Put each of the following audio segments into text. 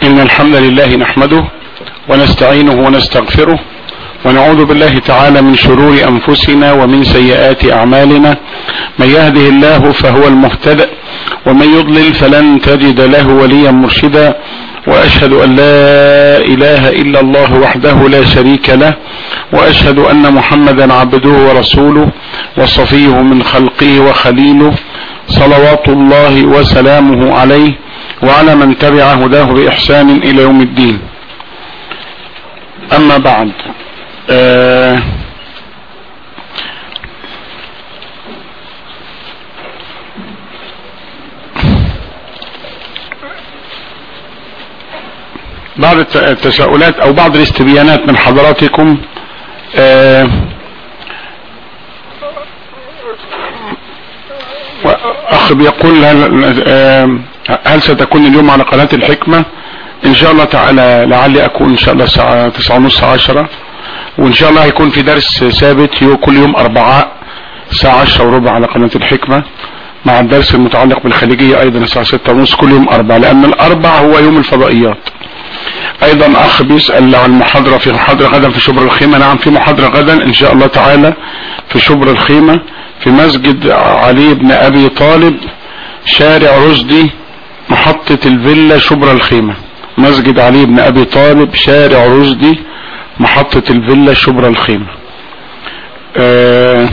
إن الحمد لله نحمده ونستعينه ونستغفره ونعوذ بالله تعالى من شرور أنفسنا ومن سيئات أعمالنا من يهده الله فهو المهتدئ ومن يضلل فلن تجد له وليا مرشدا وأشهد أن لا إله إلا الله وحده لا شريك له وأشهد أن محمدا عبده ورسوله وصفيه من خلقه وخليله صلوات الله وسلامه عليه وعلى من تبع هداه بإحسان إلى يوم الدين أما بعد آه بعض التساؤلات او بعض الاستبيانات من حضراتكم آه اخ بيقول هل, آه هل ستكون اليوم على قناة الحكمة ان شاء الله تعالى لعلي اكون ان شاء الله الساعة تسعة ونص عشرة وان شاء الله هيكون في درس ثابت كل يوم اربعاء الساعة عشرة وربع على قناة الحكمة مع الدرس المتعلق بالخليجية ايضا الساعة ستة ونص كل يوم اربعة لان الاربع هو يوم الفضائيات ايضا اخ بيسأل عن محاضرة في محاضرة غدا في شبر الخيمة نعم في محاضرة غدا ان شاء الله تعالى في شبر الخيمة في مسجد علي بن ابي طالب شارع رشدي محطة الفيلا شبر الخيمة مسجد علي بن ابي طالب شارع رشدي محطة الفيلا شبر الخيمة آه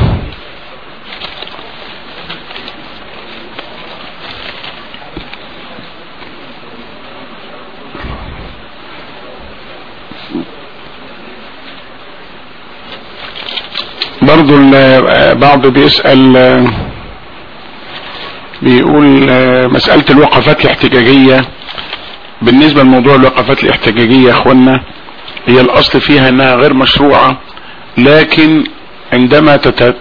برضو بعض بيسأل بيقول مسألة الوقفات الاحتجاجية بالنسبة لموضوع الوقفات الاحتجاجية يا اخوانا هي الاصل فيها انها غير مشروعة لكن عندما تت...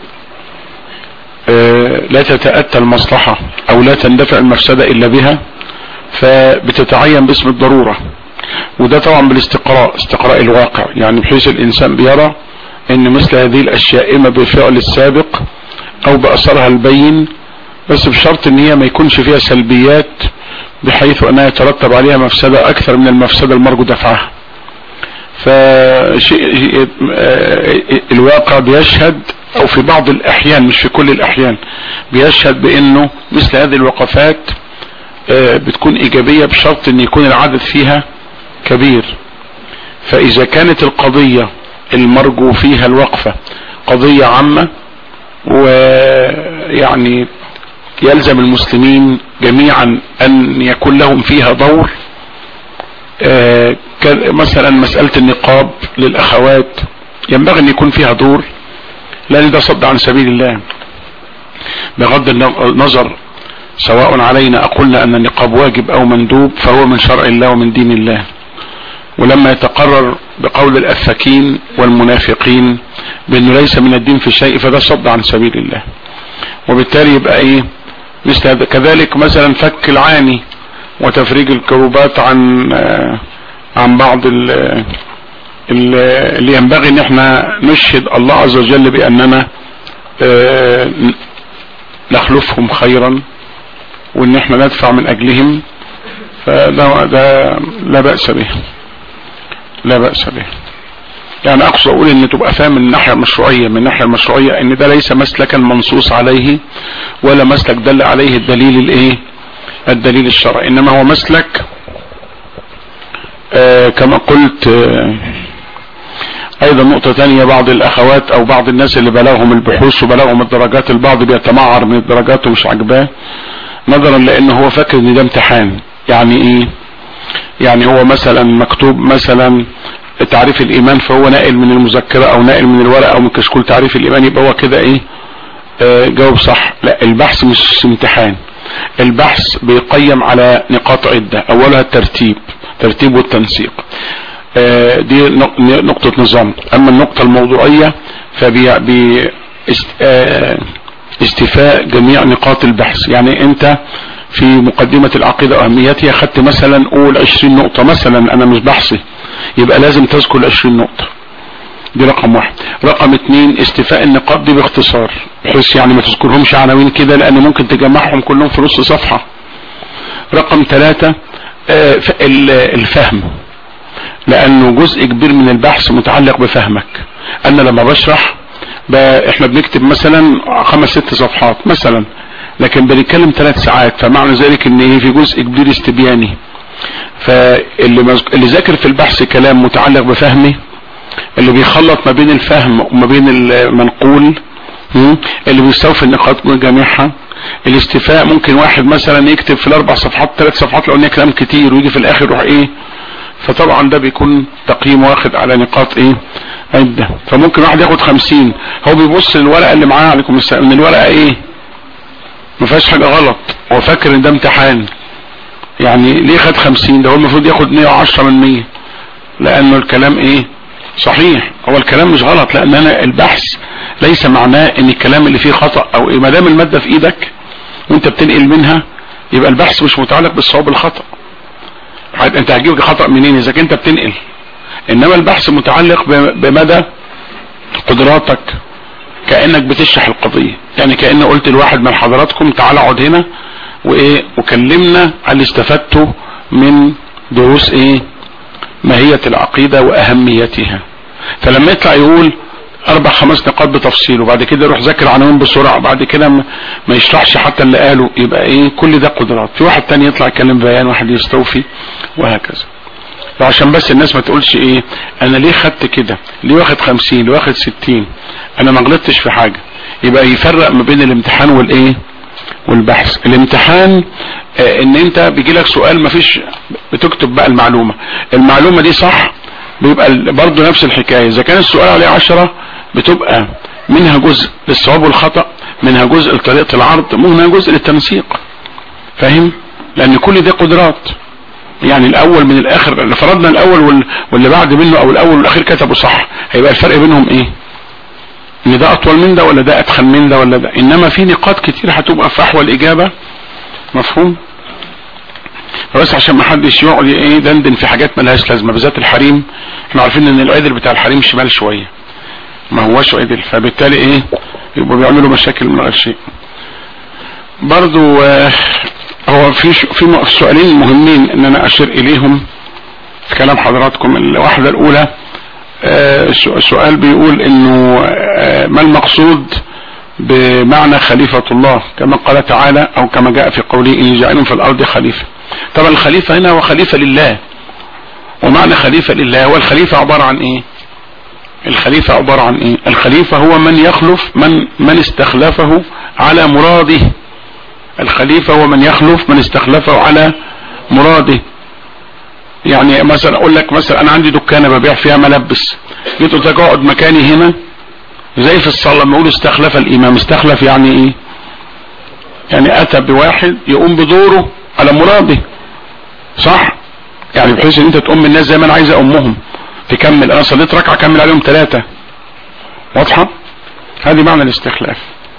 لا تتأتى المصلحة او لا تندفع المفسدة الا بها فبتتعين باسم الضرورة وده طبعا بالاستقراء استقراء الواقع يعني بحيث الانسان بيرى ان مثل هذه الاشياء اما بفعل السابق او باثرها البين بس بشرط ان هي ما يكونش فيها سلبيات بحيث انها يترتب عليها مفسدة اكثر من المفسدة المرجو دفعها فشيء الواقع بيشهد او في بعض الاحيان مش في كل الاحيان بيشهد بانه مثل هذه الوقفات بتكون ايجابية بشرط ان يكون العدد فيها كبير فاذا كانت القضية المرجو فيها الوقفة قضية عامة ويعني يلزم المسلمين جميعا ان يكون لهم فيها دور آه مثلا مسألة النقاب للاخوات ينبغي ان يكون فيها دور لان ده صد عن سبيل الله بغض النظر سواء علينا اقولنا ان النقاب واجب او مندوب فهو من شرع الله ومن دين الله ولما يتقرر بقول الافاكين والمنافقين بانه ليس من الدين في شيء فده صد عن سبيل الله وبالتالي يبقى ايه مثل هذا كذلك مثلا فك العاني وتفريج الكروبات عن آه عن بعض ال ال اللي ينبغي ان احنا نشهد الله عز وجل باننا آه نخلفهم خيرا وان احنا ندفع من اجلهم فده ده لا بأس به لا بأس به يعني اقصد اقول ان تبقى فاهم من الناحية المشروعية من الناحية المشروعية ان ده ليس مسلكا منصوص عليه ولا مسلك دل عليه الدليل الايه الدليل الشرعي انما هو مسلك آه كما قلت آه ايضا نقطة تانية بعض الاخوات او بعض الناس اللي بلغهم البحوث وبلغهم الدرجات البعض بيتمعر من الدرجات ومش عاجباه نظرا لان هو فاكر ان ده امتحان يعني ايه يعني هو مثلا مكتوب مثلا تعريف الايمان فهو ناقل من المذكرة او ناقل من الورقة او من كشكول تعريف الايمان يبقى هو كده ايه آه جاوب صح لا البحث مش امتحان البحث بيقيم على نقاط عدة اولها الترتيب ترتيب والتنسيق آه دي نقطة نظام اما النقطة الموضوعية فبي آه استيفاء جميع نقاط البحث يعني انت في مقدمة العقيدة واهميتها خدت مثلا قول 20 نقطة مثلا انا مش بحثي يبقى لازم تذكر 20 نقطة دي رقم واحد رقم اتنين استيفاء النقاط دي باختصار بحيث يعني ما تذكرهمش عناوين كده لان ممكن تجمعهم كلهم في نص صفحة رقم ثلاثة آه، ف- ال- الفهم لانه جزء كبير من البحث متعلق بفهمك انا لما بشرح ب... احنا بنكتب مثلا خمس ست صفحات مثلا لكن بنتكلم ثلاث ساعات فمعنى ذلك ان ايه في جزء كبير استبياني فاللي مز... اللي ذاكر في البحث كلام متعلق بفهمه اللي بيخلط ما بين الفهم وما بين المنقول م? اللي بيستوفي النقاط جميعها الاستيفاء ممكن واحد مثلا يكتب في الاربع صفحات ثلاث صفحات لو ان كلام كتير ويجي في الاخر يروح ايه فطبعا ده بيكون تقييم واخد على نقاط ايه عدة فممكن واحد ياخد خمسين هو بيبص للورقة اللي معاه عليكم السلام ان الورقة ايه ما فيهاش حاجة غلط هو فاكر ان ده امتحان يعني ليه خد خمسين ده هو المفروض ياخد مية وعشرة من مية لانه الكلام ايه صحيح هو الكلام مش غلط لان انا البحث ليس معناه ان الكلام اللي فيه خطأ او ايه ما دام المادة في ايدك وانت بتنقل منها يبقى البحث مش متعلق بالصواب الخطأ عاد انت هتجيب خطأ منين اذا كنت بتنقل انما البحث متعلق ب- بمدى قدراتك كأنك بتشرح القضية يعني كأن قلت لواحد من حضراتكم تعال اقعد هنا وايه وكلمنا على اللي استفدته من دروس ايه ماهية العقيدة واهميتها فلما يطلع يقول اربع خمس نقاط بتفصيل وبعد كده يروح ذاكر عناوين بسرعه وبعد كده ما ما يشرحش حتى اللي قاله يبقى ايه كل ده قدرات في واحد تاني يطلع يتكلم بيان واحد يستوفي وهكذا عشان بس الناس ما تقولش ايه انا ليه خدت كده ليه واخد خمسين ليه واخد ستين انا ما غلطتش في حاجة يبقى يفرق ما بين الامتحان والايه والبحث الامتحان آه ان انت بيجي لك سؤال ما فيش بتكتب بقى المعلومة المعلومة دي صح بيبقى ال- برضه نفس الحكاية اذا كان السؤال عليه عشرة بتبقى منها جزء للصواب والخطأ منها جزء لطريقة العرض منها جزء للتنسيق فاهم لان كل دي قدرات يعني الاول من الاخر اللي فرضنا الاول وال- واللي بعد منه او الاول والاخير كتبوا صح هيبقى الفرق بينهم ايه ان ده اطول من ده ولا ده اتخن من ده ولا ده انما في نقاط كتير هتبقى في فحوى الاجابة مفهوم بس عشان ما حدش يقعد ايه دندن في حاجات ملهاش لازمه بالذات الحريم احنا عارفين ان العدل بتاع الحريم شمال شويه ما هوش عدل فبالتالي ايه يبقوا بيعملوا مشاكل من غير شيء برضو آه، هو في ش- في م- سؤالين مهمين ان انا اشير اليهم في كلام حضراتكم الواحده الاولى آه، سو- سؤال بيقول انه آه، ما المقصود بمعنى خليفة الله كما قال تعالى او كما جاء في قوله ان جعل في الارض خليفة طبعا الخليفة هنا هو خليفة لله ومعنى خليفة لله هو الخليفة عبارة عن ايه الخليفة عبارة عن ايه الخليفة هو من يخلف من من استخلفه على مراده الخليفة هو من يخلف من استخلفه على مراده يعني مثلا اقول لك مثلا انا عندي دكانة ببيع فيها ملبس جيت قلت لك اقعد مكاني هنا زي في الصلاة لما يقولوا استخلف الامام استخلف يعني ايه يعني اتى بواحد يقوم بدوره على مراده صح يعني بحيث ان انت تقوم الناس زي ما انا عايز امهم تكمل انا صليت ركعة كمل عليهم ثلاثة واضحة هذه معنى الاستخلاف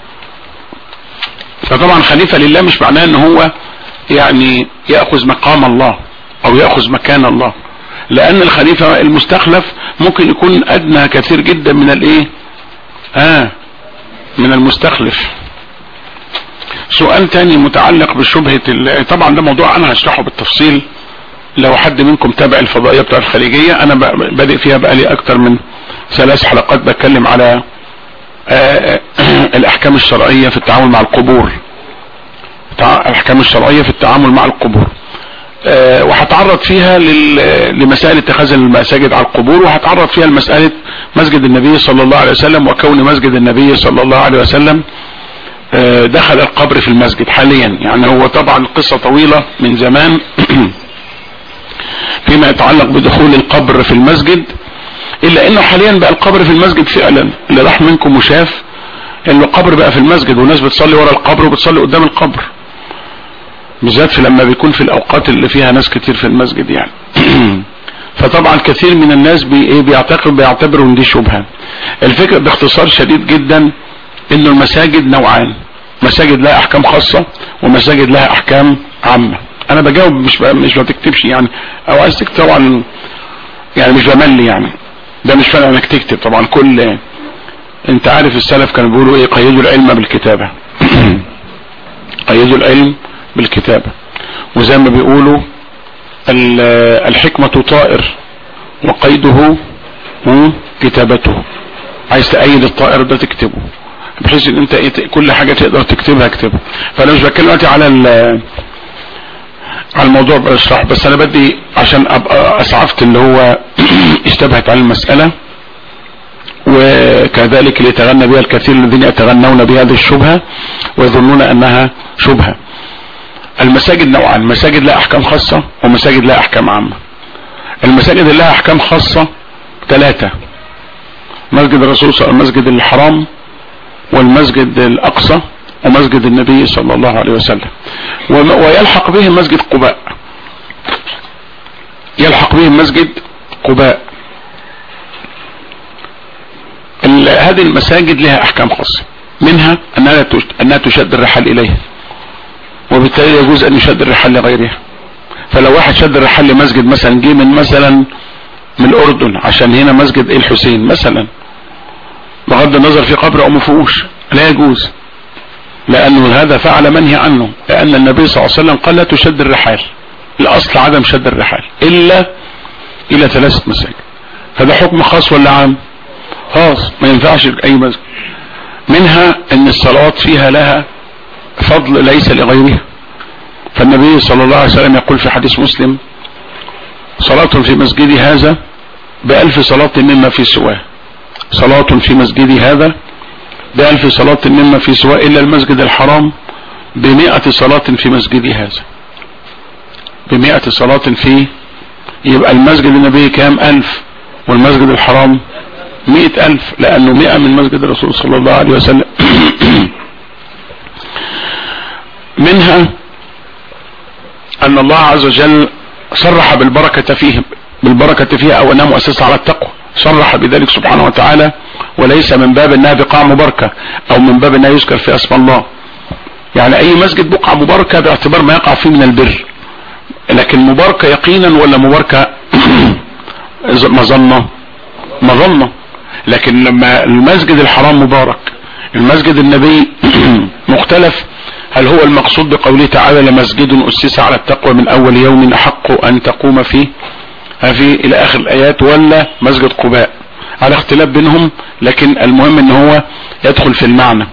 فطبعا خليفة لله مش معناه ان هو يعني يأخذ مقام الله او يأخذ مكان الله لان الخليفة المستخلف ممكن يكون ادنى كثير جدا من الايه اه من المستخلف سؤال تاني متعلق بشبهة ال- طبعا ده موضوع انا هشرحه بالتفصيل لو حد منكم تابع الفضائية بتاع الخليجية انا ب- بادئ فيها بقالي اكتر من ثلاث حلقات بتكلم على آه، الاحكام الشرعية في التعامل مع القبور تع- الاحكام الشرعية في التعامل مع القبور آه، وهتعرض فيها لل- لمسائل اتخاذ المساجد على القبور وهتعرض فيها لمسألة مسجد النبي صلى الله عليه وسلم وكون مسجد النبي صلى الله عليه وسلم آه، دخل القبر في المسجد حاليا يعني هو طبعا قصة طويلة من زمان فيما يتعلق بدخول القبر في المسجد الا انه حاليا بقى القبر في المسجد فعلا اللي راح منكم وشاف ان القبر بقى في المسجد والناس بتصلي ورا القبر وبتصلي قدام القبر بالذات في لما بيكون في الاوقات اللي فيها ناس كتير في المسجد يعني فطبعا كثير من الناس بي ايه بيعتقد بيعتبروا ان دي شبهه الفكره باختصار شديد جدا انه المساجد نوعان مساجد لها احكام خاصه ومساجد لها احكام عامه انا بجاوب مش ب... مش بتكتبش يعني او عايز تكتب طبعا يعني مش بملي يعني ده مش فارق انك تكتب طبعا كل انت عارف السلف كانوا بيقولوا ايه قيدوا العلم بالكتابه قيدوا العلم بالكتابه وزي ما بيقولوا الحكمة طائر وقيده كتابته عايز تأيد الطائر ده تكتبه بحيث ان انت ايه كل حاجة تقدر تكتبها اكتبها فانا مش بتكلم دلوقتي على على الموضوع بشرح بس انا بدي عشان ابقى اسعفت اللي هو اشتبهت على المسألة وكذلك ليتغنى بها الكثير الذين يتغنون بهذه الشبهة ويظنون انها شبهة المساجد نوعان مساجد لها احكام خاصة ومساجد لها احكام عامة المساجد اللي لها احكام خاصة ثلاثة مسجد الرسول صلى الله عليه وسلم المسجد الحرام والمسجد الاقصى ومسجد النبي صلى الله عليه وسلم ويلحق به مسجد قباء يلحق به مسجد قباء هذه المساجد لها احكام خاصة منها انها انها تشد الرحال اليها وبالتالي يجوز ان يشد الرحال لغيرها فلو واحد شد الرحال لمسجد مثلا جه من مثلا من الاردن عشان هنا مسجد ايه الحسين مثلا بغض النظر في قبر او مفهوش لا يجوز لانه هذا فعل منهي عنه لان النبي صلى الله عليه وسلم قال لا تشد الرحال الاصل عدم شد الرحال الا الى ثلاثة مساجد هذا حكم خاص ولا عام خاص ما ينفعش اي مسجد منها ان الصلوات فيها لها فضل ليس لغيرها فالنبي صلى الله عليه وسلم يقول في حديث مسلم صلاة في مسجدي هذا بألف صلاة مما في سواه صلاة في مسجدي هذا بألف صلاة مما في سواه إلا المسجد الحرام بمئة صلاة في مسجدي هذا بمئة صلاة في يبقى المسجد النبي كام ألف والمسجد الحرام مئة ألف لأنه مئة من مسجد الرسول صلى الله عليه وسلم منها أن الله عز وجل صرح بالبركة فيهم بالبركة فيها او انها مؤسسة على التقوى صرح بذلك سبحانه وتعالى وليس من باب انها بقاع مباركة او من باب انها يذكر في اسم الله يعني اي مسجد بقعة مباركة باعتبار ما يقع فيه من البر لكن مباركة يقينا ولا مباركة مظنة مظنة لكن لما المسجد الحرام مبارك المسجد النبي مختلف هل هو المقصود بقوله تعالى لمسجد أسس على التقوى من أول يوم أحق أن تقوم فيه هذه إلى آخر الآيات ولا مسجد قباء على اختلاف بينهم لكن المهم ان هو يدخل في المعنى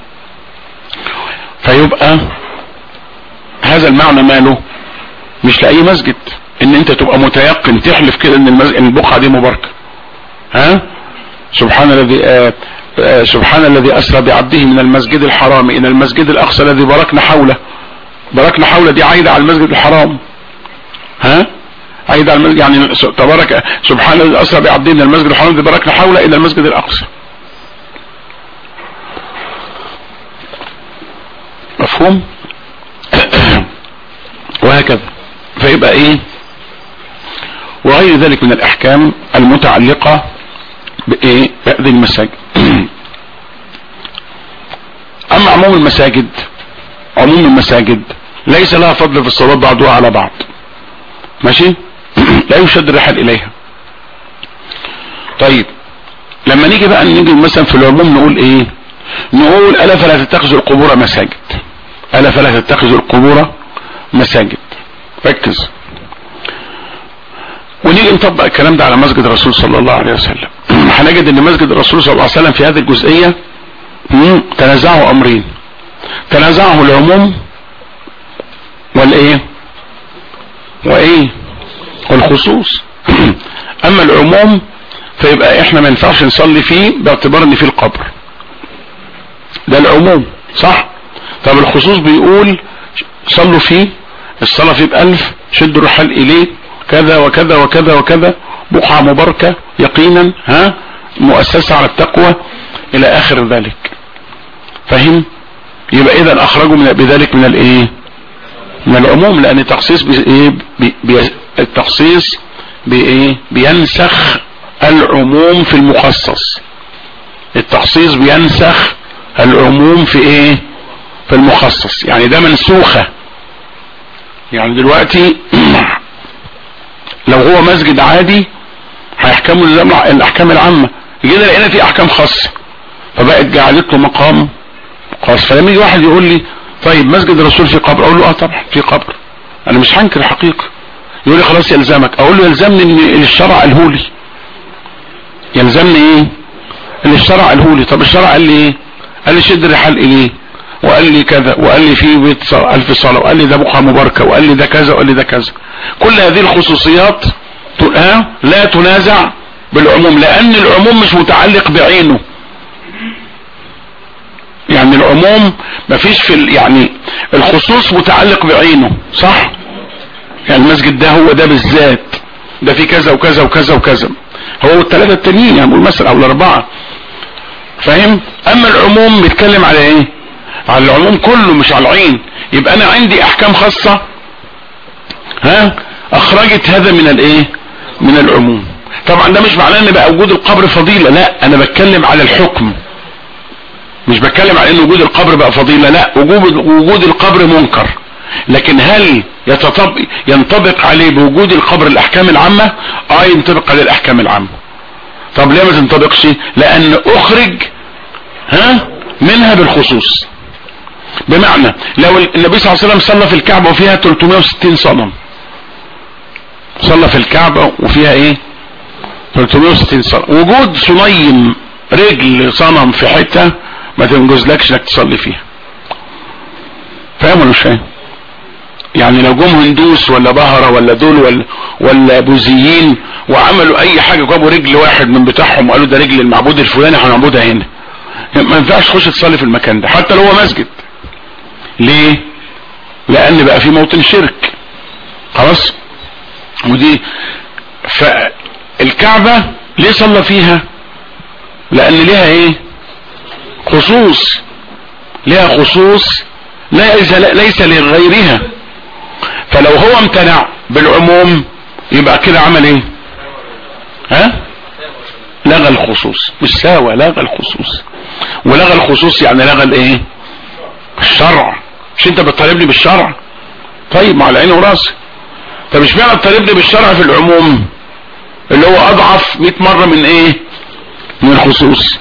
فيبقى هذا المعنى ماله مش لأي مسجد ان انت تبقى متيقن تحلف كده ان البقعة دي مباركة ها سبحان الذي آه آه سبحان الذي اسرى بعبده من المسجد الحرام الى المسجد الاقصى الذي باركنا حوله باركنا حوله دي عايدة على المسجد الحرام ها عايدة على المسجد يعني تبارك سبحان الذي اسرى بعبده من المسجد الحرام الذي باركنا حوله الى المسجد الاقصى مفهوم وهكذا فيبقى ايه وغير ذلك من الاحكام المتعلقة بايه بهذه المساجد اما عموم المساجد عموم المساجد ليس لها فضل في الصلاة بعضها على بعض ماشي لا يشد الرحل اليها طيب لما نيجي بقى نيجي مثلا في العموم نقول ايه نقول الا فلا تتخذوا القبور مساجد الا فلا تتخذوا القبور مساجد ركز ونيجي نطبق الكلام ده على مسجد الرسول صلى الله عليه وسلم هنجد ان مسجد الرسول صلى الله عليه وسلم في هذه الجزئية تنازعه امرين تنازعه العموم والايه وايه والخصوص اما العموم فيبقى احنا ما ينفعش نصلي فيه باعتبار ان فيه القبر ده العموم صح طب الخصوص بيقول صلوا فيه الصلاة فيه بألف شدوا الرحال إليه كذا وكذا وكذا وكذا بقعة مباركة يقينا ها مؤسسة على التقوى إلى آخر ذلك فهم يبقى إذا أخرجوا من بذلك من الإيه من العموم لأن التخصيص بإيه بي بي التخصيص بإيه بينسخ العموم في المخصص التخصيص بينسخ العموم في إيه في المخصص يعني ده منسوخة يعني دلوقتي لو هو مسجد عادي هيحكموا الاحكام العامة جينا لقينا في احكام خاصة فبقت جعلت له مقام خاص فلما يجي واحد يقول لي طيب مسجد الرسول في قبر اقول له اه طبعا في قبر انا مش هنكر الحقيقة يقول لي خلاص يلزمك اقول له يلزمني ان اللي الشرع قاله لي يلزمني ايه اللي الشرع قاله لي طب الشرع قال لي ايه قال لي شد الرحال اليه وقال لي كذا وقال لي في بيت ص- الف صلاه وقال لي ده بقعه مباركه وقال لي ده كذا وقال لي ده كذا كل هذه الخصوصيات ت- ها لا تنازع بالعموم لان العموم مش متعلق بعينه يعني العموم مفيش في ال- يعني الخصوص متعلق بعينه صح يعني المسجد ده هو ده بالذات ده في كذا وكذا وكذا وكذا هو الثلاثه التانيين يعني نقول مثلا او الاربعه فاهم اما العموم بيتكلم على ايه على العموم كله مش على العين يبقى انا عندي احكام خاصه ها اخرجت هذا من الايه من العموم طبعا ده مش معناه ان بقى وجود القبر فضيله لا انا بتكلم على الحكم مش بتكلم على ان وجود القبر بقى فضيله لا وجود وجود القبر منكر لكن هل يتطبق ينطبق عليه بوجود القبر الاحكام العامه اه ينطبق عليه الاحكام العامه طب ليه ما تنطبقش لان اخرج ها منها بالخصوص بمعنى لو النبي صلى الله عليه وسلم صلى في الكعبه وفيها 360 صنم صلى في الكعبه وفيها ايه 360 صنم وجود صنيم رجل صنم في حته ما تنجزلكش انك تصلي فيها فاهم ولا مش فاهم يعني لو جم هندوس ولا بهرة ولا دول ولا ولا بوذيين وعملوا اي حاجه جابوا رجل واحد من بتاعهم وقالوا ده رجل المعبود الفلاني هنعبدها هنا ما ينفعش تخش تصلي في المكان ده حتى لو هو مسجد ليه لان بقى في موطن شرك خلاص ودي فالكعبة ليه صلى فيها لان ليها ايه خصوص ليها خصوص ليس, ليس لغيرها فلو هو امتنع بالعموم يبقى كده عمل ايه ها لغى الخصوص مش ساوى لغى الخصوص ولغى الخصوص يعني لغى الايه الشرع مش انت بتطالبني بالشرع طيب مع العين وراسي طب مش معنى تطالبني بالشرع في العموم اللي هو اضعف 100 مرة من ايه من الخصوص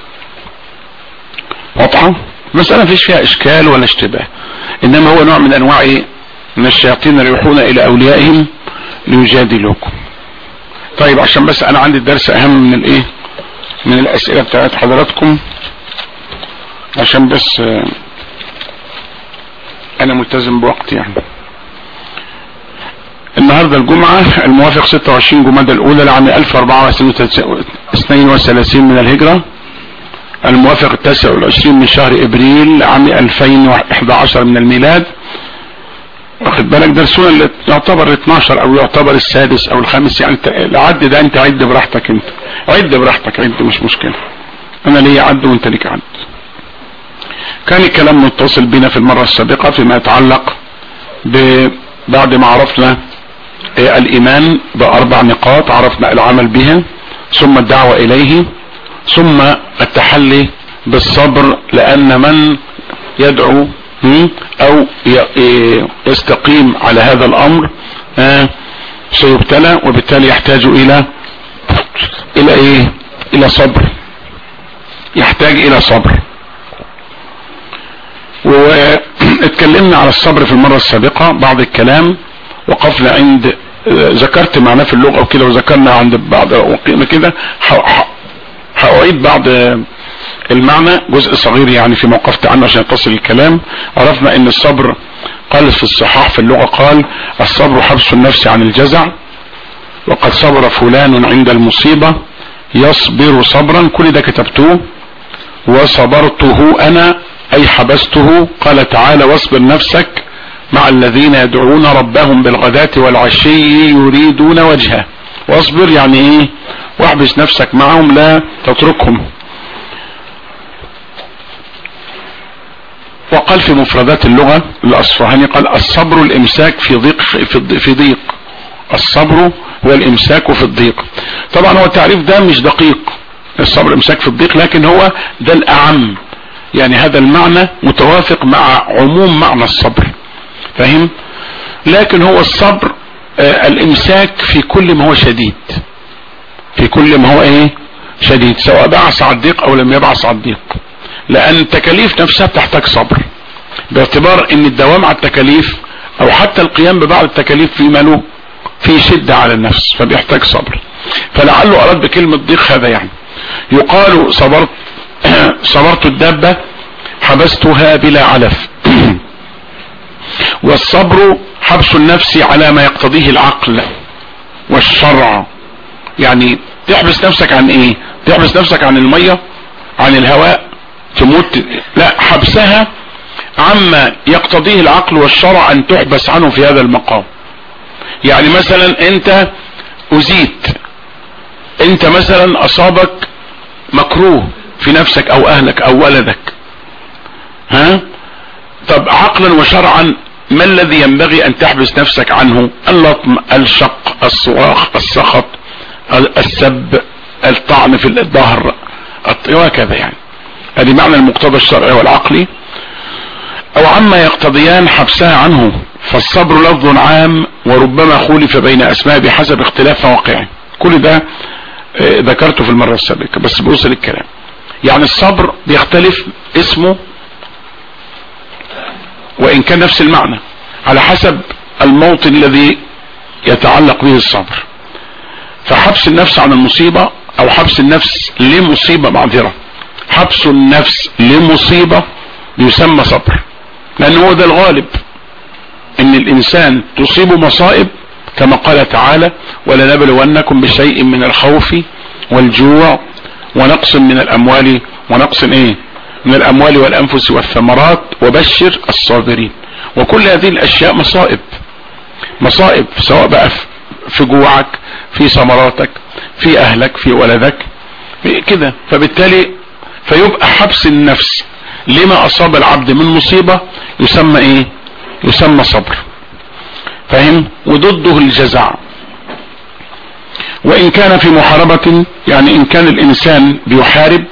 واضحة مسألة مفيش فيها اشكال ولا اشتباه انما هو نوع من انواع ايه من الشياطين يروحون الى اوليائهم ليجادلوكم طيب عشان بس انا عندي الدرس اهم من الايه من الاسئلة بتاعت حضراتكم عشان بس آه، انا ملتزم بوقت يعني النهاردة الجمعة الموافق 26 جمادى الاولى لعام 1432 من الهجرة الموافق التاسع والعشرين من شهر ابريل عام 2011 من الميلاد واخد بالك درسونا اللي يعتبر ال 12 او يعتبر السادس او الخامس يعني انت العد ده انت عد براحتك انت عد براحتك عد مش مشكلة انا ليا عد وانت ليك عد كان الكلام متصل بنا في المرة السابقة فيما يتعلق ب- بعد ما عرفنا آه، الايمان باربع نقاط عرفنا العمل بها ثم الدعوة اليه ثم التحلي بالصبر لان من يدعو هم، او ي- ي- يستقيم على هذا الامر آه، سيبتلى وبالتالي يحتاج الى الى ايه الى صبر يحتاج الى صبر واتكلمنا على الصبر في المرة السابقة بعض الكلام وقفنا عند آه، ذكرت معناه في اللغة وكده وذكرنا عند بعض وقينا كده ح- ح- هأعيد بعض آه، المعنى جزء صغير يعني في موقفت عنه عشان يتصل الكلام عرفنا ان الصبر قال في الصحاح في اللغة قال الصبر حبس النفس عن الجزع وقد صبر فلان عند المصيبة يصبر صبرا كل ده كتبتوه وصبرته انا اي حبسته قال تعالى واصبر نفسك مع الذين يدعون ربهم بالغداة والعشي يريدون وجهه واصبر يعني ايه واحبس نفسك معهم لا تتركهم وقال في مفردات اللغة الأصفهاني قال الصبر الإمساك في ضيق في الض- في ضيق الصبر هو الإمساك في الضيق طبعا هو التعريف ده مش دقيق الصبر إمساك في الضيق لكن هو ده الأعم يعني هذا المعنى متوافق مع عموم معنى الصبر فاهم لكن هو الصبر آه الإمساك في كل ما هو شديد في كل ما هو ايه شديد سواء بعث على الضيق او لم يبعث على الضيق لان التكاليف نفسها بتحتاج صبر باعتبار ان الدوام على التكاليف او حتى القيام ببعض التكاليف في ماله في شدة على النفس فبيحتاج صبر فلعله اراد بكلمة ضيق هذا يعني يقال صبرت صبرت الدابة حبستها بلا علف والصبر حبس النفس على ما يقتضيه العقل والشرع يعني تحبس نفسك عن ايه تحبس نفسك عن المية عن الهواء تموت لا حبسها عما يقتضيه العقل والشرع ان تحبس عنه في هذا المقام يعني مثلا انت ازيت انت مثلا اصابك مكروه في نفسك او اهلك او ولدك ها طب عقلا وشرعا ما الذي ينبغي ان تحبس نفسك عنه اللطم الشق الصراخ السخط السب الطعن في الظهر وهكذا يعني هذه معنى المقتضى الشرعي والعقلي او عما يقتضيان حبسها عنه فالصبر لفظ عام وربما خولف بين اسماء بحسب اختلاف مواقعه كل ده ذكرته في المرة السابقة بس بوصل الكلام يعني الصبر بيختلف اسمه وان كان نفس المعنى على حسب الموطن الذي يتعلق به الصبر فحبس النفس عن المصيبة او حبس النفس لمصيبة معذرة حبس النفس لمصيبة يسمى صبر لان هو ده الغالب ان الانسان تصيب مصائب كما قال تعالى ولنبلونكم بشيء من الخوف والجوع ونقص من الاموال ونقص ايه من الاموال والانفس والثمرات وبشر الصابرين وكل هذه الاشياء مصائب مصائب سواء بقى في جوعك في ثمراتك في اهلك في ولدك كده فبالتالي فيبقى حبس النفس لما اصاب العبد من مصيبة يسمى ايه يسمى صبر فاهم وضده الجزع وان كان في محاربة يعني ان كان الانسان بيحارب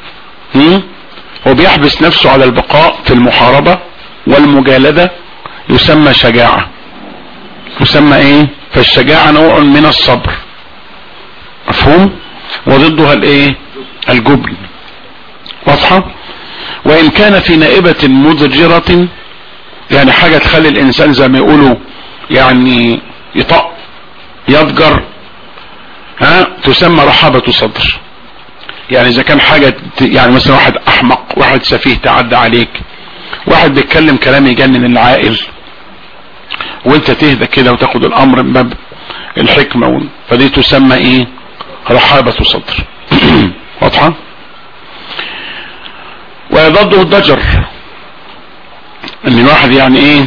وبيحبس نفسه على البقاء في المحاربة والمجالدة يسمى شجاعة يسمى ايه فالشجاعة نوع من الصبر مفهوم وضدها الايه الجبن واضحة وان كان في نائبة مضجرة يعني حاجة تخلي الانسان زي ما يقولوا يعني يطق يضجر ها تسمى رحابة صدر يعني اذا كان حاجة يعني مثلا واحد احمق واحد سفيه تعدى عليك واحد بيتكلم كلام يجنن العائل وانت تهدى كده وتاخد الامر من باب الحكمة فدي تسمى ايه رحابة صدر واضحة ويضده الضجر ان الواحد يعني ايه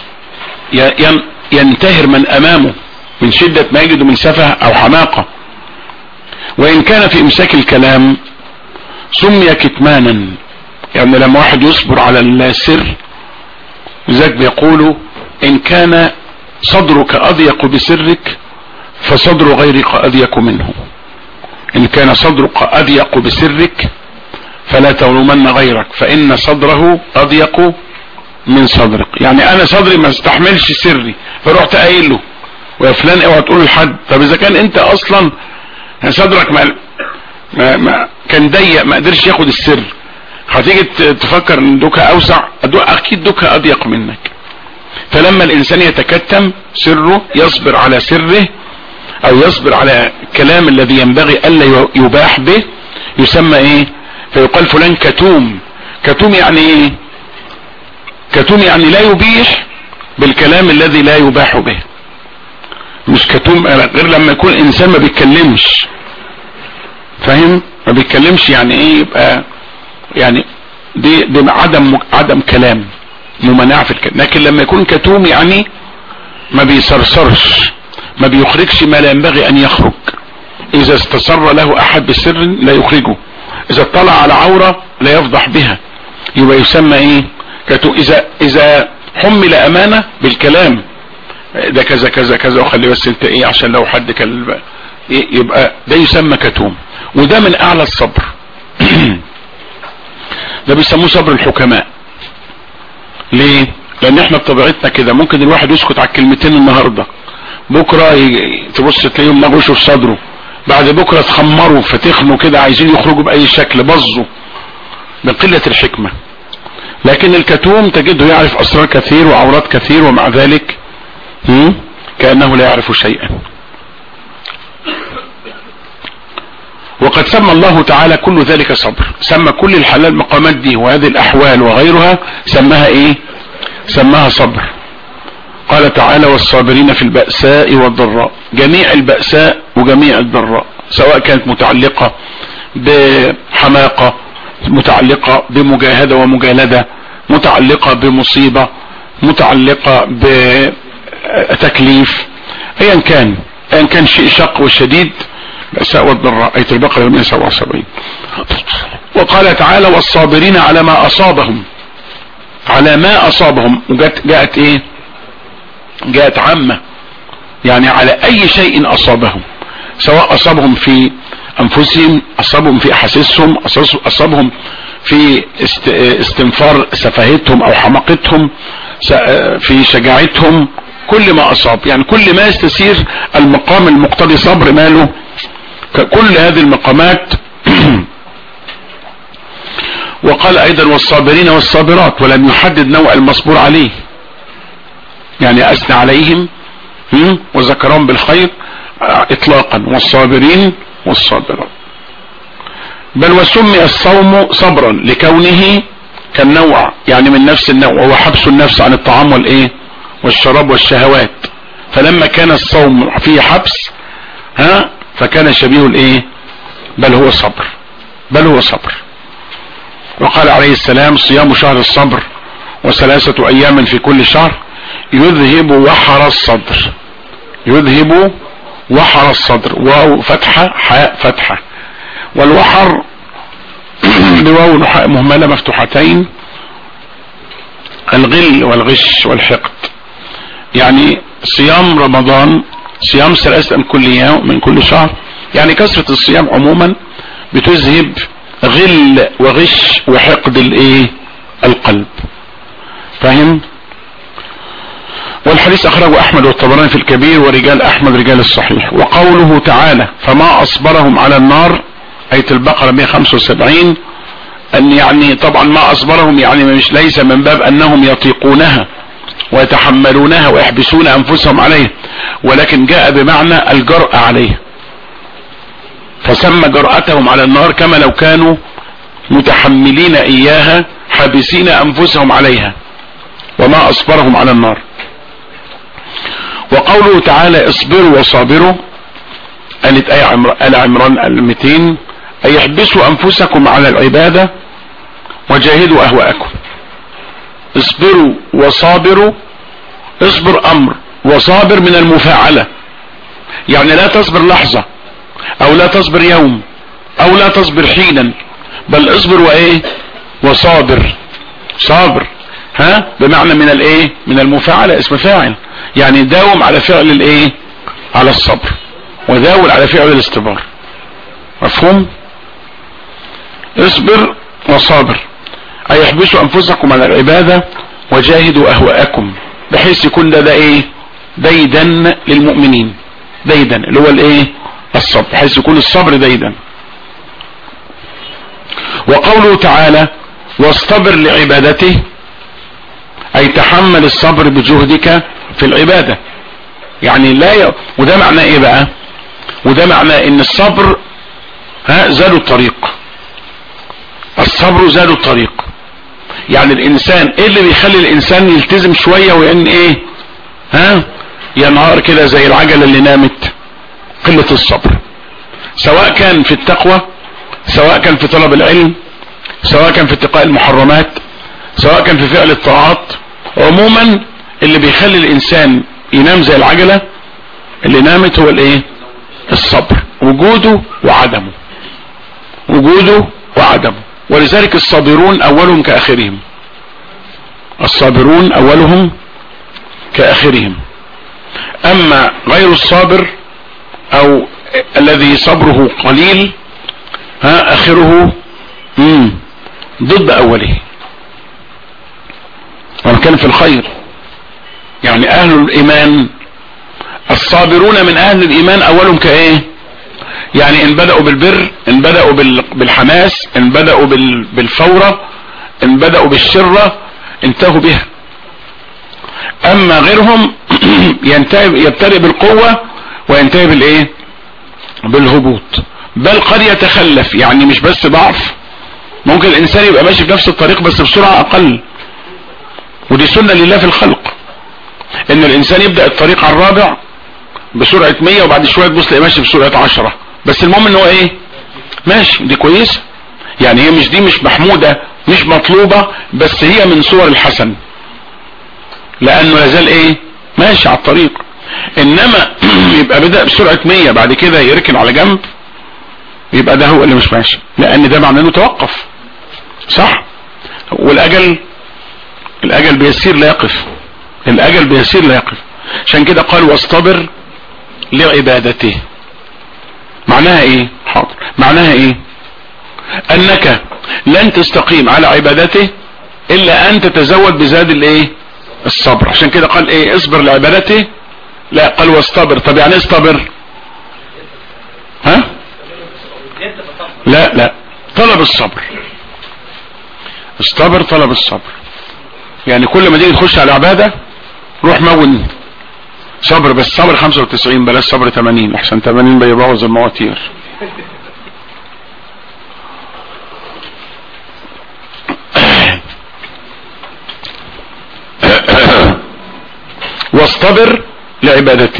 ينتهر من امامه من شدة ما يجد من سفه او حماقة وان كان في امساك الكلام سمي كتمانا يعني لما واحد يصبر على السر ذاك بيقولوا ان كان صدرك اضيق بسرك فصدر غيرك اضيق منه ان كان صدرك اضيق بسرك فلا تلومن غيرك فان صدره اضيق من صدرك يعني انا صدري ما استحملش سري فرحت قايل له ويا فلان اوعى تقول لحد طب اذا كان انت اصلا صدرك ما, ما, ما كان ضيق ما قدرش ياخد السر هتيجي تفكر ان دوكا اوسع اكيد دوكا اضيق منك فلما الانسان يتكتم سره يصبر على سره او يصبر على الكلام الذي ينبغي الا يباح به يسمى ايه فيقال فلان كتوم كتوم يعني ايه كتوم يعني لا يبيح بالكلام الذي لا يباح به مش كتوم غير لما يكون انسان ما بيتكلمش فاهم ما بيتكلمش يعني ايه يبقى يعني دي, دي عدم عدم كلام ممانعة في الكلام لكن لما يكون كتوم يعني ما بيصرصرش ما بيخرجش ما لا ينبغي ان يخرج اذا استسر له احد بسر لا يخرجه اذا اطلع على عورة لا يفضح بها يبقى يسمى ايه كتوم اذا اذا حمل امانة بالكلام ده كذا كذا كذا وخلي بس انت ايه عشان لو حد كان إيه يبقى ده يسمى كتوم وده من اعلى الصبر ده بيسموه صبر الحكماء ليه لان احنا بطبيعتنا كده ممكن الواحد يسكت على الكلمتين النهارده بكره تبص تلاقيهم نغشوا في صدره بعد بكره تخمروا فتخنوا كده عايزين يخرجوا باي شكل بظوا من قله الحكمه لكن الكتوم تجده يعرف اسرار كثير وعورات كثير ومع ذلك كأنه لا يعرف شيئا وقد سمى الله تعالى كل ذلك صبر سمى كل الحلال مقامات دي وهذه الأحوال وغيرها سماها إيه سماها صبر قال تعالى والصابرين في البأساء والضراء جميع البأساء وجميع الضراء سواء كانت متعلقة بحماقة متعلقة بمجاهدة ومجالدة متعلقة بمصيبة متعلقة بتكليف ايا كان ايا كان شيء شق وشديد بأساء والضراء اية البقرة 177 وقال تعالى والصابرين على ما اصابهم على ما اصابهم وجاءت جاءت ايه جاءت عامة يعني على اي شيء اصابهم سواء اصابهم في انفسهم اصابهم في احاسيسهم اصابهم في استنفار سفاهتهم او حماقتهم في شجاعتهم كل ما اصاب يعني كل ما يستسير المقام المقتضي صبر ماله كل هذه المقامات وقال ايضا والصابرين والصابرات ولم يحدد نوع المصبور عليه يعني اثنى عليهم وذكرهم بالخير اطلاقا والصابرين والصابرات بل وسمي الصوم صبرا لكونه كالنوع يعني من نفس النوع وهو حبس النفس عن الطعام والايه والشراب والشهوات فلما كان الصوم فيه حبس ها فكان شبيه الايه بل هو صبر بل هو صبر وقال عليه السلام صيام شهر الصبر وثلاثة ايام في كل شهر يذهب وحر الصدر يذهب وحر الصدر واو فتحة حاء فتحة والوحر بواو وحاء مهملة مفتوحتين الغل والغش والحقد يعني صيام رمضان صيام ثلاثة من كل يوم من كل شهر يعني كثرة الصيام عموما بتذهب غل وغش وحقد الايه القلب فاهم والحديث اخرجه احمد والطبراني في الكبير ورجال احمد رجال الصحيح وقوله تعالى فما اصبرهم على النار اية البقرة 175 ان يعني طبعا ما اصبرهم يعني مش ليس من باب انهم يطيقونها ويتحملونها ويحبسون انفسهم عليه ولكن جاء بمعنى الجرأة عليه فسمى جرأتهم على النار كما لو كانوا متحملين اياها حابسين انفسهم عليها وما اصبرهم على النار وقوله تعالى اصبروا وصابروا قالت آية آل عمران المتين أي احبسوا أنفسكم على العبادة وجاهدوا أهواءكم اصبروا وصابروا اصبر أمر وصابر من المفاعلة يعني لا تصبر لحظة أو لا تصبر يوم أو لا تصبر حينا بل اصبر وإيه وصابر صابر ها بمعنى من الايه من المفاعلة اسم فاعل يعني داوم على فعل الايه على الصبر وداول على فعل الاستبار مفهوم اصبر وصابر اي احبسوا انفسكم على العبادة وجاهدوا اهواءكم بحيث يكون ده ده ايه ديدا للمؤمنين ديدا اللي هو الايه الصبر بحيث يكون الصبر ديدا وقوله تعالى واصطبر لعبادته اي تحمل الصبر بجهدك في العبادة يعني لا ي... وده معناه ايه بقى وده معناه ان الصبر ها زاد الطريق الصبر زاد الطريق يعني الانسان ايه اللي بيخلي الانسان يلتزم شوية وان ايه ها ينهار كده زي العجلة اللي نامت قلة الصبر سواء كان في التقوى سواء كان في طلب العلم سواء كان في اتقاء المحرمات سواء كان في فعل الطاعات عموما اللي بيخلي الانسان ينام زي العجلة اللي نامت هو الايه الصبر وجوده وعدمه وجوده وعدمه ولذلك الصابرون اولهم كاخرهم الصابرون اولهم كاخرهم اما غير الصابر او الذي صبره قليل ها اخره مم ضد اوله وان كان في الخير يعني اهل الايمان الصابرون من اهل الايمان اولهم كايه يعني ان بدأوا بالبر ان بدأوا بالحماس ان بدأوا بالفورة ان بدأوا بالشرة انتهوا بها اما غيرهم ينتهي يبتدئ بالقوة وينتهي بالايه بالهبوط بل قد يتخلف يعني مش بس ضعف ممكن الانسان يبقى ماشي في نفس الطريق بس بسرعة اقل ودي سنة لله في الخلق ان الانسان يبدأ الطريق على الرابع بسرعة 100 وبعد شوية تبص تلاقيه ماشي بسرعة 10 بس المهم ان هو ايه ماشي دي كويسة يعني هي مش دي مش محمودة مش مطلوبة بس هي من صور الحسن لانه لازال ايه ماشي على الطريق انما يبقى بدأ بسرعة 100 بعد كده يركن على جنب يبقى ده هو اللي مش ماشي لان ده معناه انه توقف صح والاجل الاجل بيسير لا يقف الاجل بيسير لا يقف عشان كده قال واصطبر لعبادته معناها ايه حاضر معناها ايه انك لن تستقيم على عبادته الا ان تتزود بزاد الايه الصبر عشان كده قال ايه اصبر لعبادته لا قال واصطبر طب يعني اصطبر ها لا لا طلب الصبر اصطبر طلب الصبر يعني كل ما تيجي تخش على عبادة روح مون صبر بس صبر 95 بلاش صبر 80 احسن 80 بيبوظ المواتير واصطبر لعبادته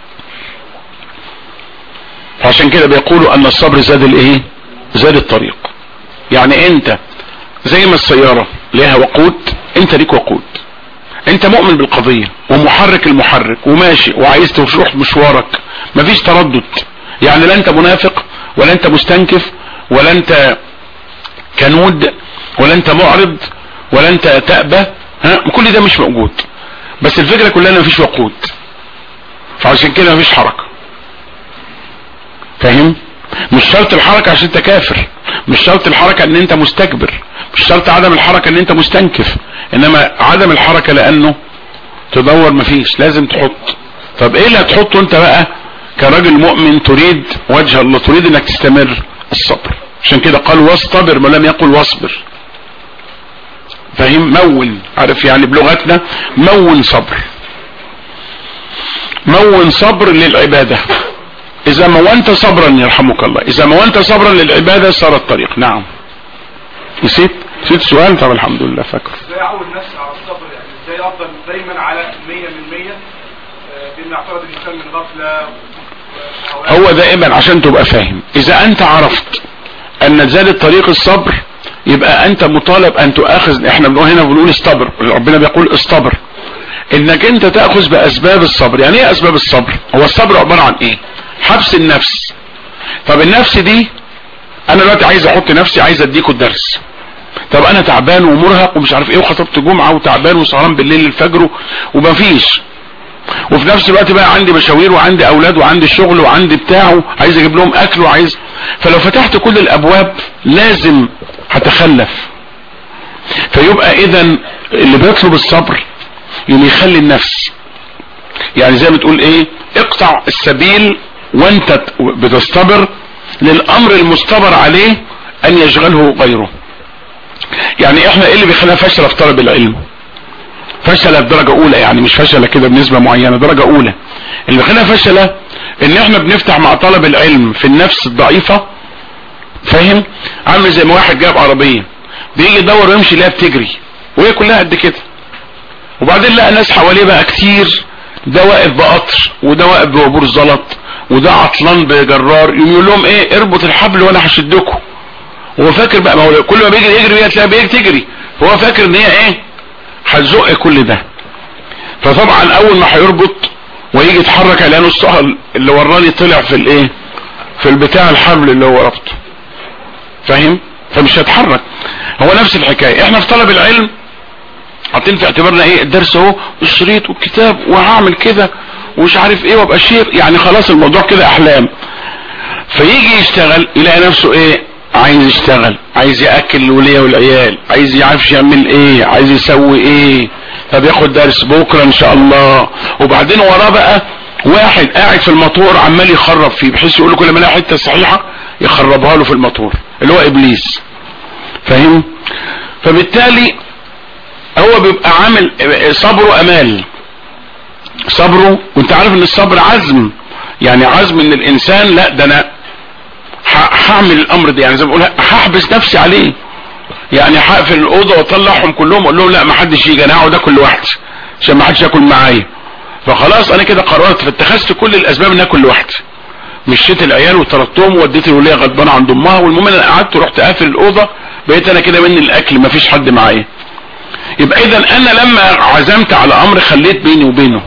عشان كده بيقولوا ان الصبر زاد الايه زاد الطريق يعني انت زي ما السيارة ليها وقود انت ليك وقود انت مؤمن بالقضية ومحرك المحرك وماشي وعايز تروح مشوارك مفيش تردد يعني لا انت منافق ولا انت مستنكف ولا انت كنود ولا انت معرض ولا انت تأبى ها كل ده مش موجود بس الفكرة كلها ان مفيش وقود فعشان كده مفيش حركة فاهم مش شرط الحركة عشان انت كافر مش شرط الحركة ان انت مستكبر مش شرط عدم الحركة ان انت مستنكف انما عدم الحركة لانه تدور مفيش لازم تحط طب ايه اللي هتحطه انت بقى كراجل مؤمن تريد وجه الله تريد انك تستمر الصبر عشان كده قال واصطبر ما لم يقل واصبر فاهم مون عارف يعني بلغتنا مون صبر مون صبر للعبادة اذا مونت صبرا يرحمك الله اذا مونت صبرا للعبادة صار الطريق نعم نسيت نسيت سؤال طب الحمد لله فاكر ازاي اعود نفسي على الصبر يعني ازاي افضل دايما على 100 من 100 بان اعترض الانسان من غفله وشهوات. هو دائما عشان تبقى فاهم اذا انت عرفت ان زاد طريق الصبر يبقى انت مطالب ان تؤخذ احنا بنقول هنا بنقول استبر ربنا بيقول استبر انك انت تأخذ باسباب الصبر يعني ايه اسباب الصبر هو الصبر عبارة عن ايه حبس النفس طب النفس دي انا دلوقتي عايز احط نفسي عايز اديكوا الدرس طب انا تعبان ومرهق ومش عارف ايه وخطبت جمعة وتعبان وسهران بالليل الفجر ومفيش وفي نفس الوقت بقى عندي مشاوير وعندي اولاد وعندي شغل وعندي بتاع عايز اجيب لهم اكل وعايز فلو فتحت كل الابواب لازم هتخلف فيبقى اذا اللي بيطلب الصبر يوم يخلي النفس يعني زي ما تقول ايه اقطع السبيل وانت بتصطبر للامر المصطبر عليه ان يشغله غيره يعني احنا ايه اللي بيخلينا فشل في طلب العلم فشل بدرجة اولى يعني مش فشل كده بنسبة معينة درجة اولى اللي بيخلينا فشل ان احنا بنفتح مع طلب العلم في النفس الضعيفة فاهم عامل زي ما واحد جاب عربية بيجي يدور ويمشي يلاقيها بتجري وهي كلها قد كده وبعدين لقى ناس حواليه بقى كتير ده واقف بقطر وده واقف بوابور زلط وده عطلان بجرار يقول لهم ايه اربط الحبل وانا هشدكم هو فاكر بقى ما هو كل ما بيجي يجري بيها تلاقيها بيجي تجري هو فاكر ان هي ايه هتزق كل ده فطبعا اول ما هيربط ويجي يتحرك هيلاقي نص اللي وراني طلع في الايه في البتاع الحبل اللي هو ربطه فاهم فمش هيتحرك هو نفس الحكايه احنا في طلب العلم حاطين في اعتبارنا ايه الدرس اهو الشريط والكتاب وهعمل كده ومش عارف ايه وابقى شيخ يعني خلاص الموضوع كده احلام فيجي يشتغل يلاقي نفسه ايه عايز يشتغل عايز ياكل الوليه والعيال عايز يعرفش يعمل ايه عايز يسوي ايه طب ياخد درس بكره ان شاء الله وبعدين وراه بقى واحد قاعد في الموتور عمال يخرب فيه بحيث يقول له كل ما يلاقي حته صحيحه يخربها له في الموتور اللي هو ابليس فاهم فبالتالي هو بيبقى عامل صبره امال صبره وانت عارف ان الصبر عزم يعني عزم ان الانسان لا ده انا ه- هعمل الامر ده يعني زي ما بقول هحبس نفسي عليه يعني هقفل الاوضه واطلعهم كلهم اقول لهم لا ما حدش يجي انا هقعد اكل لوحدي عشان ما حدش ياكل معايا فخلاص انا كده قررت فاتخذت كل الاسباب ان اكل لوحدي مشيت العيال وطردتهم ووديت الوليه غضبانه عند امها والمهم انا قعدت ورحت قافل الاوضه بقيت انا كده مني الاكل ما فيش حد معايا يبقى اذا انا لما عزمت على امر خليت بيني وبينه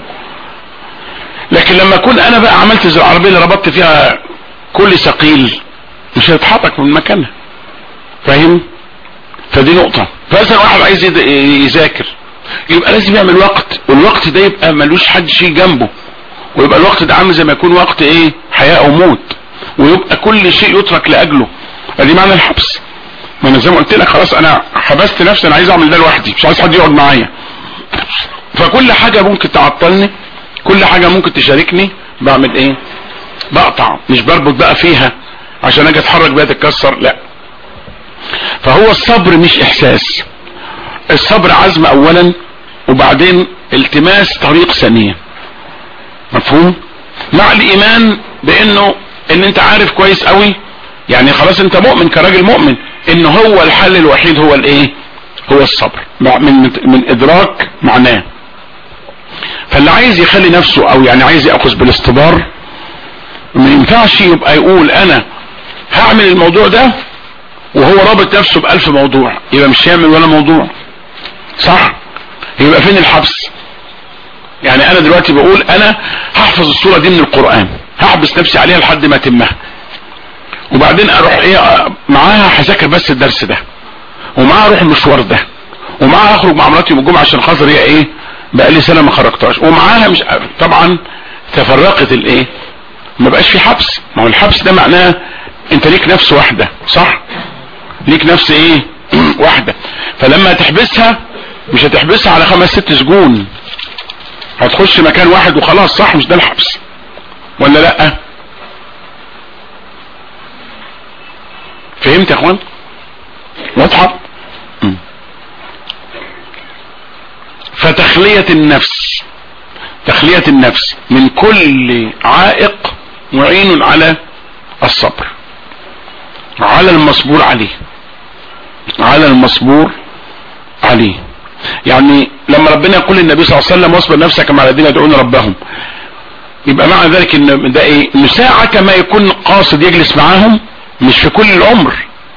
لكن لما اكون انا بقى عملت زي العربيه اللي ربطت فيها كل ثقيل مش هيتحرك من مكانها فاهم فدي نقطه فمثلا واحد عايز يد- يذاكر يبقى لازم يعمل وقت والوقت ده يبقى ملوش حد شيء جنبه ويبقى الوقت ده عامل زي ما يكون وقت ايه حياه او موت ويبقى كل شيء يترك لاجله ادي معنى الحبس ما انا زي ما قلت لك خلاص انا حبست نفسي انا عايز اعمل ده لوحدي مش عايز حد يقعد معايا فكل حاجه ممكن تعطلني كل حاجه ممكن تشاركني بعمل ايه بقطع مش بربط بقى فيها عشان اجي اتحرك بيها تتكسر لا فهو الصبر مش احساس الصبر عزم اولا وبعدين التماس طريق ثانيا مفهوم مع الايمان بانه ان انت عارف كويس قوي يعني خلاص انت مؤمن كراجل مؤمن ان هو الحل الوحيد هو الايه هو الصبر مع- من من ادراك معناه فاللي عايز يخلي نفسه او يعني عايز ياخذ بالاستبار ما ينفعش يبقى يقول انا هعمل الموضوع ده وهو رابط نفسه بألف موضوع يبقى مش هيعمل ولا موضوع صح يبقى فين الحبس يعني انا دلوقتي بقول انا هحفظ الصورة دي من القرآن هحبس نفسي عليها لحد ما اتمها وبعدين اروح ايه معاها هذاكر بس الدرس ده ومعاها اروح المشوار ده ومعاها اخرج مع مراتي يوم الجمعه عشان خاطر هي ايه بقى لي سنه ما خرجتهاش ومعاها مش طبعا تفرقت الايه ما بقاش في حبس ما هو الحبس ده معناه انت ليك نفس واحده صح ليك نفس ايه واحده فلما تحبسها مش هتحبسها على خمس ست سجون هتخش مكان واحد وخلاص صح مش ده الحبس ولا لا فهمت يا اخوان واضحه مم. فتخلية النفس تخلية النفس من كل عائق معين على الصبر على المصبور عليه على المصبور عليه يعني لما ربنا يقول للنبي صلى الله عليه وسلم واصبر نفسك مع الذين يدعون ربهم يبقى معنى ذلك ان ده ايه ان ساعة ما يكون قاصد يجلس معاهم مش في كل العمر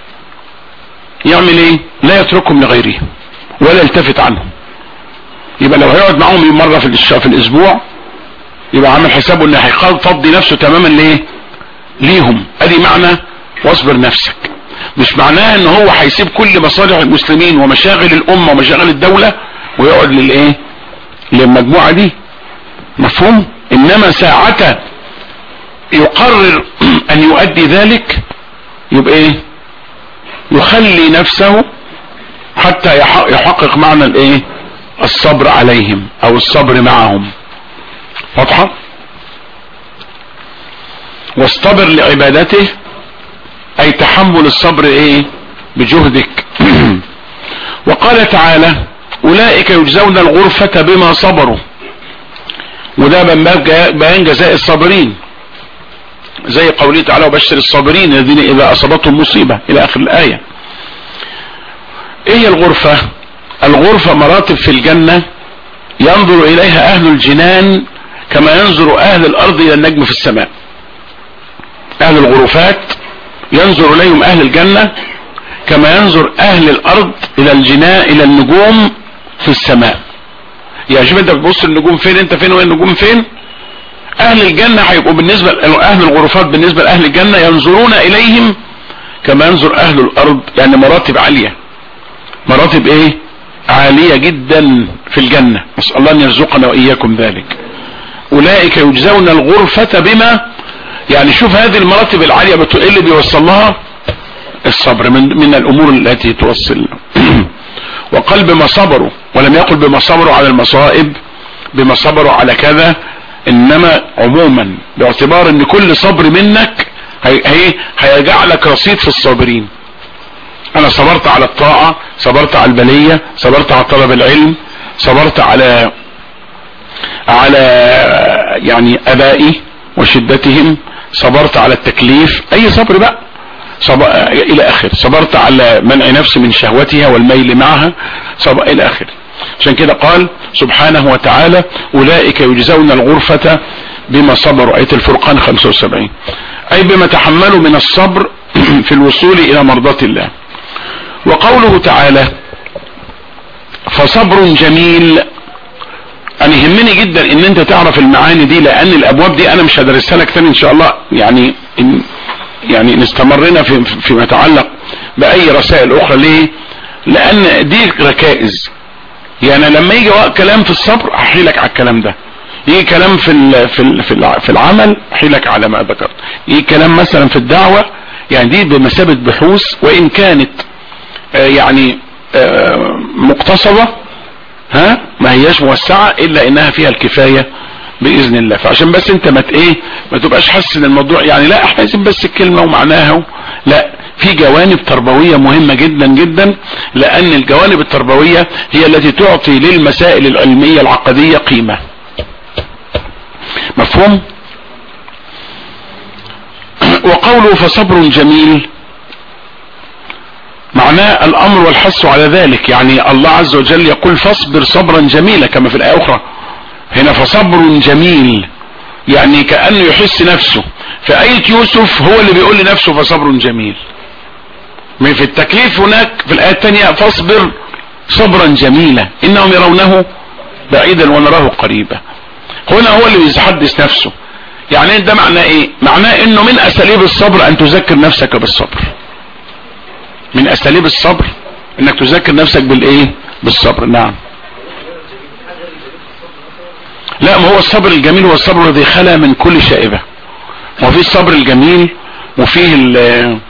يعمل ايه لا يتركهم لغيرهم ولا يلتفت عنهم يبقى لو هيقعد معاهم مرة في الش- في الاسبوع يبقى عامل حسابه ان هيفضي نفسه تماما ليه ليهم ادي معنى واصبر نفسك مش معناه ان هو هيسيب كل مصالح المسلمين ومشاغل الامة ومشاغل الدولة ويقعد للايه للمجموعة دي مفهوم انما ساعة يقرر ان يؤدي ذلك يبقى ايه يخلي نفسه حتى يح- يحقق معنى الايه الصبر عليهم او الصبر معهم واضحة واصطبر لعبادته اي تحمل الصبر ايه بجهدك وقال تعالى اولئك يجزون الغرفة بما صبروا وده من باب جا- بيان جزاء الصابرين زي قوله تعالى وبشر الصابرين الذين اذا اصابتهم مصيبة الى اخر الاية ايه هي الغرفة الغرفة مراتب في الجنة ينظر اليها اهل الجنان كما ينظر اهل الارض الى النجم في السماء اهل الغرفات ينظر اليهم اهل الجنة كما ينظر اهل الارض الى الجناء الى النجوم في السماء يعني شوف انت بتبص النجوم فين انت فين وين النجوم فين اهل الجنة هيبقوا بالنسبة اهل الغرفات بالنسبة لاهل الجنة ينظرون اليهم كما ينظر اهل الارض يعني مراتب عالية مراتب ايه عالية جدا في الجنة نسأل الله ان يرزقنا واياكم ذلك اولئك يجزون الغرفة بما يعني شوف هذه المراتب العالية بتو- ايه اللي بيوصل لها الصبر من, من الامور التي توصل وقال بما صبروا ولم يقل بما صبروا على المصائب بما صبروا على كذا انما عموما باعتبار ان كل صبر منك هي هي هيجعلك رصيد في الصابرين انا صبرت على الطاعة صبرت على البلية صبرت على طلب العلم صبرت على على يعني ابائي وشدتهم صبرت على التكليف اي صبر بقى صب... الى اخر صبرت على منع نفسي من شهوتها والميل معها صب... الى اخر عشان كده قال سبحانه وتعالى اولئك يجزون الغرفة بما صبروا اية الفرقان 75 اي بما تحملوا من الصبر في الوصول الى مرضاة الله وقوله تعالى فصبر جميل انا يهمني جدا ان انت تعرف المعاني دي لان الابواب دي انا مش هدرسها لك تاني ان شاء الله يعني إن يعني ان استمرنا في فيما يتعلق باي رسائل اخرى ليه لان دي ركائز يعني لما يجي كلام في الصبر احيلك على الكلام ده يجي كلام في ال في ال في, ال في العمل احيلك على ما ذكرت يجي كلام مثلا في الدعوة يعني دي بمثابة بحوث وان كانت آه يعني آه مقتصبة ها ما هياش موسعة الا انها فيها الكفاية باذن الله فعشان بس انت ما ايه ما تبقاش حاسس ان الموضوع يعني لا احنا عايزين بس الكلمة ومعناها لا في جوانب تربوية مهمة جدا جدا لان الجوانب التربوية هي التي تعطي للمسائل العلمية العقدية قيمة مفهوم وقوله فصبر جميل معناه الامر والحث على ذلك يعني الله عز وجل يقول فاصبر صبرا جميلا كما في الايه الاخرى هنا فصبر جميل يعني كأنه يحس نفسه في آية يوسف هو اللي بيقول لنفسه فصبر جميل في التكليف هناك في الآية الثانية فاصبر صبرا جميلا إنهم يرونه بعيدا ونراه قريبا هنا هو اللي بيحدث نفسه يعني ده معناه ايه معناه انه من اساليب الصبر ان تذكر نفسك بالصبر من اساليب الصبر انك تذكر نفسك بالايه بالصبر نعم لا ما هو الصبر الجميل هو الصبر الذي خلى من كل شائبة وفي الصبر الجميل وفيه ال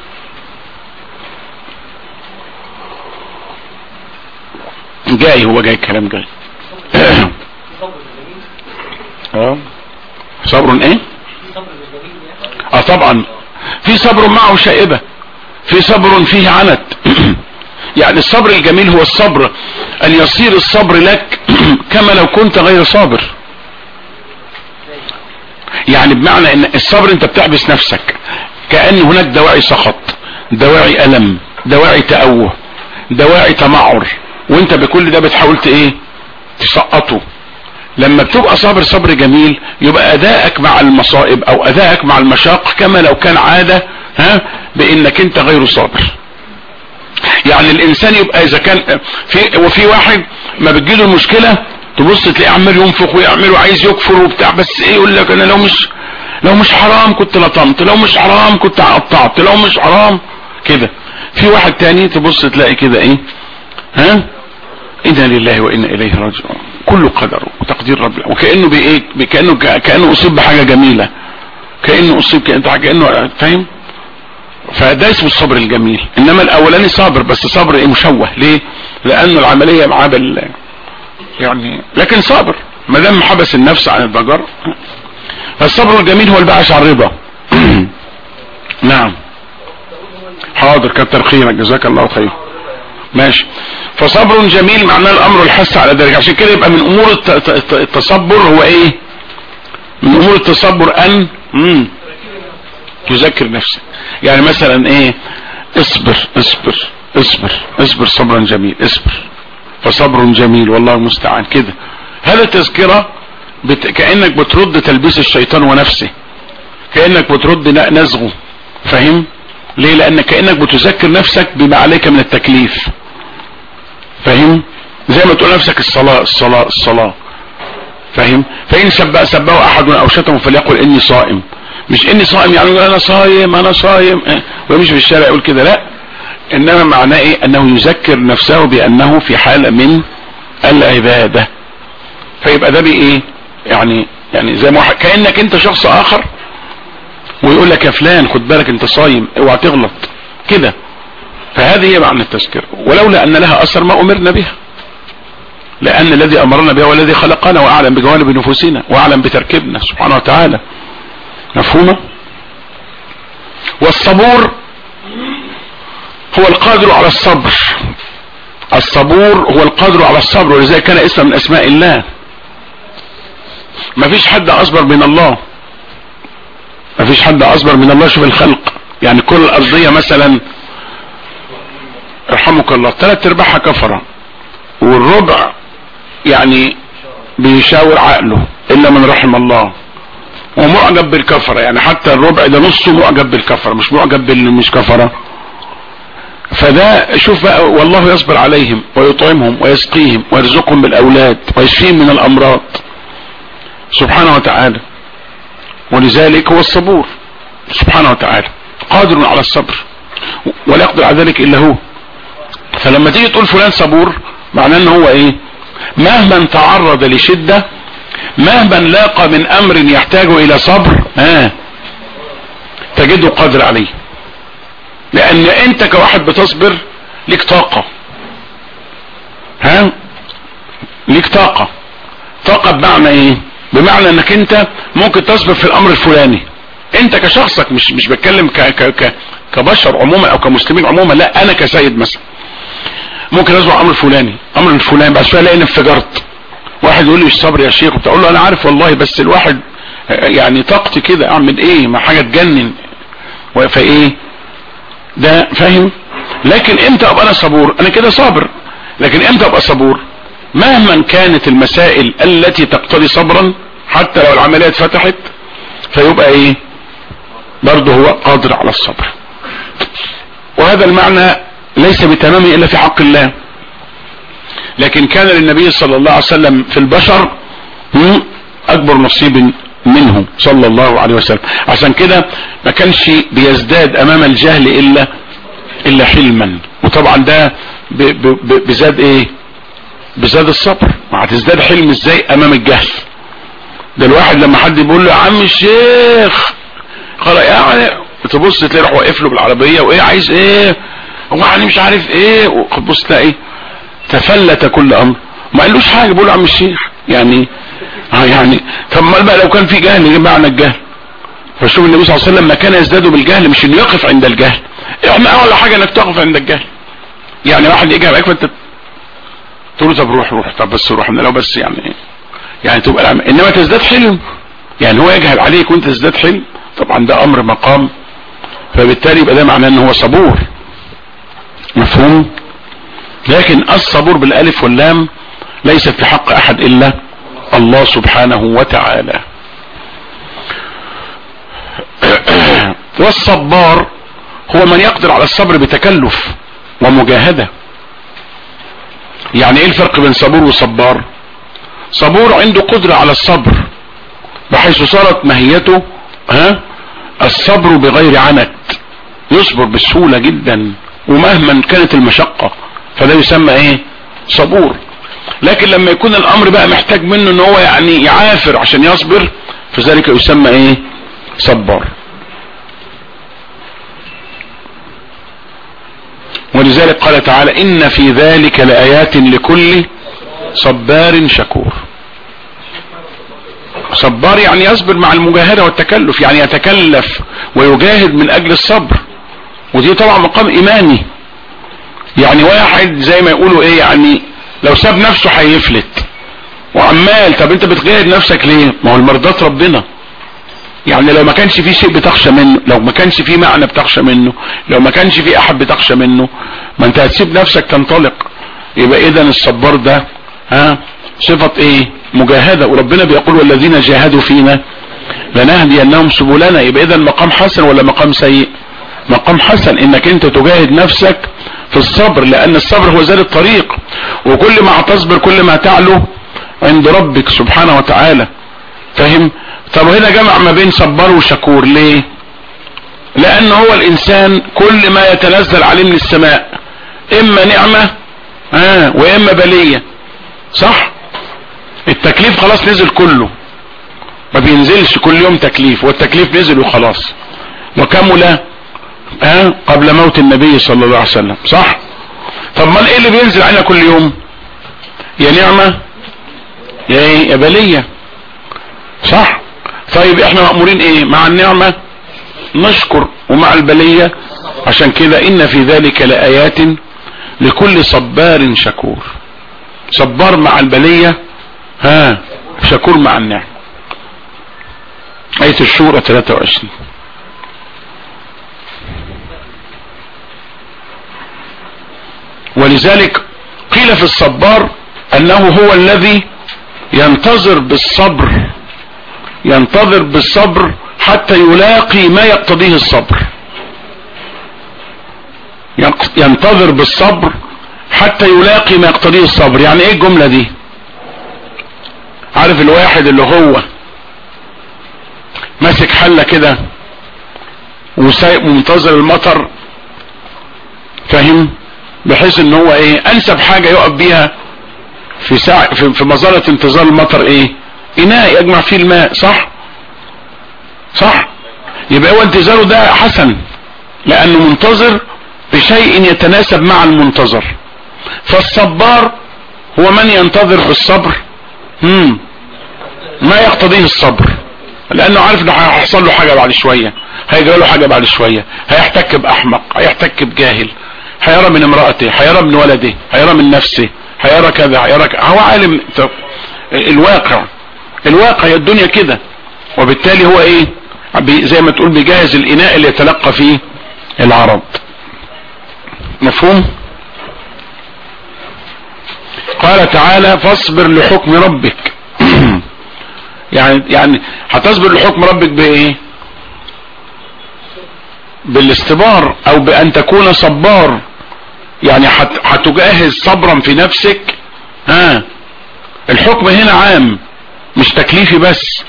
جاي هو جاي الكلام جاي اه صبر ايه اه طبعا في صبر معه شائبة في صبر فيه عنت يعني الصبر الجميل هو الصبر ان يصير الصبر لك كما لو كنت غير صابر يعني بمعنى ان الصبر انت بتحبس نفسك كأن هناك دواعي سخط دواعي ألم دواعي تأوه دواعي تمعر وانت بكل ده بتحاول ايه تسقطه لما بتبقى صابر صبر جميل يبقى ادائك مع المصائب او ادائك مع المشاق كما لو كان عادة ها بانك انت غير صابر يعني الانسان يبقى اذا كان في وفي واحد ما بتجيله المشكلة تبص تلاقيه عمال ينفخ ويعمل وعايز يكفر وبتاع بس ايه يقول لك انا لو مش لو مش حرام كنت لطمت لو مش حرام كنت قطعت لو مش حرام كده في واحد تاني تبص تلاقي كده ايه ها انا لله وانا اليه راجعون كله قدر وتقدير رب وكانه بايه كانه كانه اصيب بحاجه جميله كانه اصيب كانه كانه فاهم فده اسمه الصبر الجميل انما الاولاني صابر بس صبر ايه مشوه ليه لانه العمليه معاه بال يعني لكن صابر ما دام حبس النفس عن الضجر فالصبر الجميل هو البعث عن الرضا نعم حاضر كتر خيرك جزاك الله خير ماشي فصبر جميل معناه الامر الحث على ذلك عشان كده يبقى من امور التصبر هو ايه من امور التصبر ان مم. تذكر نفسك يعني مثلا ايه اصبر اصبر اصبر اصبر صبرا جميل اصبر فصبر جميل والله المستعان كده هذا تذكرة بت... كأنك بترد تلبيس الشيطان ونفسه كأنك بترد نزغه فاهم ليه لأنك كأنك بتذكر نفسك بما عليك من التكليف فاهم زي ما تقول نفسك الصلاة الصلاة الصلاة فاهم فإن سبأ سبه أحد أو شتمه فليقل إني صائم مش إني صائم يعني أنا صايم أنا صايم ويمشي في الشارع يقول كده لا انما معناه ايه انه يذكر نفسه بانه في حالة من العبادة فيبقى ده بايه يعني يعني زي ما كأنك انت شخص اخر ويقول لك يا فلان خد بالك انت صايم اوعى تغلط كده فهذه هي معنى التذكير ولولا ان لها اثر ما امرنا بها لان الذي امرنا بها والذي خلقنا واعلم بجوانب نفوسنا واعلم بتركيبنا سبحانه وتعالى مفهومه والصبور هو القادر على الصبر الصبور هو القادر على الصبر ولذلك كان اسم من اسماء الله مفيش حد اصبر من الله مفيش حد اصبر من الله شوف الخلق يعني كل الارضية مثلا رحمك الله ثلاث ارباعها كفرة والربع يعني بيشاور عقله الا من رحم الله ومعجب بالكفرة يعني حتى الربع ده نصه معجب بالكفرة مش معجب باللي مش كفرة فده شوف بقى والله يصبر عليهم ويطعمهم ويسقيهم ويرزقهم بالاولاد ويشفيهم من الامراض سبحانه وتعالى ولذلك هو الصبور سبحانه وتعالى قادر على الصبر ولا يقدر على ذلك الا هو فلما تيجي تقول فلان صبور معناه ان هو ايه مهما تعرض لشدة مهما لاقى من امر يحتاج الى صبر ها تجده قادر عليه لان انت كواحد بتصبر ليك طاقة ها ليك طاقة طاقة بمعنى ايه بمعنى انك انت ممكن تصبر في الامر الفلاني انت كشخصك مش مش بتكلم ك ك ك كبشر عموما او كمسلمين عموما لا انا كسيد مثلا ممكن اصبر امر فلاني امر الفلاني بس الاقي اني انفجرت واحد يقول لي الصبر يا شيخ بتقول له انا عارف والله بس الواحد يعني طاقتي كده اعمل ايه ما حاجه تجنن فايه ده فاهم لكن امتى ابقى انا صبور انا كده صابر لكن امتى ابقى صبور مهما كانت المسائل التي تقتضي صبرا حتى لو العملية اتفتحت فيبقى ايه برضه هو قادر على الصبر وهذا المعنى ليس بتمامه الا في حق الله لكن كان للنبي صلى الله عليه وسلم في البشر اكبر نصيب منه صلى الله عليه وسلم عشان كده ما كانش بيزداد امام الجهل الا الا حلما وطبعا ده بزاد ايه بزاد الصبر ما هتزداد حلم ازاي امام الجهل ده الواحد لما حد بيقول له يا عم الشيخ خلاص يعني تبص تلاقي راح واقف له بالعربيه وايه عايز ايه هو يعني مش عارف ايه وتبص تلاقي تفلت كل امر ما قالوش حاجه بيقول له عم الشيخ يعني اه يعني طب ما بقى لو كان في جهل ايه معنى الجهل فشوف النبي صلى الله عليه وسلم ما كان يزداد بالجهل مش انه يقف عند الجهل احنا اول حاجه انك تقف عند الجهل يعني واحد يجي عليك فانت تقول له طب روح روح طب بس روح لو بس يعني يعني تبقى العم... انما تزداد حلم يعني هو يجهل عليك وانت تزداد حلم طبعا ده امر مقام فبالتالي يبقى ده معناه ان هو صبور مفهوم لكن الصبور بالالف واللام ليست في حق احد الا الله سبحانه وتعالى والصبار هو من يقدر على الصبر بتكلف ومجاهدة يعني ايه الفرق بين صبور وصبار صبور عنده قدرة على الصبر بحيث صارت ماهيته ها الصبر بغير عنت يصبر بسهولة جدا ومهما كانت المشقة فده يسمى ايه صبور لكن لما يكون الامر بقى محتاج منه ان هو يعني يعافر عشان يصبر فذلك يسمى ايه صبار ولذلك قال تعالى ان في ذلك لآيات لكل صبار شكور صبار يعني يصبر مع المجاهدة والتكلف يعني يتكلف ويجاهد من اجل الصبر ودي طبعا مقام ايماني يعني واحد زي ما يقولوا ايه يعني لو ساب نفسه هيفلت وعمال طب انت بتجاهد نفسك ليه ما هو المرضات ربنا يعني لو ما كانش في شيء بتخشى منه لو ما كانش في معنى بتخشى منه لو ما كانش في احد بتخشى منه ما انت هتسيب نفسك تنطلق يبقى اذا الصبار ده ها صفة ايه مجاهدة وربنا بيقول والذين جاهدوا فينا لنهدينهم سبلنا يبقى اذا مقام حسن ولا مقام سيء مقام حسن انك انت تجاهد نفسك في الصبر لان الصبر هو زاد الطريق وكل ما هتصبر كل ما تعلو عند ربك سبحانه وتعالى فاهم طب هنا جمع ما بين صبار وشكور ليه لان هو الانسان كل ما يتنزل عليه من السماء اما نعمة آه واما بلية صح التكليف خلاص نزل كله ما بينزلش كل يوم تكليف والتكليف نزل وخلاص وكمل آه قبل موت النبي صلى الله عليه وسلم صح طب ما ايه اللي بينزل علينا كل يوم يا نعمة يا ايه يا بلية صح طيب احنا مأمورين ايه مع النعمة نشكر ومع البلية عشان كده ان في ذلك لآيات لكل صبار شكور صبار مع البلية ها شكور مع النعمة آية الشورى 23 ولذلك قيل في الصبار انه هو الذي ينتظر بالصبر ينتظر بالصبر حتى يلاقي ما يقتضيه الصبر ينتظر بالصبر حتى يلاقي ما يقتضيه الصبر يعني ايه الجملة دي عارف الواحد اللي هو ماسك حلة كده وسايق منتظر المطر فاهم بحيث ان هو ايه انسب حاجة يقف بيها في ساعة في, في مظلة انتظار المطر ايه اناء يجمع فيه الماء صح صح يبقى هو انتظاره ده حسن لانه منتظر بشيء يتناسب مع المنتظر فالصبار هو من ينتظر بالصبر مم. ما يقتضيه الصبر لانه عارف انه هيحصل له حاجة بعد شوية هيجرى له حاجة بعد شوية هيحتك باحمق هيحتك بجاهل هيرى من امرأته هيرى من ولده هيرى من نفسه هيرى كذا هيرى كذا هو عالم الواقع الواقع الدنيا كده وبالتالي هو ايه زي ما تقول بيجهز الاناء اللي يتلقى فيه العرض مفهوم قال تعالى فاصبر لحكم ربك يعني يعني هتصبر لحكم ربك بايه بالاستبار او بان تكون صبار يعني هتجهز صبرا في نفسك ها الحكم هنا عام مش تكليفي بس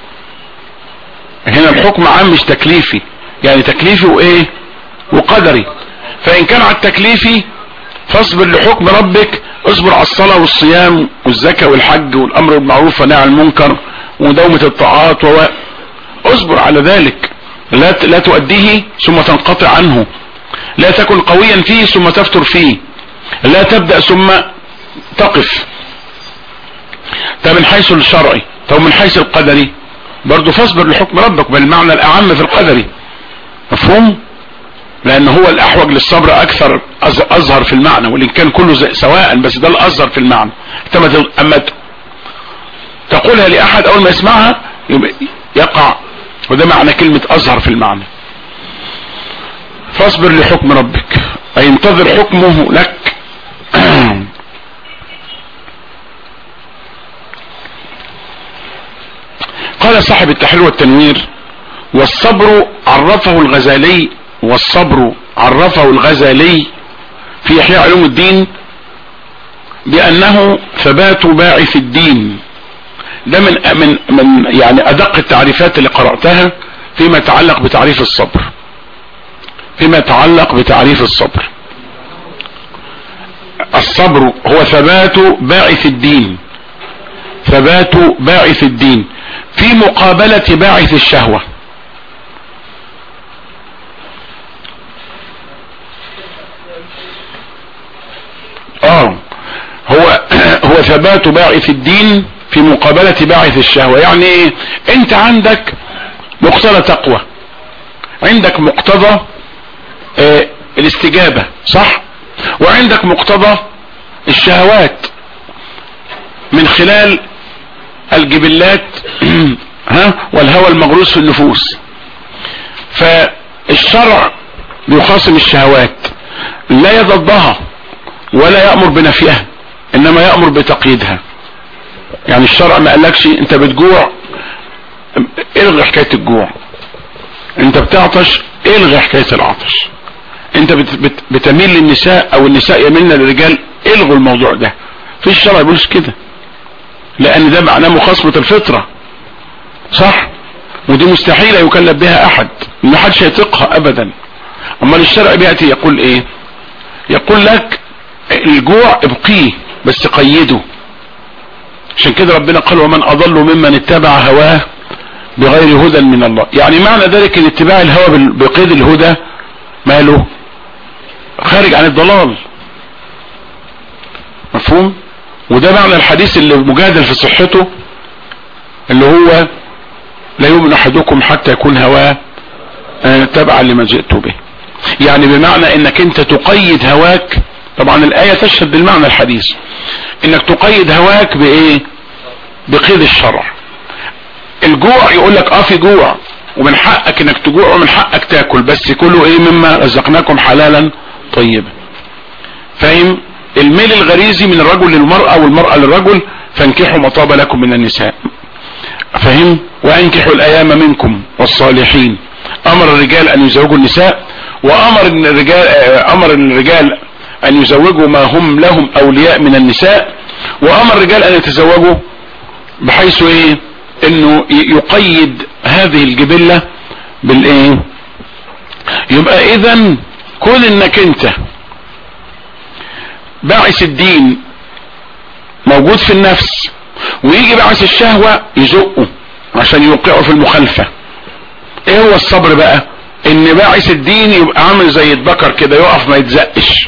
هنا الحكم عام مش تكليفي يعني تكليفي وايه وقدري فان كان على التكليفي فاصبر لحكم ربك اصبر على الصلاة والصيام والزكاة والحج والامر بالمعروف والنهي عن المنكر ودومة الطاعات و اصبر على ذلك لا لا تؤديه ثم تنقطع عنه لا تكن قويا فيه ثم تفتر فيه لا تبدأ ثم تقف ده من حيث الشرعي طب من حيث القدري برضو فاصبر لحكم ربك بالمعنى الاعم في القدري مفهوم لان هو الاحوج للصبر اكثر اظهر في المعنى وان كان كله سواء بس ده الاظهر في المعنى اما تقولها لاحد اول ما يسمعها يقع وده معنى كلمة اظهر في المعنى فاصبر لحكم ربك اي انتظر حكمه لك قال صاحب التحرير والتنوير والصبر عرفه الغزالي والصبر عرفه الغزالي في احياء علوم الدين بانه ثبات باعث الدين ده من من من يعني ادق التعريفات اللي قراتها فيما يتعلق بتعريف الصبر فيما يتعلق بتعريف الصبر الصبر هو ثبات باعث الدين ثبات باعث الدين في مقابلة باعث الشهوة اه هو هو ثبات باعث الدين في مقابلة باعث الشهوة يعني ايه انت عندك مقتضى تقوى عندك مقتضى اه الاستجابة صح وعندك مقتضى الشهوات من خلال الجبلات ها والهوى المغروس في النفوس فالشرع بيخاصم الشهوات لا يضدها ولا يأمر بنفيها انما يأمر بتقييدها يعني الشرع ما قالكش انت بتجوع الغي حكاية الجوع انت بتعطش الغي حكاية العطش انت بت بت بتميل للنساء او النساء يميلن للرجال الغوا الموضوع ده في الشرع بيقولش كده لان ده معناه مخاصمة الفطرة صح ودي مستحيلة يكلف بها احد ما حدش يثقها ابدا اما الشرع بيأتي يقول ايه يقول لك الجوع ابقيه بس قيده عشان كده ربنا قال ومن اضل ممن اتبع هواه بغير هدى من الله يعني معنى ذلك ان اتباع الهوى بقيد الهدى ماله خارج عن الضلال مفهوم وده معنى الحديث اللي مجادل في صحته اللي هو لا يؤمن احدكم حتى يكون هواه تبعا لما جئت به يعني بمعنى انك انت تقيد هواك طبعا الاية تشهد بالمعنى الحديث انك تقيد هواك بايه بقيد الشرع الجوع يقول لك اه في جوع ومن حقك انك تجوع ومن حقك تاكل بس كلوا ايه مما رزقناكم حلالا طيبا فاهم الميل الغريزي من الرجل للمرأة والمرأة للرجل فانكحوا ما طاب لكم من النساء فهم وانكحوا الايام منكم والصالحين امر الرجال ان يزوجوا النساء وامر الرجال امر الرجال ان يزوجوا ما هم لهم اولياء من النساء وامر الرجال ان يتزوجوا بحيث ايه انه يقيد هذه الجبلة بالايه يبقى اذا كون انك انت باعث الدين موجود في النفس ويجي باعث الشهوة يزقه عشان يوقعه في المخالفة ايه هو الصبر بقى ان باعث الدين يبقى عامل زي البكر كده يقف ما يتزقش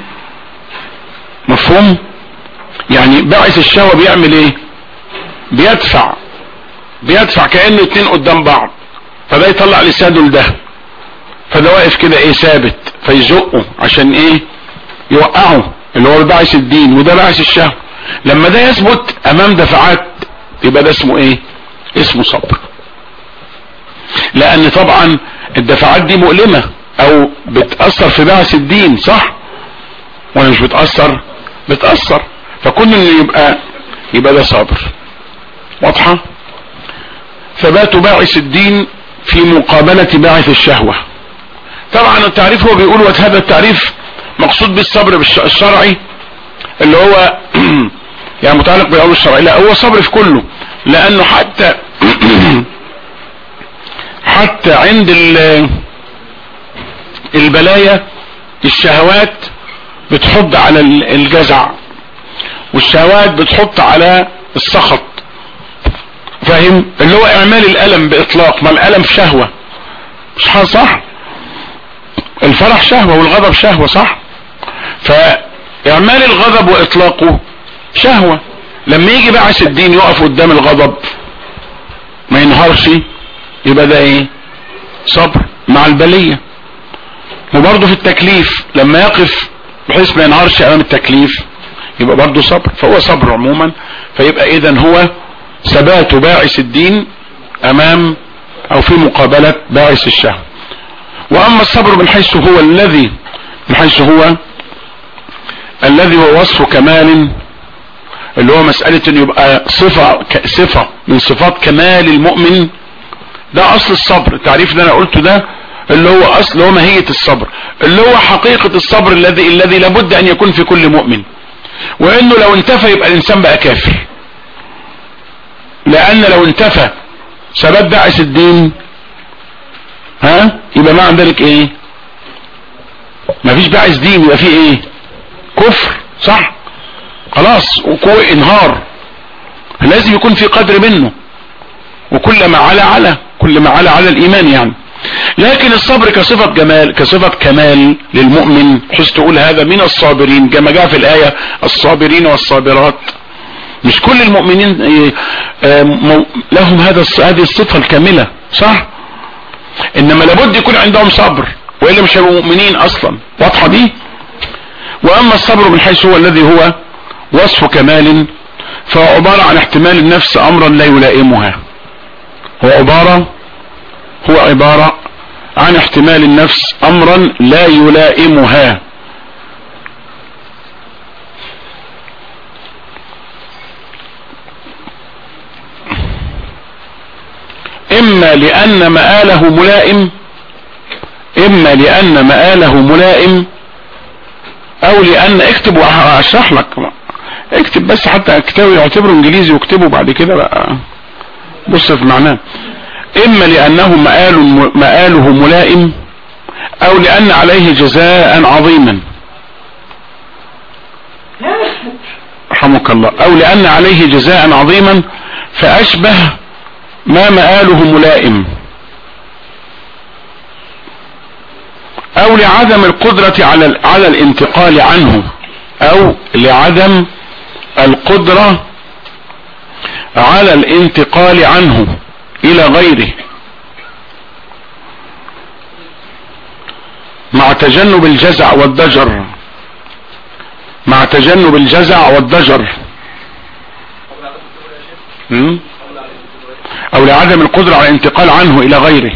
مفهوم يعني باعث الشهوة بيعمل ايه بيدفع بيدفع كأنه اتنين قدام بعض فده يطلع لسانه لده فده واقف كده ايه ثابت فيزقه عشان ايه يوقعه اللي هو باعث الدين وده باعث الشهوة لما ده يثبت امام دفعات يبقى ده اسمه ايه اسمه صبر لان طبعا الدفعات دي مؤلمة او بتأثر في بعث الدين صح ولا مش بتأثر بتأثر فكل ان يبقى يبقى ده صابر واضحة ثبات باعث الدين في مقابلة باعث الشهوة طبعا التعريف هو بيقول وهذا التعريف مقصود بالصبر الشرعي اللي هو يعني متعلق بالامر الشرعي لا هو صبر في كله لانه حتى حتى عند البلايا الشهوات بتحض على الجزع والشهوات بتحط على السخط فاهم اللي هو اعمال الالم باطلاق ما الالم شهوة مش صح الفرح شهوة والغضب شهوة صح فاعمال الغضب واطلاقه شهوة لما يجي بعث الدين يقف قدام الغضب ما ينهارش يبقى ده ايه صبر مع البلية وبرضه في التكليف لما يقف بحيث ما ينهارش امام التكليف يبقى برضه صبر فهو صبر عموما فيبقى اذا هو ثبات باعث الدين امام او في مقابلة باعث الشهوة واما الصبر من حيث هو الذي من حيث هو الذي هو وصف كمال اللي هو مسألة ان يبقى صفة صفة من صفات كمال المؤمن ده اصل الصبر التعريف اللي انا قلته ده اللي هو اصل هو ماهية الصبر اللي هو حقيقة الصبر الذي الذي لابد ان يكون في كل مؤمن وانه لو انتفى يبقى الانسان بقى كافر لان لو انتفى ثبات باعث الدين ها يبقى معنى ذلك ايه مفيش باعث دين يبقى فيه ايه كفر صح خلاص وقوة انهار لازم يكون في قدر منه وكل ما على على كل ما على على الايمان يعني لكن الصبر كصفة جمال كصفة كمال للمؤمن حس تقول هذا من الصابرين كما جاء في الآية الصابرين والصابرات مش كل المؤمنين لهم هذا هذه الصفة الكاملة صح انما لابد يكون عندهم صبر وإلا مش هيبقوا مؤمنين اصلا واضحة دي واما الصبر من حيث هو الذي هو وصف كمال فهو عبارة عن احتمال النفس امرا لا يلائمها هو عبارة هو عبارة عن احتمال النفس امرا لا يلائمها اما لان مآله ملائم اما لان مآله ملائم او لان اكتب واشرح لك اكتب بس حتى كتابه يعتبره انجليزي واكتبه بعد كده بقى بص في معناه اما لانه مآل مآله ملائم او لان عليه جزاء عظيما رحمك الله او لان عليه جزاء عظيما فاشبه ما مآله ملائم او لعدم القدرة على على الانتقال عنه او لعدم القدرة على الانتقال عنه الى غيره مع تجنب الجزع والضجر مع تجنب الجزع والضجر او لعدم القدرة على الانتقال عنه الى غيره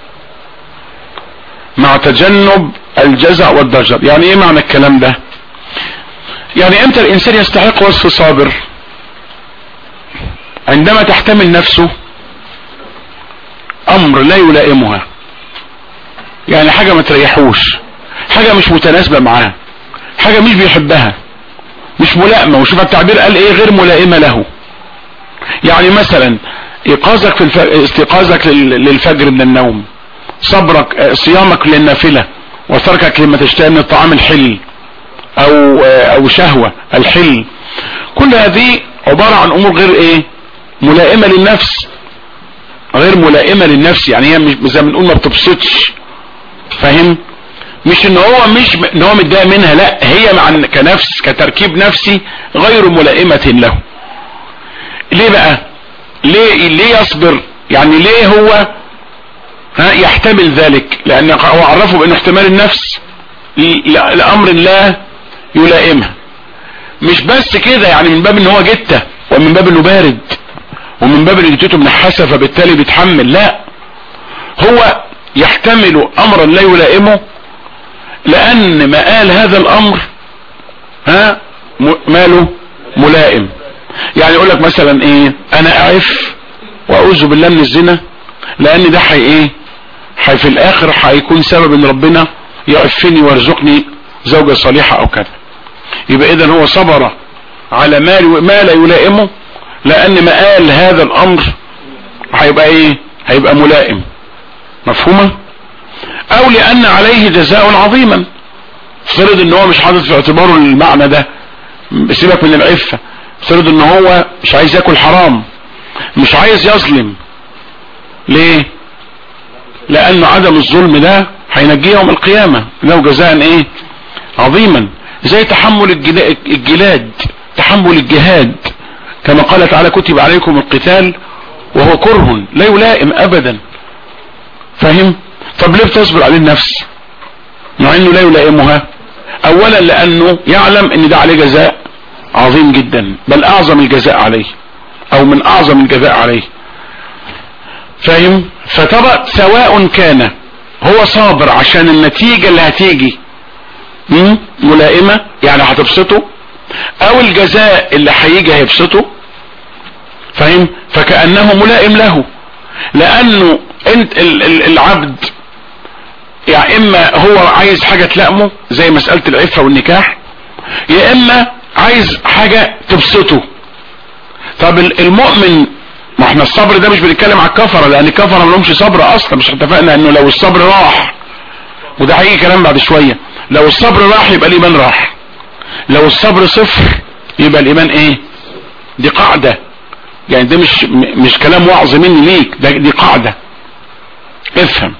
مع تجنب الجزع والضجر يعني ايه معنى الكلام ده يعني امتى الانسان يستحق وصف صابر عندما تحتمل نفسه امر لا يلائمها يعني حاجة ما تريحوش حاجة مش متناسبة معاه حاجة مش بيحبها مش ملائمة وشوف التعبير قال ايه غير ملائمة له يعني مثلا ايقاظك في الف... استيقاظك لل... للفجر من النوم صبرك صيامك للنافلة وتركك لما تشتهي من الطعام الحل او او شهوة الحل كل هذه عبارة عن امور غير ايه ملائمة للنفس غير ملائمة للنفس يعني هي مش زي ما بنقول ما بتبسطش فاهم مش ان هو مش ان هو متضايق منها لا هي مع كنفس كتركيب نفسي غير ملائمة له ليه بقى ليه ليه يصبر يعني ليه هو ها يحتمل ذلك لان هو عرفه بان احتمال النفس لامر لا يلائمها مش بس كده يعني من باب ان هو جته ومن باب انه بارد ومن باب ان جتته منحسه فبالتالي بيتحمل لا هو يحتمل امرا لا يلائمه لان مآل هذا الامر ها ماله ملائم يعني يقول لك مثلا ايه انا اعف واعوذ بالله من الزنا لان ده حي ايه حي في الاخر هيكون سبب ان ربنا يعفني ويرزقني زوجة صالحة او كذا يبقى اذا هو صبر على ما ما لا يلائمه لان مآل هذا الامر هيبقى ايه هيبقى ملائم مفهومة او لان عليه جزاء عظيما فرض ان هو مش حاطط في اعتباره المعنى ده سيبك من العفة فرض ان هو مش عايز ياكل حرام مش عايز يظلم ليه لان عدم الظلم ده هينجيه يوم القيامة له جزاء ايه عظيما زي تحمل الجلاد تحمل الجهاد كما قال تعالى كتب عليكم القتال وهو كره لا يلائم ابدا فاهم طب ليه بتصبر عليه النفس مع انه لا يلائمها اولا لانه يعلم ان ده عليه جزاء عظيم جدا بل اعظم الجزاء عليه او من اعظم الجزاء عليه فاهم فطبعا سواء كان هو صابر عشان النتيجة اللي هتيجي ملائمة يعني هتبسطه او الجزاء اللي هيجي هيبسطه فاهم فكأنه ملائم له لانه انت العبد يعني اما هو عايز حاجة تلائمه زي مسألة العفة والنكاح يا اما عايز حاجة تبسطه طب المؤمن ما احنا الصبر ده مش بنتكلم على الكفرة لان الكفرة ما لهمش صبر اصلا مش اتفقنا انه لو الصبر راح وده هيجي كلام بعد شوية لو الصبر راح يبقى الايمان راح لو الصبر صفر يبقى الايمان ايه دي قاعدة يعني ده مش مش كلام وعظ مني ليك ده دي قاعدة افهم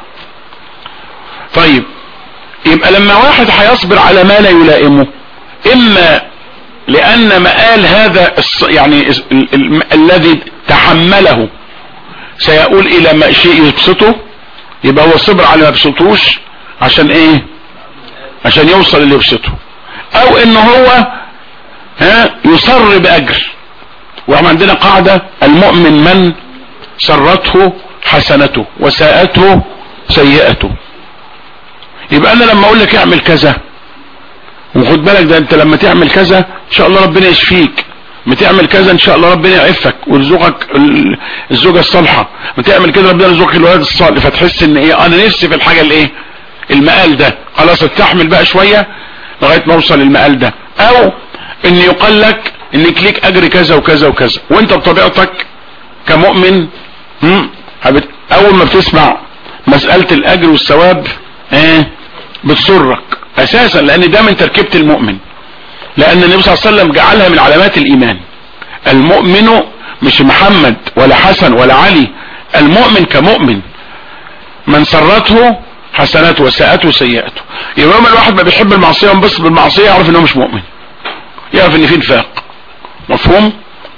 طيب يبقى لما واحد هيصبر على ما لا يلائمه اما لان مآل هذا يعني ال ال الذي تحمله سيقول الى ما شيء يبسطه يبقى هو صبر على ما يبسطوش عشان ايه عشان يوصل اللي يبسطه او ان هو ها يصر باجر واحنا عندنا قاعدة المؤمن من سرته حسنته وساءته سيئته يبقى انا لما اقول لك اعمل كذا وخد بالك ده انت لما تعمل كذا ان شاء الله ربنا يشفيك ما تعمل كذا ان شاء الله ربنا يعفك ويرزقك الزوجة الصالحة ما تعمل كده ربنا يرزقك الولد الصالح فتحس ان ايه انا نفسي في الحاجة الايه المقال ده خلاص استحمل بقى شوية لغاية ما اوصل المقال ده او ان يقال لك انك ليك اجر كذا وكذا وكذا وانت بطبيعتك كمؤمن اول ما بتسمع مسألة الاجر والثواب ايه بتسرك اساسا لان ده من تركيبة المؤمن لان النبي صلى الله عليه وسلم جعلها من علامات الايمان المؤمن مش محمد ولا حسن ولا علي المؤمن كمؤمن من سرته حسناته وساءته سيئته يبقى لما الواحد ما بيحب المعصية وانبسط بالمعصية يعرف انه مش مؤمن يعرف ان في نفاق مفهوم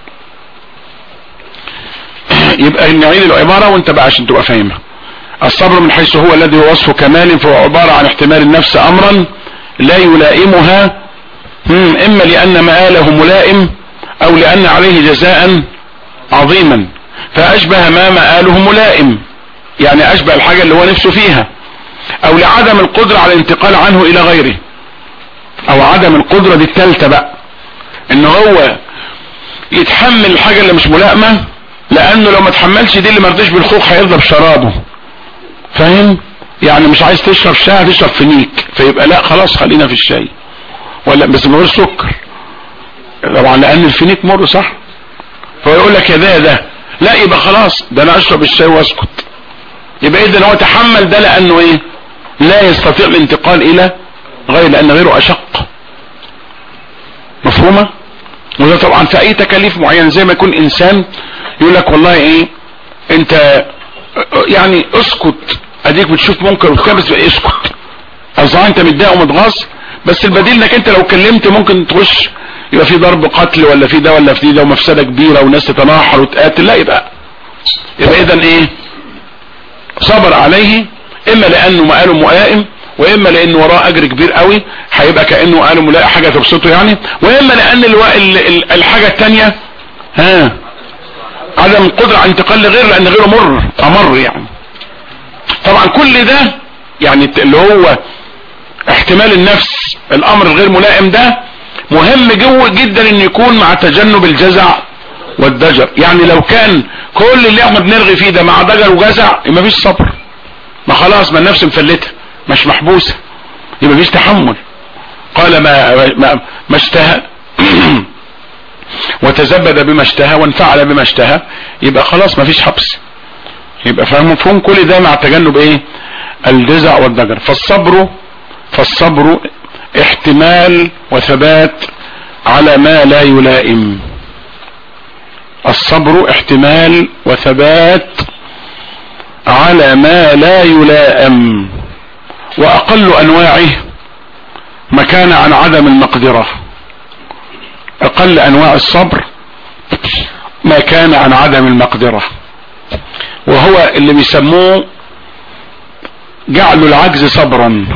يبقى نعيد العبارة وانت بقى عشان تبقى فاهمها الصبر من حيث هو الذي هو وصف كمال فهو عبارة عن احتمال النفس امرا لا يلائمها اما لان مآله ملائم او لان عليه جزاء عظيما فاشبه ما مآله ملائم يعني اشبه الحاجة اللي هو نفسه فيها او لعدم القدرة على الانتقال عنه الى غيره او عدم القدرة دي التالتة بقى ان هو يتحمل الحاجة اللي مش ملائمة لانه لو ما تحملش دي اللي مرضيش بالخوخ هيرضى بشرابه فاهم يعني مش عايز تشرب شاي تشرب فينيك فيبقى لا خلاص خلينا في الشاي ولا بس من غير سكر طبعا لان الفينيك مر صح فيقول لك يا ده يا ده لا يبقى خلاص ده انا اشرب الشاي واسكت يبقى اذا هو تحمل ده لانه ايه لا يستطيع الانتقال الى غير لان غيره اشق مفهومه وده طبعا في اي تكاليف معينه زي ما يكون انسان يقول لك والله ايه انت يعني اسكت اديك بتشوف منكر وبتاع بس اسكت اصلا انت متضايق ومتغاظ بس البديل انك انت لو كلمت ممكن تخش يبقى في ضرب قتل ولا في ده ولا في ده ومفسده كبيره وناس تتناحر وتقاتل لا يبقى يبقى اذا ايه صبر عليه اما لانه مقاله ملائم واما لانه وراه اجر كبير قوي هيبقى كانه قاله ملاقي حاجه تبسطه يعني واما لان الو... ال... ال... الحاجه الثانيه ها عدم القدره على انتقال لغيره لان غيره مر امر يعني طبعا كل ده يعني اللي هو احتمال النفس الامر الغير ملائم ده مهم جو جدا ان يكون مع تجنب الجزع والضجر يعني لو كان كل اللي احنا بنرغي فيه ده مع ضجر وجزع يبقى مفيش صبر ما خلاص ما النفس مفلته مش محبوسه يبقى مفيش تحمل قال ما ما, ما اشتهى وتزبد بما اشتهى وانفعل بما اشتهى يبقى خلاص مفيش حبس يبقى فاهم مفهوم كل ده مع تجنب ايه الجزع والضجر فالصبر فالصبر احتمال وثبات على ما لا يلائم الصبر احتمال وثبات على ما لا يلائم واقل انواعه ما كان عن عدم المقدرة اقل انواع الصبر ما كان عن عدم المقدرة وهو اللي بيسموه جعل العجز صبرا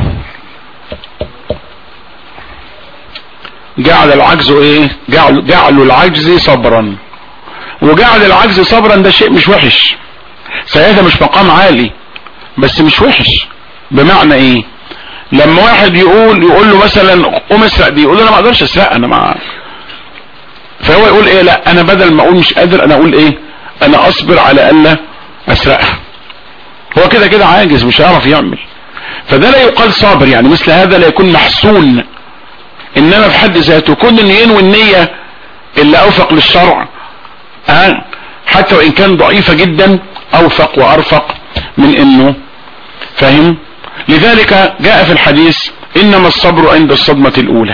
جعل العجز ايه جعل, جعل العجز صبرا وجعل العجز صبرا ده شيء مش وحش سيادة مش مقام عالي بس مش وحش بمعنى ايه لما واحد يقول يقول له مثلا قوم اسرق دي يقول له انا ما اقدرش اسرق انا مع فهو يقول ايه لا انا بدل ما اقول مش قادر انا اقول ايه انا اصبر على الا اسرقها هو كده كده عاجز مش هيعرف يعمل فده لا يقال صابر يعني مثل هذا لا يكون محسون انما في حد ذاته كون ان ينوي النية اللي اوفق للشرع أه؟ حتى وان كان ضعيفة جدا اوفق وارفق من انه فاهم لذلك جاء في الحديث انما الصبر عند الصدمة الاولى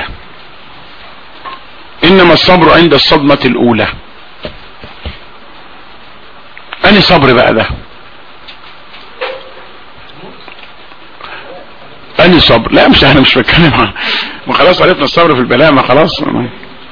انما الصبر عند الصدمة الاولى اني صبر بقى ده اني صبر لا مش احنا مش بتكلم عن ما خلاص عرفنا الصبر في البلاء ما خلاص ما.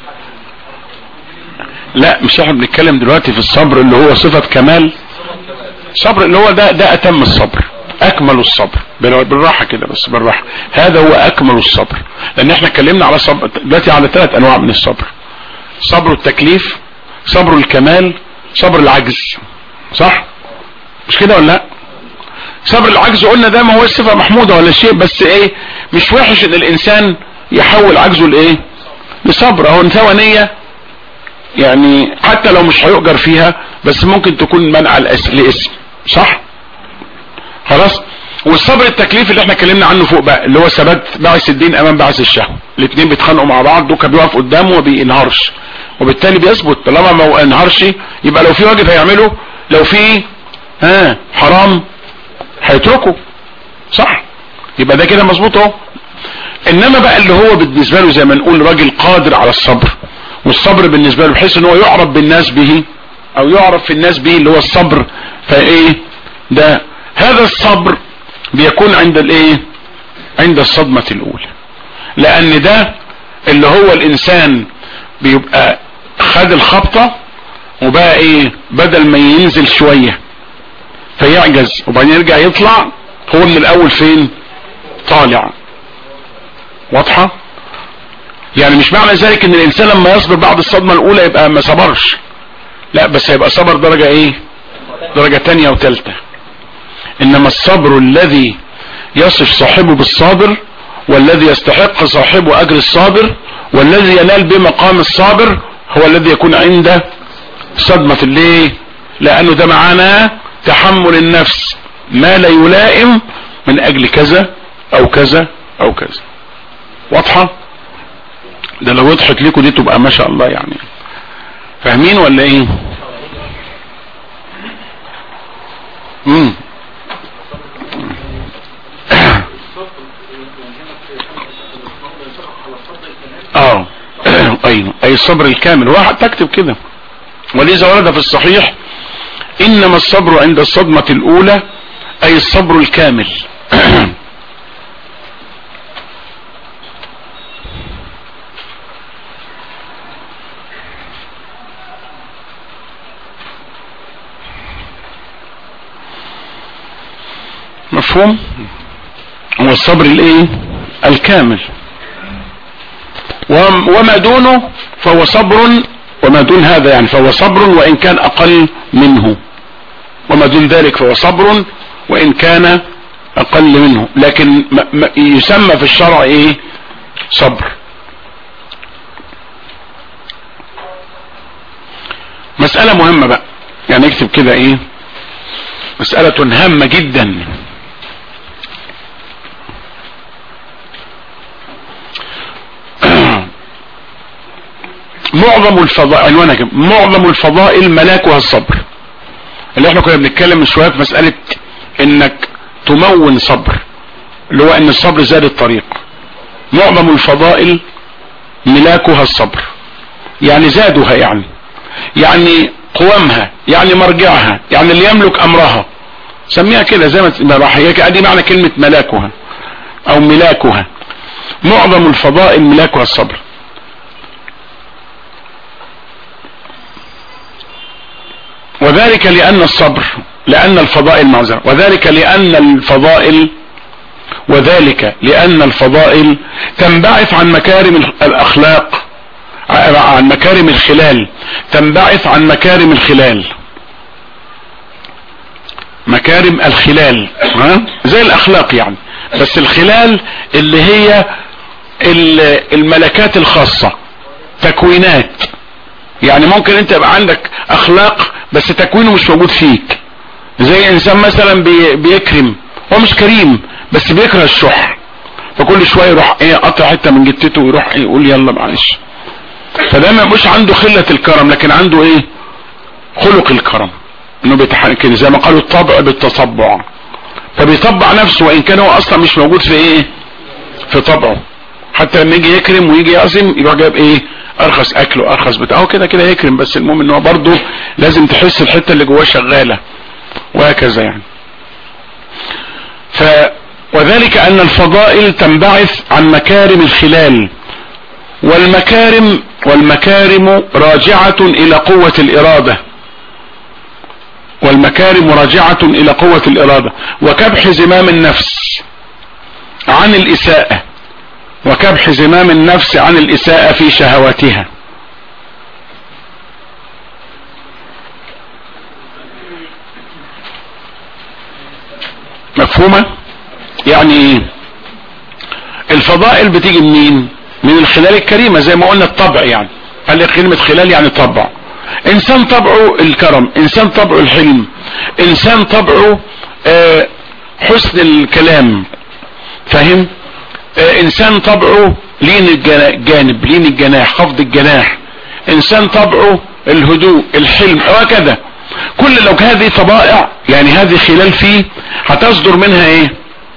لا مش احنا بنتكلم دلوقتي في الصبر اللي هو صفة كمال صبر اللي هو ده ده اتم الصبر اكمل الصبر بالراحة كده بس بالراحة هذا هو اكمل الصبر لان احنا اتكلمنا على صبر دلوقتي على ثلاث انواع من الصبر صبر التكليف صبر الكمال صبر العجز صح مش كده ولا لا صبر العجز قلنا ده ما هو صفة محمودة ولا شيء بس ايه مش وحش ان الانسان يحول عجزه لايه لصبر اهو انثى نية يعني حتى لو مش هيؤجر فيها بس ممكن تكون منع لاسم صح خلاص والصبر التكليف اللي احنا اتكلمنا عنه فوق بقى اللي هو ثبات بعث الدين امام بعث الشهوة الاثنين بيتخانقوا مع بعض دوكا بيقف قدامه وما بينهارش وبالتالي بيثبت طالما ما انهارش يبقى لو في واجب هيعمله لو في ها حرام هيتركه صح يبقى ده كده مظبوط اهو انما بقى اللي هو بالنسبه له زي ما نقول راجل قادر على الصبر والصبر بالنسبه له بحيث ان هو يعرف بالناس به او يعرف في الناس به اللي هو الصبر فايه ده هذا الصبر بيكون عند الايه عند الصدمة الاولى لان ده اللي هو الانسان بيبقى خد الخبطة وبقى ايه بدل ما ينزل شوية فيعجز وبعدين يرجع يطلع هو من الاول فين طالع واضحة يعني مش معنى ذلك ان الانسان لما يصبر بعد الصدمة الاولى يبقى ما صبرش لا بس هيبقى صبر درجة ايه درجة تانية وتالتة انما الصبر الذي يصف صاحبه بالصابر والذي يستحق صاحبه اجر الصابر والذي ينال بمقام الصابر هو الذي يكون عند صدمة الليه لانه ده معانا تحمل النفس ما لا يلائم من اجل كذا او كذا او كذا واضحة ده لو وضحت لكم دي تبقى ما شاء الله يعني فاهمين ولا ايه امم اه ايوه اي الصبر الكامل هو حتى اكتب كده ولذا ورد في الصحيح انما الصبر عند الصدمة الاولى اي الصبر الكامل مفهوم هو الصبر الايه الكامل وما دونه فهو صبر وما دون هذا يعني فهو صبر وان كان اقل منه وما دون ذلك فهو صبر وان كان اقل منه لكن يسمى في الشرع ايه صبر مسألة مهمة بقى يعني اكتب كده ايه مسألة هامة جدا معظم الفضائل عنوانك معظم الفضائل ملاكها الصبر اللي احنا كنا بنتكلم من شويه في مساله انك تمون صبر اللي هو ان الصبر زاد الطريق معظم الفضائل ملاكها الصبر يعني زادها يعني يعني قوامها يعني مرجعها يعني اللي يملك امرها سميها كده زي ما راح هي دي معنى كلمه ملاكها او ملاكها معظم الفضائل ملاكها الصبر وذلك لأن الصبر لأن الفضائل معذرة وذلك لأن الفضائل وذلك لأن الفضائل تنبعث عن مكارم الأخلاق عن مكارم الخلال تنبعث عن مكارم الخلال مكارم الخلال ها؟ زي الأخلاق يعني بس الخلال اللي هي الملكات الخاصة تكوينات يعني ممكن انت يبقى عندك اخلاق بس تكوينه مش موجود فيك زي انسان مثلا بي بيكرم هو مش كريم بس بيكره الشح فكل شويه يروح ايه قطع حته من جتته ويروح ايه يقول يلا معلش فده ما مش عنده خله الكرم لكن عنده ايه خلق الكرم انه بيتحكم زي ما قالوا الطبع بالتصبع فبيطبع نفسه وان كان هو اصلا مش موجود في ايه في طبعه حتى لما يجي يكرم ويجي يعزم يروح جايب ايه ارخص اكل وارخص بتاعه كده كده يكرم بس المهم ان هو برضه لازم تحس الحته اللي جواه شغاله وهكذا يعني ف وذلك ان الفضائل تنبعث عن مكارم الخلال والمكارم والمكارم راجعة الى قوة الارادة والمكارم راجعة الى قوة الارادة وكبح زمام النفس عن الاساءة وكبح زمام النفس عن الاساءة في شهواتها مفهومة يعني ايه الفضائل بتيجي منين من الخلال الكريمة زي ما قلنا الطبع يعني قال لي كلمة خلال يعني طبع انسان طبعه الكرم انسان طبعه الحلم انسان طبعه آه حسن الكلام فاهم آه انسان طبعه لين الجانب لين الجناح خفض الجناح انسان طبعه الهدوء الحلم وهكذا كل لو هذه طبائع يعني هذه خلال فيه هتصدر منها ايه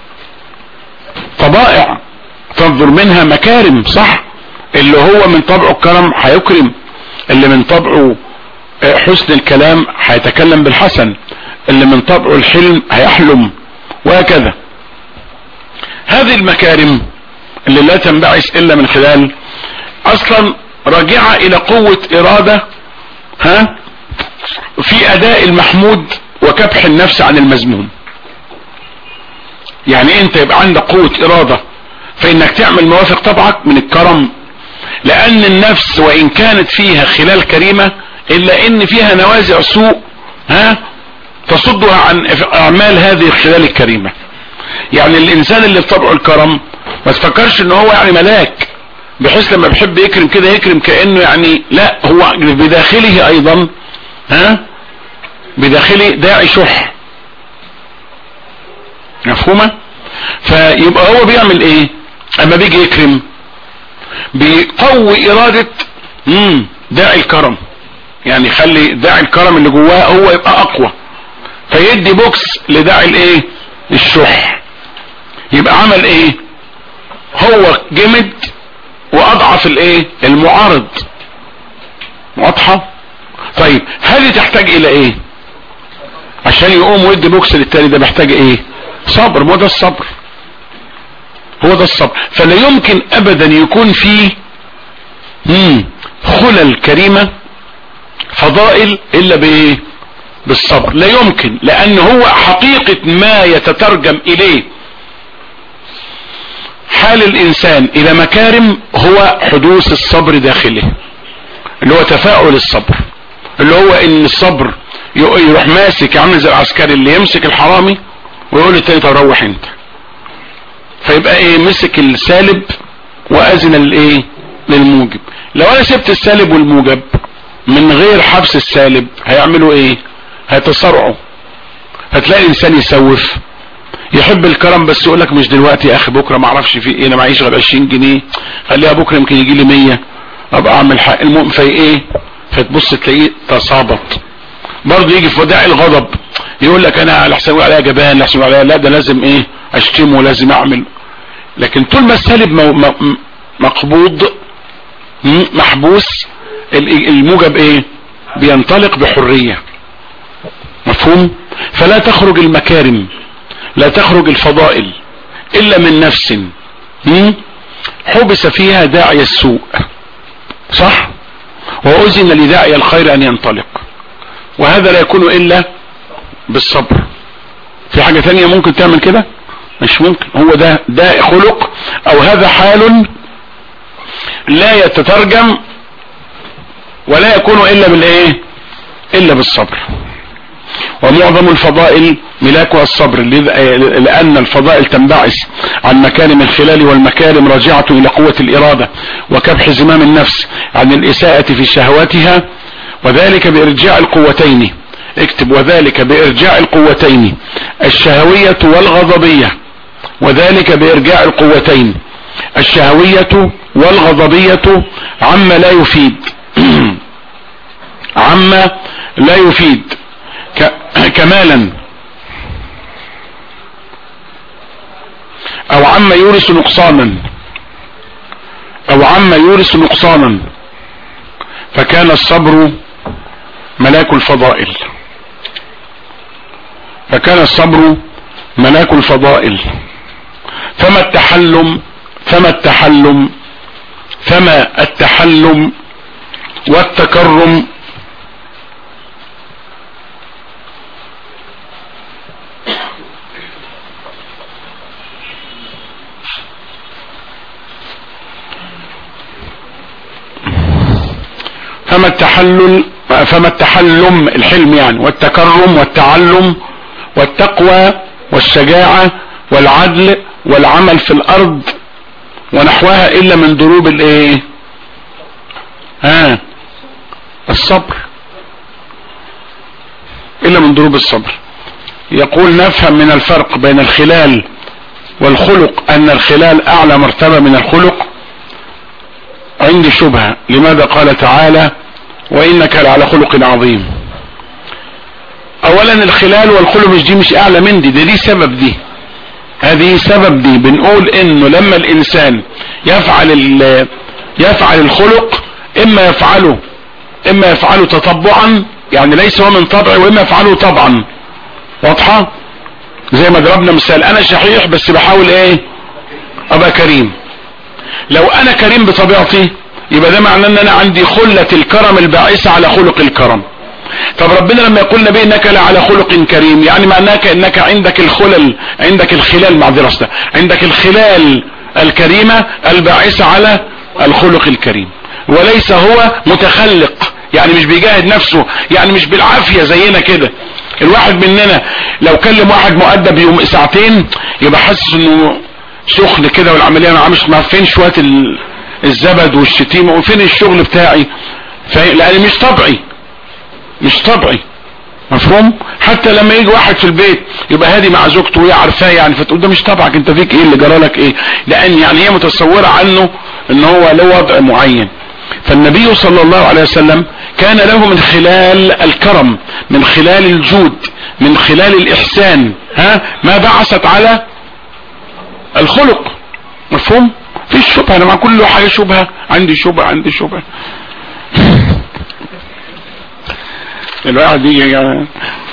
طبائع تصدر منها مكارم صح اللي هو من طبعه الكرم هيكرم اللي من طبعه حسن الكلام هيتكلم بالحسن اللي من طبعه الحلم هيحلم وهكذا هذه المكارم اللي لا تنبعث الا من خلال اصلا راجعة الى قوة ارادة ها في اداء المحمود وكبح النفس عن المذموم يعني انت يبقى عندك قوة ارادة فانك تعمل موافق طبعك من الكرم لان النفس وان كانت فيها خلال كريمة الا ان فيها نوازع سوء ها تصدها عن اعمال هذه الخلال الكريمة يعني الانسان اللي بطبعه الكرم ما تفكرش ان هو يعني ملاك بحيث لما بيحب يكرم كده يكرم كأنه يعني لا هو بداخله ايضا ها بداخله داعي شح مفهومة فيبقى هو بيعمل ايه اما بيجي يكرم بيقوي ارادة مم داعي الكرم يعني يخلي داعي الكرم اللي جواه هو يبقى اقوى فيدي بوكس لداعي الايه الشح يبقى عمل ايه هو جمد واضعف الايه المعارض واضحة طيب هذه تحتاج الى ايه عشان يقوم ويدي بوكس للتاني ده محتاج ايه صبر ما ده الصبر هو ده الصبر فلا يمكن ابدا يكون فيه مم خلل كريمة فضائل الا بايه بالصبر لا يمكن لان هو حقيقة ما يتترجم اليه حال الانسان الى مكارم هو حدوث الصبر داخله اللي هو تفاعل الصبر اللي هو ان الصبر يروح ماسك عامل زي العسكري اللي يمسك الحرامي ويقول للتاني طب روح انت فيبقى ايه مسك السالب واذن للايه للموجب لو انا سبت السالب والموجب من غير حبس السالب هيعملوا ايه هيتصارعوا هتلاقي الانسان يسوف يحب الكرم بس يقول لك مش دلوقتي يا اخي بكره ما اعرفش في ايه انا معيش غير 20 جنيه خليها بكره يمكن يجي لي 100 ابقى اعمل حق المهم في ايه فتبص تلاقيه تصابط برضه يجي في وداع الغضب يقول لك انا على حساب عليها جبان لحسن عليها لا ده لازم ايه اشتمه لازم اعمل لكن طول ما السالب مقبوض محبوس الموجب ايه بينطلق بحرية مفهوم فلا تخرج المكارم لا تخرج الفضائل الا من نفس حبس فيها داعي السوء صح واذن لداعي الخير ان ينطلق وهذا لا يكون الا بالصبر في حاجة ثانية ممكن تعمل كده مش ممكن هو ده ده خلق او هذا حال لا يتترجم ولا يكون الا بالايه الا بالصبر ومعظم الفضائل ملاكها الصبر لان الفضائل تنبعث عن مكارم الخلال والمكارم راجعة الى قوة الارادة وكبح زمام النفس عن الاساءة في شهواتها وذلك بارجاع القوتين اكتب وذلك بارجاع القوتين الشهوية والغضبية وذلك بارجاع القوتين الشهوية والغضبية عما لا يفيد عما لا يفيد كمالا او عما يورث نقصانا او عما يورث نقصانا فكان الصبر ملاك الفضائل فكان الصبر ملاك الفضائل فما التحلم فما التحلم فما التحلم والتكرم فما التحلل فما التحلم الحلم يعني والتكرم والتعلم والتقوى والشجاعة والعدل والعمل في الارض ونحوها الا من ضروب الايه ها الصبر الا من ضروب الصبر يقول نفهم من الفرق بين الخلال والخلق ان الخلال اعلى مرتبة من الخلق عندي شبهة لماذا قال تعالى وانك لعلى خلق عظيم اولا الخلال والخلق مش دي مش اعلى من دي دي, دي سبب دي هذه سبب دي بنقول انه لما الانسان يفعل يفعل الخلق اما يفعله اما يفعله تطبعا يعني ليس هو من طبعه واما يفعله طبعا واضحة زي ما ضربنا مثال انا شحيح بس بحاول ايه ابقى كريم لو انا كريم بطبيعتي يبقى ده معناه ان انا عندي خلة الكرم الباعثة على خلق الكرم طب ربنا لما يقول نبي انك لعلى خلق كريم يعني معناه انك عندك الخلل عندك الخلال مع دراسته عندك الخلال الكريمة الباعثة على الخلق الكريم وليس هو متخلق يعني مش بيجاهد نفسه يعني مش بالعافية زينا كده الواحد مننا لو كلم واحد مؤدب يوم ساعتين يبقى حاسس انه سخن كده والعمليه انا مش ما فين شويه ال- الزبد والشتيمه وفين الشغل بتاعي فا- لان مش طبعي مش طبعي مفهوم حتى لما يجي واحد في البيت يبقى هادي مع زوجته وهي عارفاه يعني فتقول ده مش طبعك انت فيك ايه اللي جرالك ايه لان يعني هي متصوره عنه ان هو له وضع معين فالنبي صلى الله عليه وسلم كان له من خلال الكرم من خلال الجود من خلال الاحسان ها ما بعثت على الخلق مفهوم في شبهه انا مع كل حاجه شبهه عندي شبهه عندي شبهه الواحد يجي يعني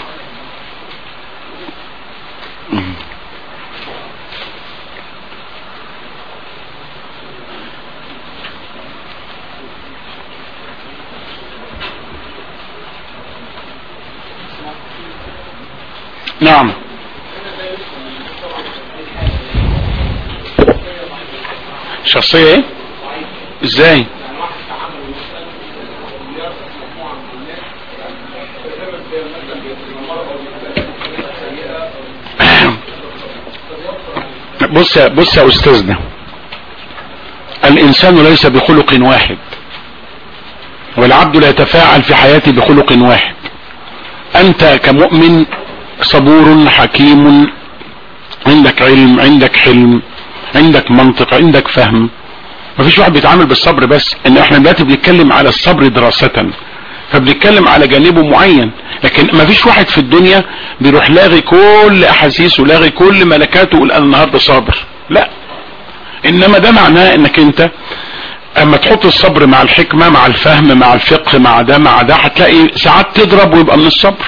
نعم شخصية ايه ازاي بص يا بص يا استاذنا الانسان ليس بخلق واحد والعبد لا يتفاعل في حياته بخلق واحد انت كمؤمن صبور حكيم عندك علم عندك حلم عندك منطق عندك فهم مفيش واحد بيتعامل بالصبر بس ان احنا دلوقتي بنتكلم على الصبر دراسة فبنتكلم على جانبه معين لكن مفيش واحد في الدنيا بيروح لاغي كل احاسيسه لاغي كل ملكاته ويقول انا النهارده صابر لا انما ده معناه انك انت اما تحط الصبر مع الحكمة مع الفهم مع الفقه مع ده مع ده هتلاقي ساعات تضرب ويبقى من الصبر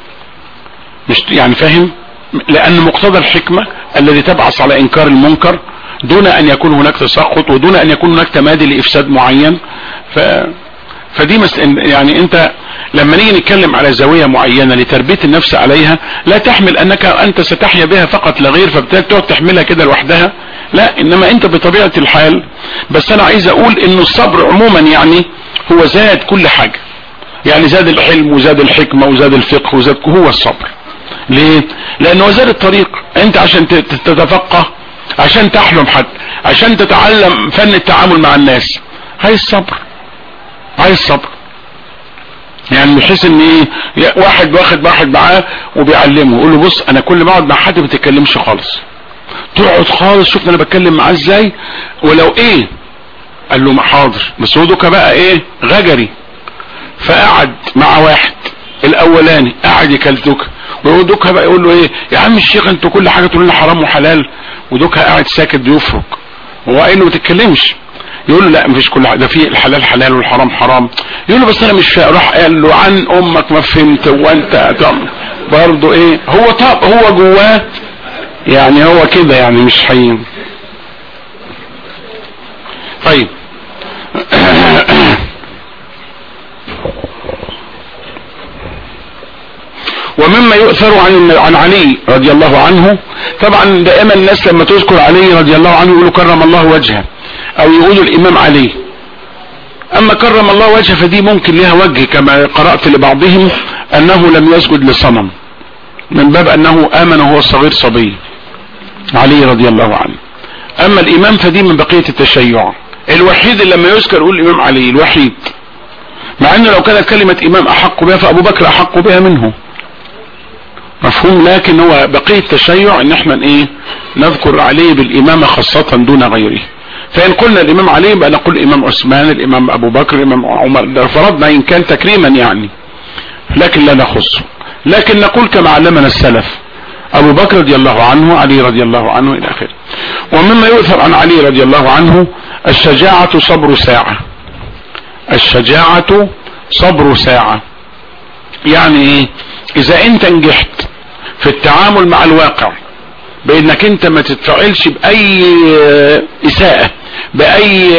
مش يعني فاهم لان مقتضى الحكمة الذي تبعث على انكار المنكر دون ان يكون هناك تسخط ودون ان يكون هناك تمادي لافساد معين ف فدي مس... يعني انت لما نيجي نتكلم على زاوية معينة لتربية النفس عليها لا تحمل انك انت ستحيا بها فقط لا غير فبالتالي تقعد تحملها كده لوحدها لا انما انت بطبيعة الحال بس انا عايز اقول انه الصبر عموما يعني هو زاد كل حاجة يعني زاد الحلم وزاد الحكمة وزاد الفقه وزاد هو الصبر ليه لانه زاد الطريق انت عشان تتفقه عشان تحلم حد عشان تتعلم فن التعامل مع الناس هاي الصبر عايز صبر يعني بحيث ان ايه واحد واخد واحد معاه وبيعلمه يقول له بص انا كل ما اقعد مع حد ما تتكلمش خالص تقعد خالص شوف انا بتكلم معاه ازاي ولو ايه قال له حاضر بس هو دوكا بقى ايه غجري فقعد مع واحد الاولاني قعد يكلتوك وهو دوكا بقى يقول له ايه يا عم الشيخ انتوا كل حاجه تقول لنا حرام وحلال ودوكا قاعد ساكت بيفرك هو قايل له ما تتكلمش يقول له لا مفيش كل حاجه ده في الحلال حلال والحرام حرام يقول له بس انا مش فاهم راح قال له عن امك ما فهمت وانت برضه ايه هو طب هو جواه يعني هو كده يعني مش حي طيب ومما يؤثر عن عن علي رضي الله عنه طبعا دائما الناس لما تذكر علي رضي الله عنه يقولوا كرم الله وجهه او يقولوا الامام علي اما كرم الله وجهه فدي ممكن لها وجه كما قرأت لبعضهم انه لم يسجد لصنم من باب انه امن وهو صغير صبي علي رضي الله عنه اما الامام فدي من بقية التشيع الوحيد اللي لما يذكر يقول الامام علي الوحيد مع انه لو كانت كلمة امام احق بها فابو بكر احق بها منه مفهوم لكن هو بقية التشيع ان احنا ايه نذكر عليه بالامامة خاصة دون غيره فإن قلنا الإمام علي بقى نقول الإمام عثمان الإمام أبو بكر الإمام عمر ده فرضنا إن كان تكريما يعني لكن لا نخصه لكن نقول كما علمنا السلف أبو بكر رضي الله عنه علي رضي الله عنه إلى آخره ومما يؤثر عن علي رضي الله عنه الشجاعة صبر ساعة الشجاعة صبر ساعة يعني إيه إذا أنت نجحت في التعامل مع الواقع بانك انت ما تتفعلش باي اساءة باي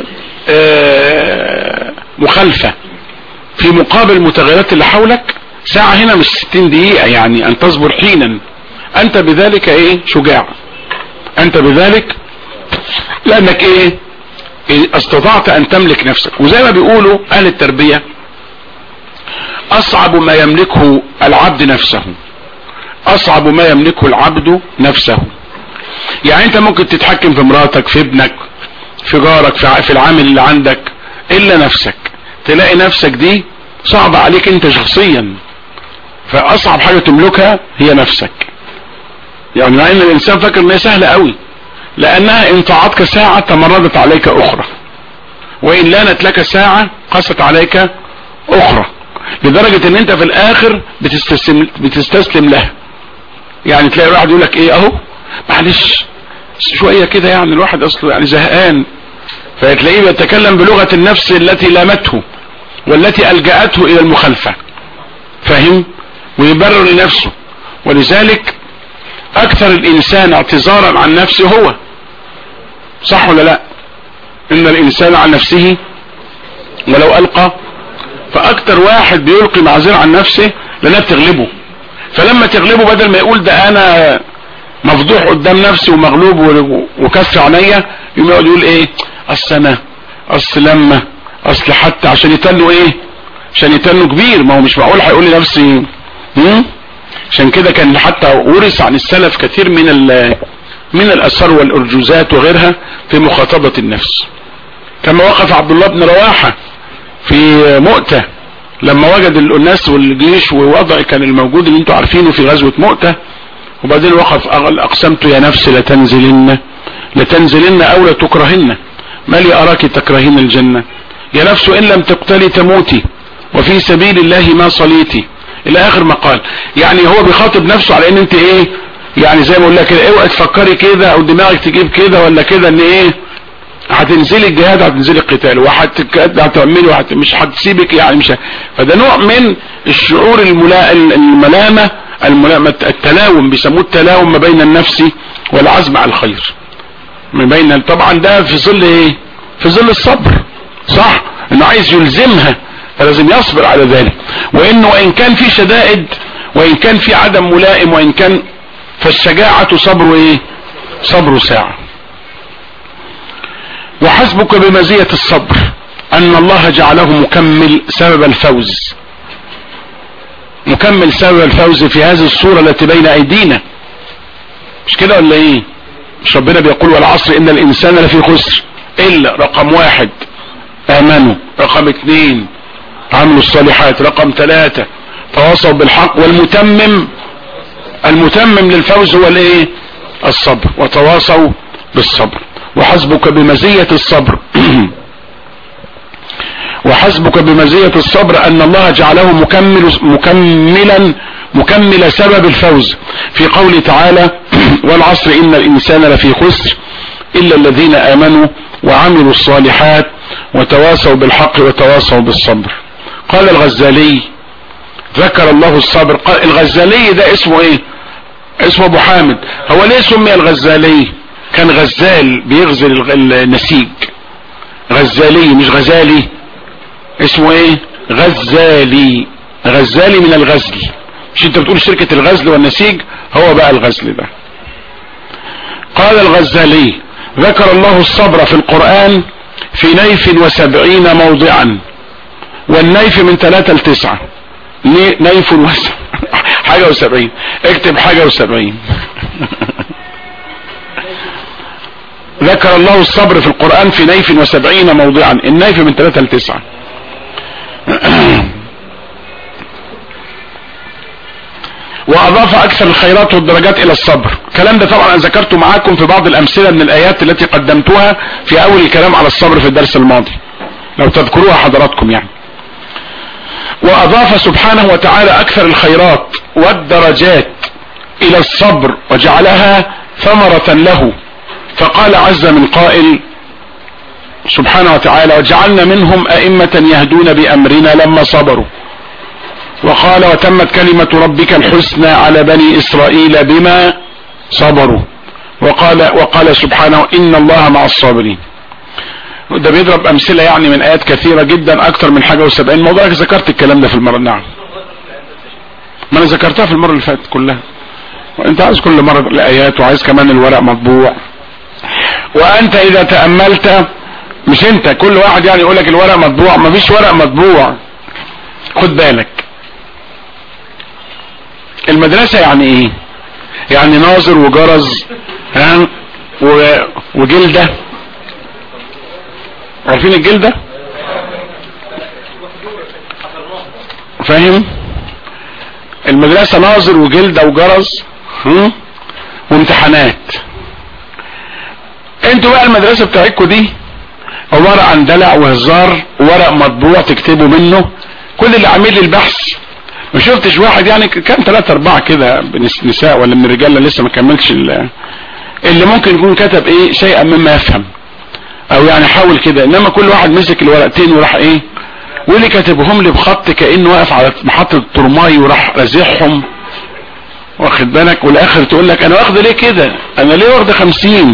مخالفة في مقابل المتغيرات اللي حولك ساعة هنا مش 60 دقيقة يعني ان تصبر حينا انت بذلك ايه شجاع انت بذلك لانك ايه استطعت ان تملك نفسك وزي ما بيقولوا اهل التربية اصعب ما يملكه العبد نفسه اصعب ما يملكه العبد نفسه يعني انت ممكن تتحكم في مراتك في ابنك في جارك في في العامل اللي عندك الا نفسك تلاقي نفسك دي صعبة عليك انت شخصيا فاصعب حاجة تملكها هي نفسك يعني مع ان الانسان فاكر ان هي سهلة قوي لانها ان طاعتك ساعة تمردت عليك اخرى وان لانت لك ساعة قست عليك اخرى لدرجة ان انت في الاخر بتستسلم, بتستسلم لها يعني تلاقي الواحد يقول لك ايه اهو معلش شوية كده يعني الواحد اصله يعني زهقان فتلاقيه بيتكلم بلغة النفس التي لامته والتي الجأته الى المخالفة فاهم ويبرر لنفسه ولذلك اكثر الانسان اعتذارا عن نفسه هو صح ولا لا ان الانسان عن نفسه ولو القى فاكتر واحد بيلقي معذرة عن نفسه لانها بتغلبه فلما تغلبه بدل ما يقول ده انا مفضوح قدام نفسي ومغلوب وكسر عينيا يقوم يقعد يقول ايه اصل انا اصل لما اصل حتى عشان يتنوا ايه عشان يتنوا كبير ما هو مش معقول هيقول لنفسي هم؟ عشان كده كان حتى ورث عن السلف كثير من من الاثار والارجوزات وغيرها في مخاطبة النفس كما وقف عبد الله بن رواحة في مؤتة لما وجد الناس والجيش ووضع كان الموجود اللي انتوا عارفينه في غزوة مؤتة وبعدين وقف اقسمت يا نفس لتنزلن لتنزلن او لتكرهن ما لي اراك تكرهين الجنة يا نفس ان لم تقتلي تموتي وفي سبيل الله ما صليتي الى اخر ما قال يعني هو بيخاطب نفسه على ان انت ايه يعني زي ما اقول لك كده اوعي تفكري كده او دماغك تجيب كده ولا كده ان ايه هتنزلي الجهاد هتنزلي القتال وهتعملي وحت... مش هتسيبك يعني مش ه... فده نوع من الشعور الملا... الملامة الملامة التلاوم بيسموه التلاوم ما بين النفس والعزم على الخير ما بين طبعا ده في ظل ايه في ظل الصبر صح انه عايز يلزمها فلازم يصبر على ذلك وانه وان كان في شدائد وان كان في عدم ملائم وان كان فالشجاعة صبر ايه صبر ساعة وحسبك بمزية الصبر ان الله جعله مكمل سبب الفوز مكمل سبب الفوز في هذه الصورة التي بين ايدينا مش كده ولا ايه مش ربنا بيقول والعصر ان الانسان لفي خسر الا رقم واحد امنوا رقم اثنين عملوا الصالحات رقم ثلاثة تواصوا بالحق والمتمم المتمم للفوز هو الايه الصبر وتواصوا بالصبر وحسبك بمزية الصبر وحسبك بمزية الصبر ان الله جعله مكمل مكملا مكمل سبب الفوز في قوله تعالى والعصر ان الانسان لفي خسر الا الذين امنوا وعملوا الصالحات وتواصوا بالحق وتواصوا بالصبر قال الغزالي ذكر الله الصبر قال الغزالي ده اسمه ايه اسمه ابو حامد هو ليه سمي الغزالي كان غزال بيغزل النسيج غزالي مش غزالي اسمه ايه غزالي غزالي من الغزل مش انت بتقول شركة الغزل والنسيج هو بقى الغزل ده قال الغزالي ذكر الله الصبر في القرآن في نيف وسبعين موضعا والنيف من ثلاثة لتسعة نيف وسبعين حاجة وسبعين اكتب حاجة وسبعين ذكر الله الصبر في القرآن في نيف وسبعين موضعا النيف من ثلاثة لتسعة واضاف اكثر الخيرات والدرجات الى الصبر الكلام ده طبعا انا ذكرته معاكم في بعض الامثلة من الايات التي قدمتها في اول الكلام على الصبر في الدرس الماضي لو تذكروها حضراتكم يعني واضاف سبحانه وتعالى اكثر الخيرات والدرجات الى الصبر وجعلها ثمرة له فقال عز من قائل سبحانه وتعالى وجعلنا منهم ائمة يهدون بامرنا لما صبروا وقال وتمت كلمة ربك الحسنى على بني اسرائيل بما صبروا وقال وقال سبحانه ان الله مع الصابرين ده بيضرب امثلة يعني من ايات كثيرة جدا اكتر من حاجة وسبعين موضوع ذكرت الكلام ده في المرة نعم ما انا ذكرتها في المرة اللي فاتت كلها وانت عايز كل مرة الايات وعايز كمان الورق مطبوع وانت اذا تأملت مش انت كل واحد يعني يقول لك الورق مطبوع مفيش ورق مطبوع خد بالك المدرسة يعني ايه يعني ناظر وجرز ها و... وجلدة عارفين الجلدة فاهم المدرسة ناظر وجلدة وجرز هم؟ وامتحانات انتوا بقى المدرسة بتاعتكم دي عبارة عن دلع وهزار وورق مطبوع تكتبوا منه كل اللي عامل لي البحث ما شفتش واحد يعني كان ثلاثة اربعة كده نساء ولا من الرجال لسه ما كملش اللي ممكن يكون كتب ايه شيئا مما يفهم او يعني حاول كده انما كل واحد مسك الورقتين وراح ايه واللي كاتبهم لي بخط كانه واقف على محطة الترماي وراح رازعهم واخد بالك والاخر تقول لك انا واخده ليه كده انا ليه واخده خمسين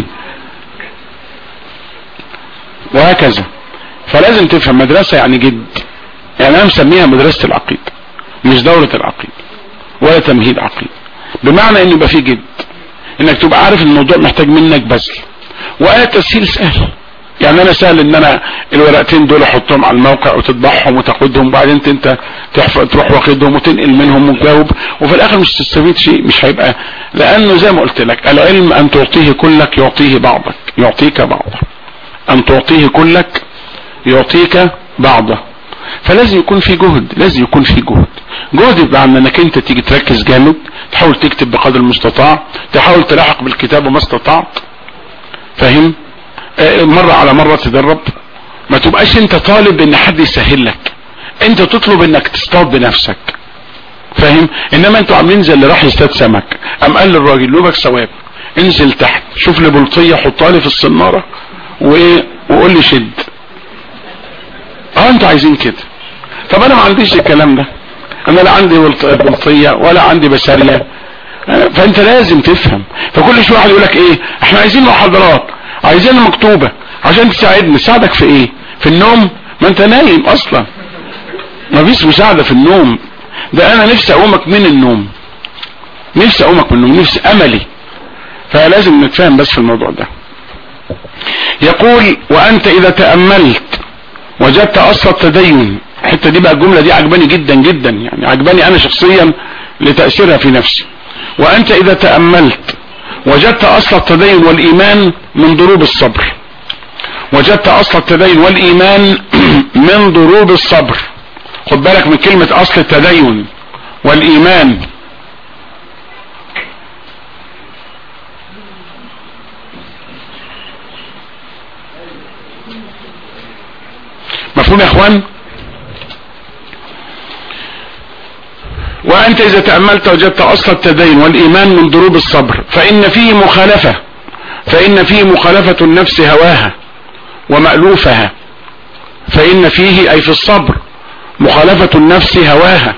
وهكذا فلازم تفهم مدرسة يعني جد يعني انا مسميها مدرسة العقيدة مش دورة العقيدة ولا تمهيد عقيدة بمعنى ان يبقى في جد انك تبقى عارف الموضوع محتاج منك بذل وآية تسهيل سهل يعني انا سهل ان انا الورقتين دول احطهم على الموقع وتطبعهم وتاخدهم وبعدين انت تروح واخدهم وتنقل منهم وتجاوب وفي الاخر مش تستفيد شيء مش هيبقى لانه زي ما قلت لك العلم ان تعطيه كلك يعطيه بعضك يعطيك بعضه ان تعطيه كلك يعطيك بعضه فلازم يكون في جهد لازم يكون في جهد جهد بمعنى انك انت تيجي تركز جامد تحاول تكتب بقدر المستطاع تحاول تلاحق بالكتابة ما استطعت فاهم آه مرة على مرة تدرب ما تبقاش انت طالب ان حد يسهل لك انت تطلب انك تصطاد بنفسك فاهم انما انتوا عاملين زي اللي راح يصطاد سمك قام قال للراجل لوبك ثواب انزل تحت شوف لي بلطيه حطها لي في الصناره وايه وقول لي شد اه انتوا عايزين كده طب انا ما عنديش الكلام ده انا لا عندي بلطيه ولا عندي بساريه فانت لازم تفهم فكل شويه واحد يقول لك ايه احنا عايزين محاضرات عايزينها مكتوبه عشان تساعدني تساعدك في ايه في النوم ما انت نايم اصلا ما فيش مساعده في النوم ده انا نفسي اقومك من النوم نفسي اقومك من النوم نفسي املي فلازم نتفاهم بس في الموضوع ده يقول وانت اذا تأملت وجدت اصل التدين الحتة دي بقى الجملة دي عجباني جدا جدا يعني عجباني انا شخصيا لتأثيرها في نفسي وانت اذا تأملت وجدت اصل التدين والايمان من ضروب الصبر وجدت اصل التدين والايمان من ضروب الصبر خد بالك من كلمة اصل التدين والايمان مفهوم يا اخوان وانت اذا تأملت وجدت اصل التدين والايمان من ضروب الصبر فان فيه مخالفة فان فيه مخالفة النفس هواها ومألوفها فان فيه اي في الصبر مخالفة النفس هواها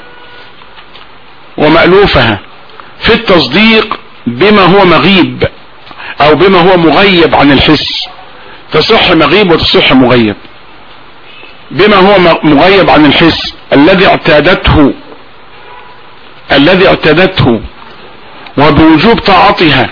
ومألوفها في التصديق بما هو مغيب او بما هو مغيب عن الحس تصح مغيب وتصح مغيب بما هو مغيب عن الحس الذي اعتادته الذي اعتادته وبوجوب طاعتها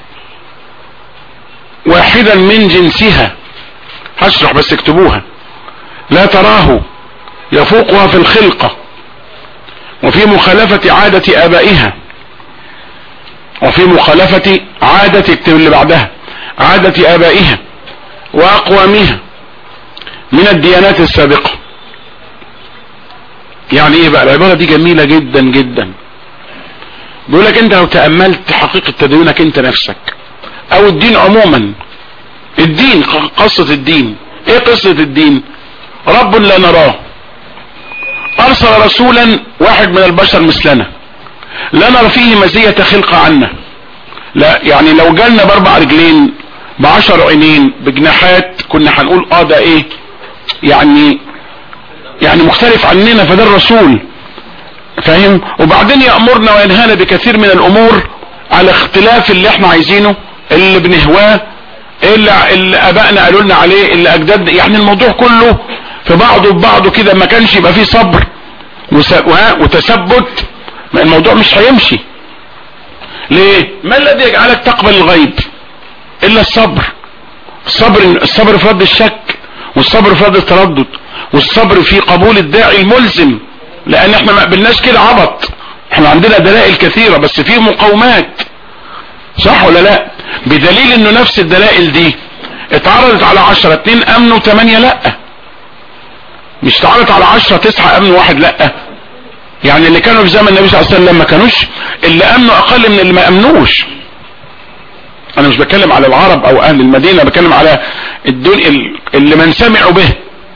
واحدا من جنسها هشرح بس اكتبوها لا تراه يفوقها في الخلقة وفي مخالفة عادة ابائها وفي مخالفة عادة اكتب اللي بعدها عادة ابائها واقوامها من الديانات السابقة يعني ايه بقى العبارة دي جميلة جدا جدا بيقول لك انت لو تأملت حقيقة تدينك انت نفسك او الدين عموما الدين قصة الدين ايه قصة الدين رب لا نراه ارسل رسولا واحد من البشر مثلنا لا نرى فيه مزية خلق عنا لا يعني لو جالنا باربع رجلين بعشر عينين بجناحات كنا هنقول اه ده ايه يعني يعني مختلف عننا فده الرسول فاهم وبعدين يأمرنا وينهانا بكثير من الامور على اختلاف اللي احنا عايزينه اللي بنهواه اللي, اللي ابائنا قالوا لنا عليه اللي اجداد يعني الموضوع كله في بعضه ببعضه كده ما كانش يبقى فيه صبر وتثبت الموضوع مش هيمشي ليه ما الذي يجعلك تقبل الغيب الا الصبر الصبر الصبر في رد الشك والصبر في رد التردد والصبر في قبول الداعي الملزم لان احنا ما قبلناش كده عبط احنا عندنا دلائل كثيرة بس في مقاومات صح ولا لا بدليل انه نفس الدلائل دي اتعرضت على عشرة اتنين امنوا تمانية لا مش اتعرضت على عشرة تسعة امنوا واحد لا يعني اللي كانوا في زمن النبي صلى الله عليه وسلم ما كانوش اللي امنوا اقل من اللي ما امنوش انا مش بتكلم على العرب او اهل المدينة بتكلم على الدنيا اللي من سمعوا به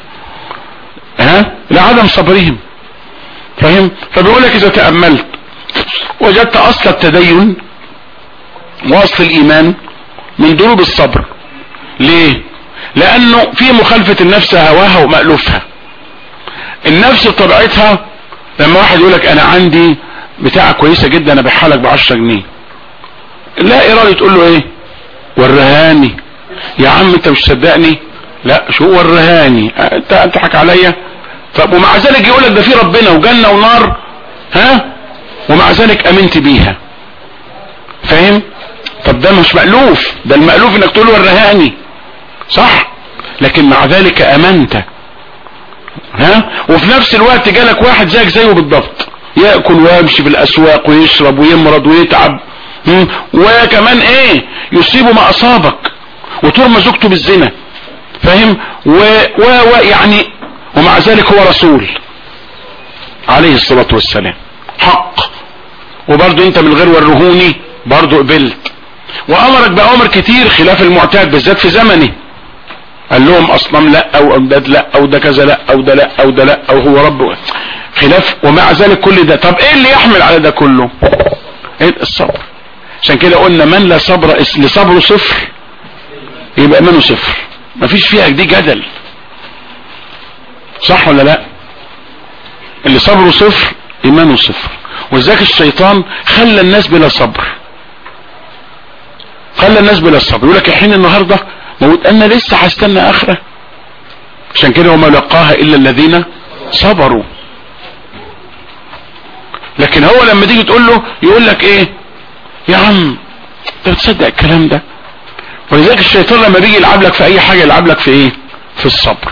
ها لعدم صبرهم فاهم فبيقول لك اذا تأملت وجدت اصل التدين واصل الايمان من دروب الصبر ليه لانه في مخالفة النفس هواها ومألوفها النفس بطبيعتها لما واحد يقول لك انا عندي بتاعة كويسة جدا انا بحالك بعشرة جنيه لا ارادة تقول له ايه ورهاني يا عم انت مش صدقني لا شو ورهاني انت تضحك عليا طب ومع ذلك يقول لك ده في ربنا وجنة ونار ها ومع ذلك امنت بيها فاهم طب ده مش مألوف ده المألوف انك تقول ورهاني صح لكن مع ذلك امنت ها وفي نفس الوقت جالك واحد زيك زيه بالضبط يأكل ويمشي في الاسواق ويشرب ويمرض ويتعب وكمان ايه يصيبه ما اصابك وترمى زوجته بالزنا فاهم و, و, و يعني ومع ذلك هو رسول عليه الصلاة والسلام حق وبرضه انت من غير ورهوني برضه قبلت وامرك بامر كتير خلاف المعتاد بالذات في زمنه قال لهم اصنام لا او امداد لا او ده كذا لا او ده لا او ده لا او هو رب خلاف ومع ذلك كل ده طب ايه اللي يحمل على ده كله ايه الصبر عشان كده قلنا من لا صبر لصبره صفر يبقى ايمانه صفر مفيش فيها دي جدل صح ولا لا اللي صبره صفر ايمانه صفر ولذلك الشيطان خلى الناس بلا صبر خلى الناس بلا صبر يقول لك الحين النهارده موت انا لسه هستنى اخره عشان كده وما لقاها الا الذين صبروا لكن هو لما تيجي تقول له يقول لك ايه يا عم انت بتصدق الكلام ده ولذلك الشيطان لما بيجي يلعب لك في اي حاجه يلعب لك في ايه في الصبر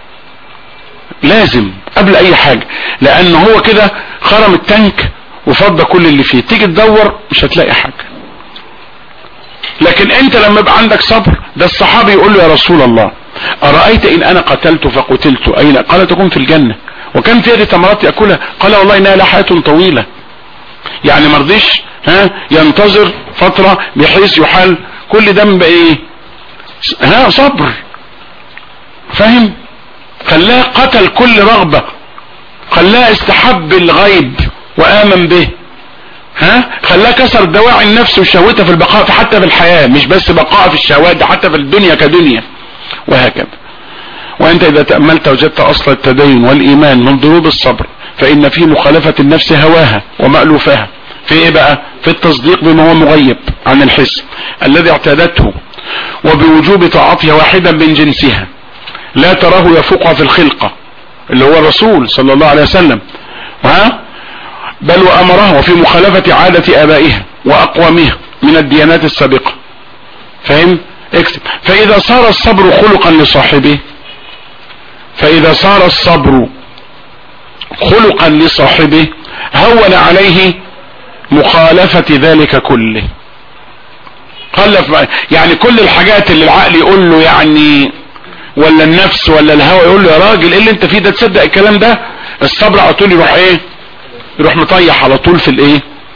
لازم قبل اي حاجه لان هو كده خرم التانك وفضى كل اللي فيه تيجي تدور مش هتلاقي حاجه لكن انت لما يبقى عندك صبر ده الصحابي يقول له يا رسول الله ارايت ان انا قتلت فقتلت اين قال تكون في الجنه وكم في يدي تمرات ياكلها قال والله انها لحياه طويله يعني مرضيش ها ينتظر فتره بحيث يحال كل ده من ايه ها صبر فاهم خلاه قتل كل رغبة خلاه استحب الغيب وآمن به ها خلاه كسر دواعي النفس وشهوتها في البقاء حتى في الحياة مش بس بقاء في الشهوات حتى في الدنيا كدنيا وهكذا وانت اذا تأملت وجدت اصل التدين والايمان من ضروب الصبر فان في مخالفة النفس هواها ومألوفها في ايه بقى في التصديق بما هو مغيب عن الحس الذي اعتادته وبوجوب طاعتها واحدا من جنسها لا تراه يفوقها في الخلقة اللي هو الرسول صلى الله عليه وسلم ها بل وامرها وفي مخالفة عادة ابائها واقوامها من الديانات السابقة فهم اكتب فاذا صار الصبر خلقا لصاحبه فاذا صار الصبر خلقا لصاحبه هون عليه مخالفة ذلك كله خلف يعني كل الحاجات اللي العقل يقول له يعني ولا النفس ولا الهوى يقول له يا راجل ايه اللي انت فيه ده تصدق الكلام ده الصبر على طول يروح ايه يروح مطيح على طول في الايه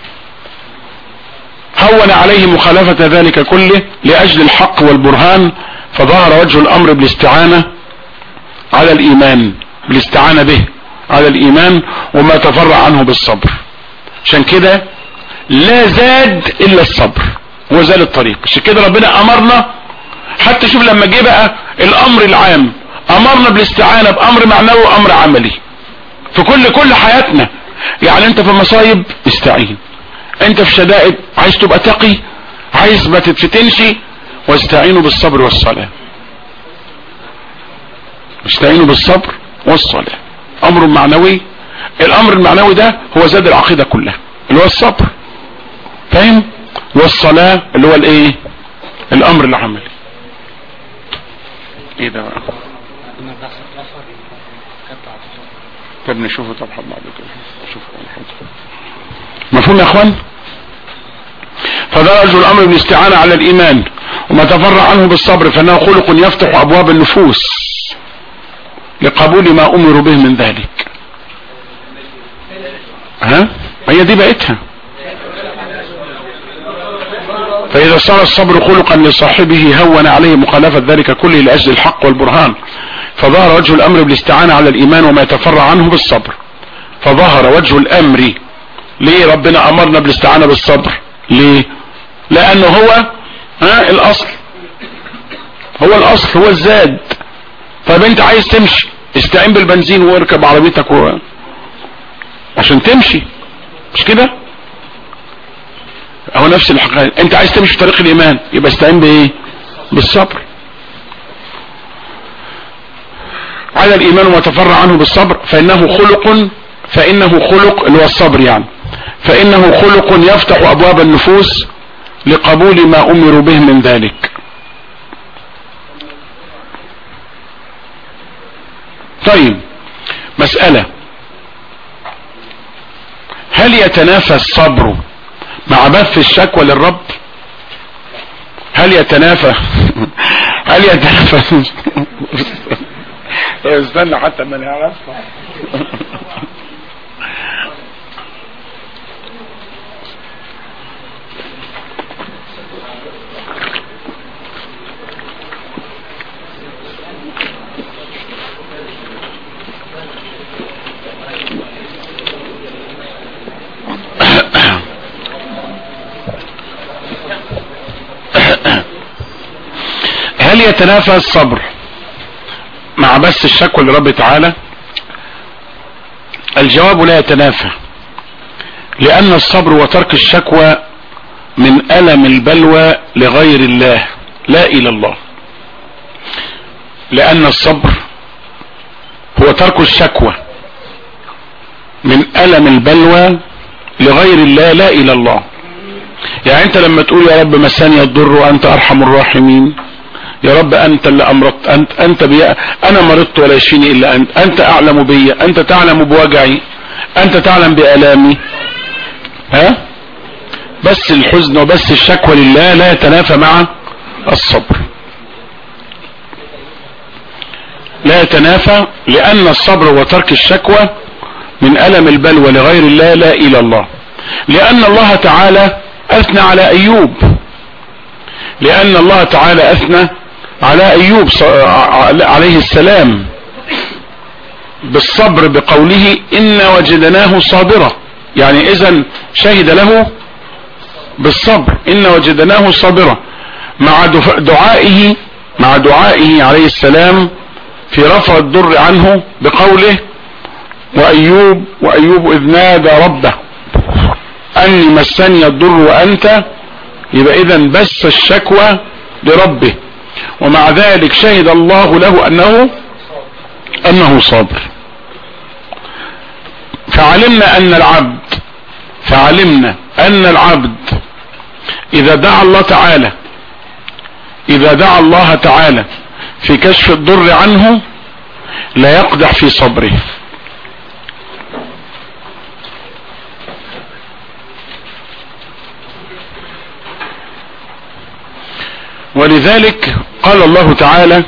هون عليه مخالفة ذلك كله لأجل الحق والبرهان فظهر وجه الأمر بالاستعانة على الإيمان بالاستعانة به على الإيمان وما تفرع عنه بالصبر عشان كده لا زاد إلا الصبر هو زال الطريق عشان كده ربنا أمرنا حتى شوف لما جه بقى الأمر العام أمرنا بالاستعانة بأمر معنوي وأمر عملي في كل كل حياتنا يعني انت في المصايب استعين انت في شدائد عايز تبقى تقي عايز ما تتفتنش واستعينوا بالصبر والصلاة استعينوا بالصبر والصلاة امر معنوي الامر المعنوي ده هو زاد العقيدة كلها اللي هو الصبر فاهم والصلاة اللي هو الايه الامر العملي ايه ده بقى طب نشوفه طب بعد كده شوفوا الحمد مفهوم يا اخوان فده رجل الامر بالاستعانة على الايمان وما تفرع عنه بالصبر فانه خلق يفتح ابواب النفوس لقبول ما امروا به من ذلك ها هي دي بقتها فإذا صار الصبر خلقا لصاحبه هون عليه مخالفة ذلك كله لأجل الحق والبرهان فظهر وجه الأمر بالاستعانة على الإيمان وما يتفرع عنه بالصبر فظهر وجه الأمر ليه ربنا أمرنا بالاستعانة بالصبر ليه لأنه هو ها الأصل هو الأصل هو الزاد طيب أنت عايز تمشي استعين بالبنزين واركب عربيتك و... عشان تمشي مش كده هو نفس الحقيقة انت عايز تمشي في طريق الايمان يبقى استعين بايه بالصبر على الايمان وما تفرع عنه بالصبر فانه خلق فانه خلق اللي هو الصبر يعني فانه خلق يفتح ابواب النفوس لقبول ما امروا به من ذلك طيب مسألة هل يتنافى الصبر مع بث الشكوى للرب هل يتنافى هل يتنافى استنى حتى ما نعرف هل يتنافى الصبر مع بس الشكوى لرب تعالى الجواب لا يتنافى لأن الصبر وترك الشكوى من ألم البلوى لغير الله لا إلى الله لأن الصبر هو ترك الشكوى من ألم البلوى لغير الله لا إلى الله يعني أنت لما تقول يا رب مساني الضر وأنت أرحم الراحمين يا رب أنت اللي أمرت أنت, أنت بي أنا مرضت ولا يشفيني إلا أنت أنت أعلم بي أنت تعلم بوجعي أنت تعلم بآلامي ها بس الحزن وبس الشكوى لله لا يتنافى مع الصبر لا يتنافى لأن الصبر وترك الشكوى من ألم البلوى لغير الله لا إلى الله لأن الله تعالى أثنى على أيوب لأن الله تعالى أثنى على أيوب عليه السلام بالصبر بقوله إن وجدناه صابرا يعني إذا شهد له بالصبر إن وجدناه صابرا مع دعائه مع دعائه عليه السلام في رفع الضر عنه بقوله وأيوب وأيوب إذ نادى ربه أني مسني الضر وأنت يبقى إذا بس الشكوى لربه ومع ذلك شهد الله له أنه أنه صابر فعلمنا أن العبد فعلمنا أن العبد إذا دعا الله تعالى إذا دعا الله تعالى في كشف الضر عنه لا يقدح في صبره ولذلك قال الله تعالى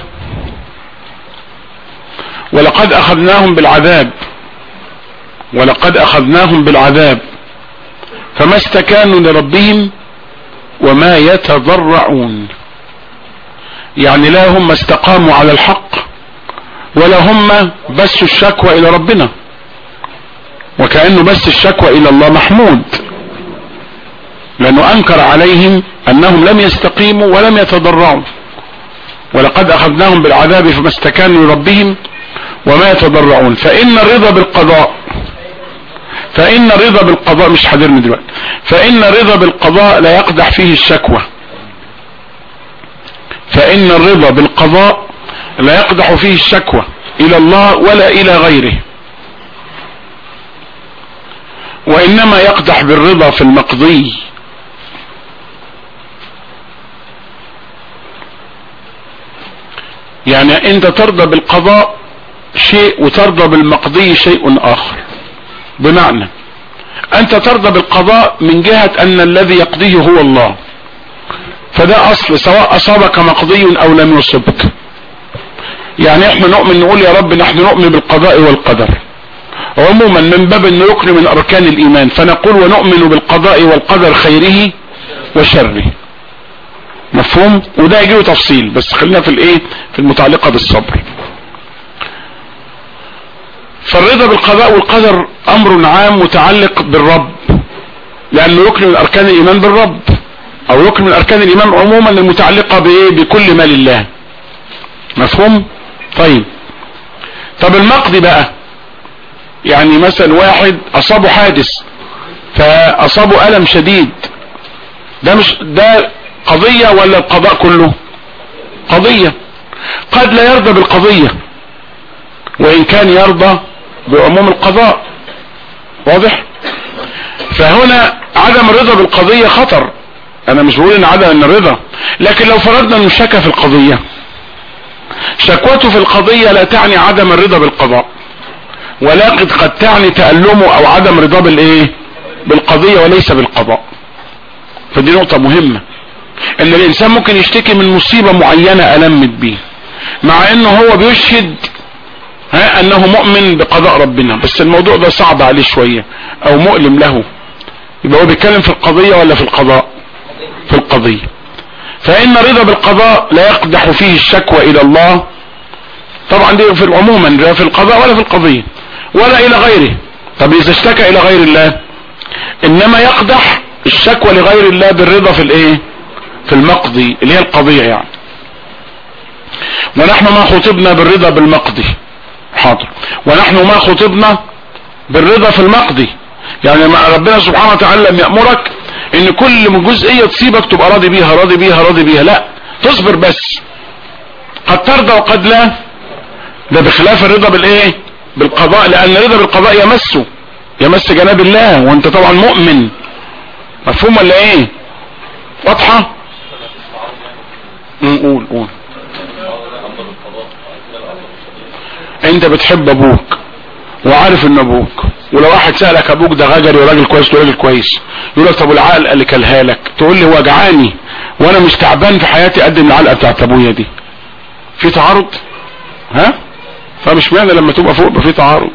ولقد أخذناهم بالعذاب ولقد أخذناهم بالعذاب فما استكانوا لربهم وما يتضرعون يعني لا هم استقاموا على الحق ولا هم بس الشكوى إلى ربنا وكأنه بس الشكوى إلى الله محمود لأنه أنكر عليهم أنهم لم يستقيموا ولم يتضرعوا ولقد أخذناهم بالعذاب فما استكانوا لربهم وما يتضرعون فإن الرضا بالقضاء فإن الرضا بالقضاء مش حاضرني دلوقتي فإن الرضا بالقضاء لا يقدح فيه الشكوى فإن الرضا بالقضاء لا يقدح فيه الشكوى إلى الله ولا إلى غيره وإنما يقدح بالرضا في المقضي يعني انت ترضى بالقضاء شيء وترضى بالمقضي شيء اخر بمعنى انت ترضى بالقضاء من جهة ان الذي يقضيه هو الله فده اصل سواء اصابك مقضي او لم يصبك يعني احنا نؤمن نقول يا رب نحن نؤمن بالقضاء والقدر عموما من باب انه ركن من اركان الايمان فنقول ونؤمن بالقضاء والقدر خيره وشره مفهوم وده يجيه تفصيل بس خلينا في الايه في المتعلقة بالصبر فالرضا بالقضاء والقدر امر عام متعلق بالرب لانه ركن من اركان الايمان بالرب او ركن من اركان الايمان عموما المتعلقة بايه بكل ما لله مفهوم طيب طب المقضي بقى يعني مثلا واحد اصابه حادث فاصابه الم شديد ده مش ده قضية ولا القضاء كله قضية قد لا يرضى بالقضية وان كان يرضى بعموم القضاء واضح فهنا عدم الرضا بالقضية خطر انا مش بقول ان عدم الرضا لكن لو فرضنا انه شكى في القضية شكوته في القضية لا تعني عدم الرضا بالقضاء ولكن قد تعني تألمه او عدم رضا بالايه بالقضية وليس بالقضاء فدي نقطة مهمة ان الانسان ممكن يشتكي من مصيبة معينة المت به مع انه هو بيشهد ها انه مؤمن بقضاء ربنا بس الموضوع ده صعب عليه شوية او مؤلم له يبقى هو بيتكلم في القضية ولا في القضاء في القضية فان رضا بالقضاء لا يقدح فيه الشكوى الى الله طبعا دي في عموما لا في القضاء ولا في القضية ولا الى غيره طب اذا اشتكى الى غير الله انما يقدح الشكوى لغير الله بالرضا في الايه في المقضي اللي هي القضية يعني ونحن ما خطبنا بالرضا بالمقضي حاضر ونحن ما خطبنا بالرضا في المقضي يعني ما ربنا سبحانه وتعالى لم يأمرك ان كل جزئية تصيبك تبقى راضي بيها راضي بيها راضي بيها لا تصبر بس قد ترضى وقد لا ده بخلاف الرضا بالايه بالقضاء لان الرضا بالقضاء يمسه يمس جناب الله وانت طبعا مؤمن مفهوم ولا ايه واضحة قول قول انت بتحب ابوك وعارف ان ابوك ولو واحد سألك ابوك ده غجري وراجل كويس وراجل كويس يقول لك طب العقل اللي كلها لك تقول لي هو جعاني وانا مش تعبان في حياتي قد العلقه بتاعت ابويا دي في تعارض ها فمش معنى لما تبقى فوق يبقى في تعارض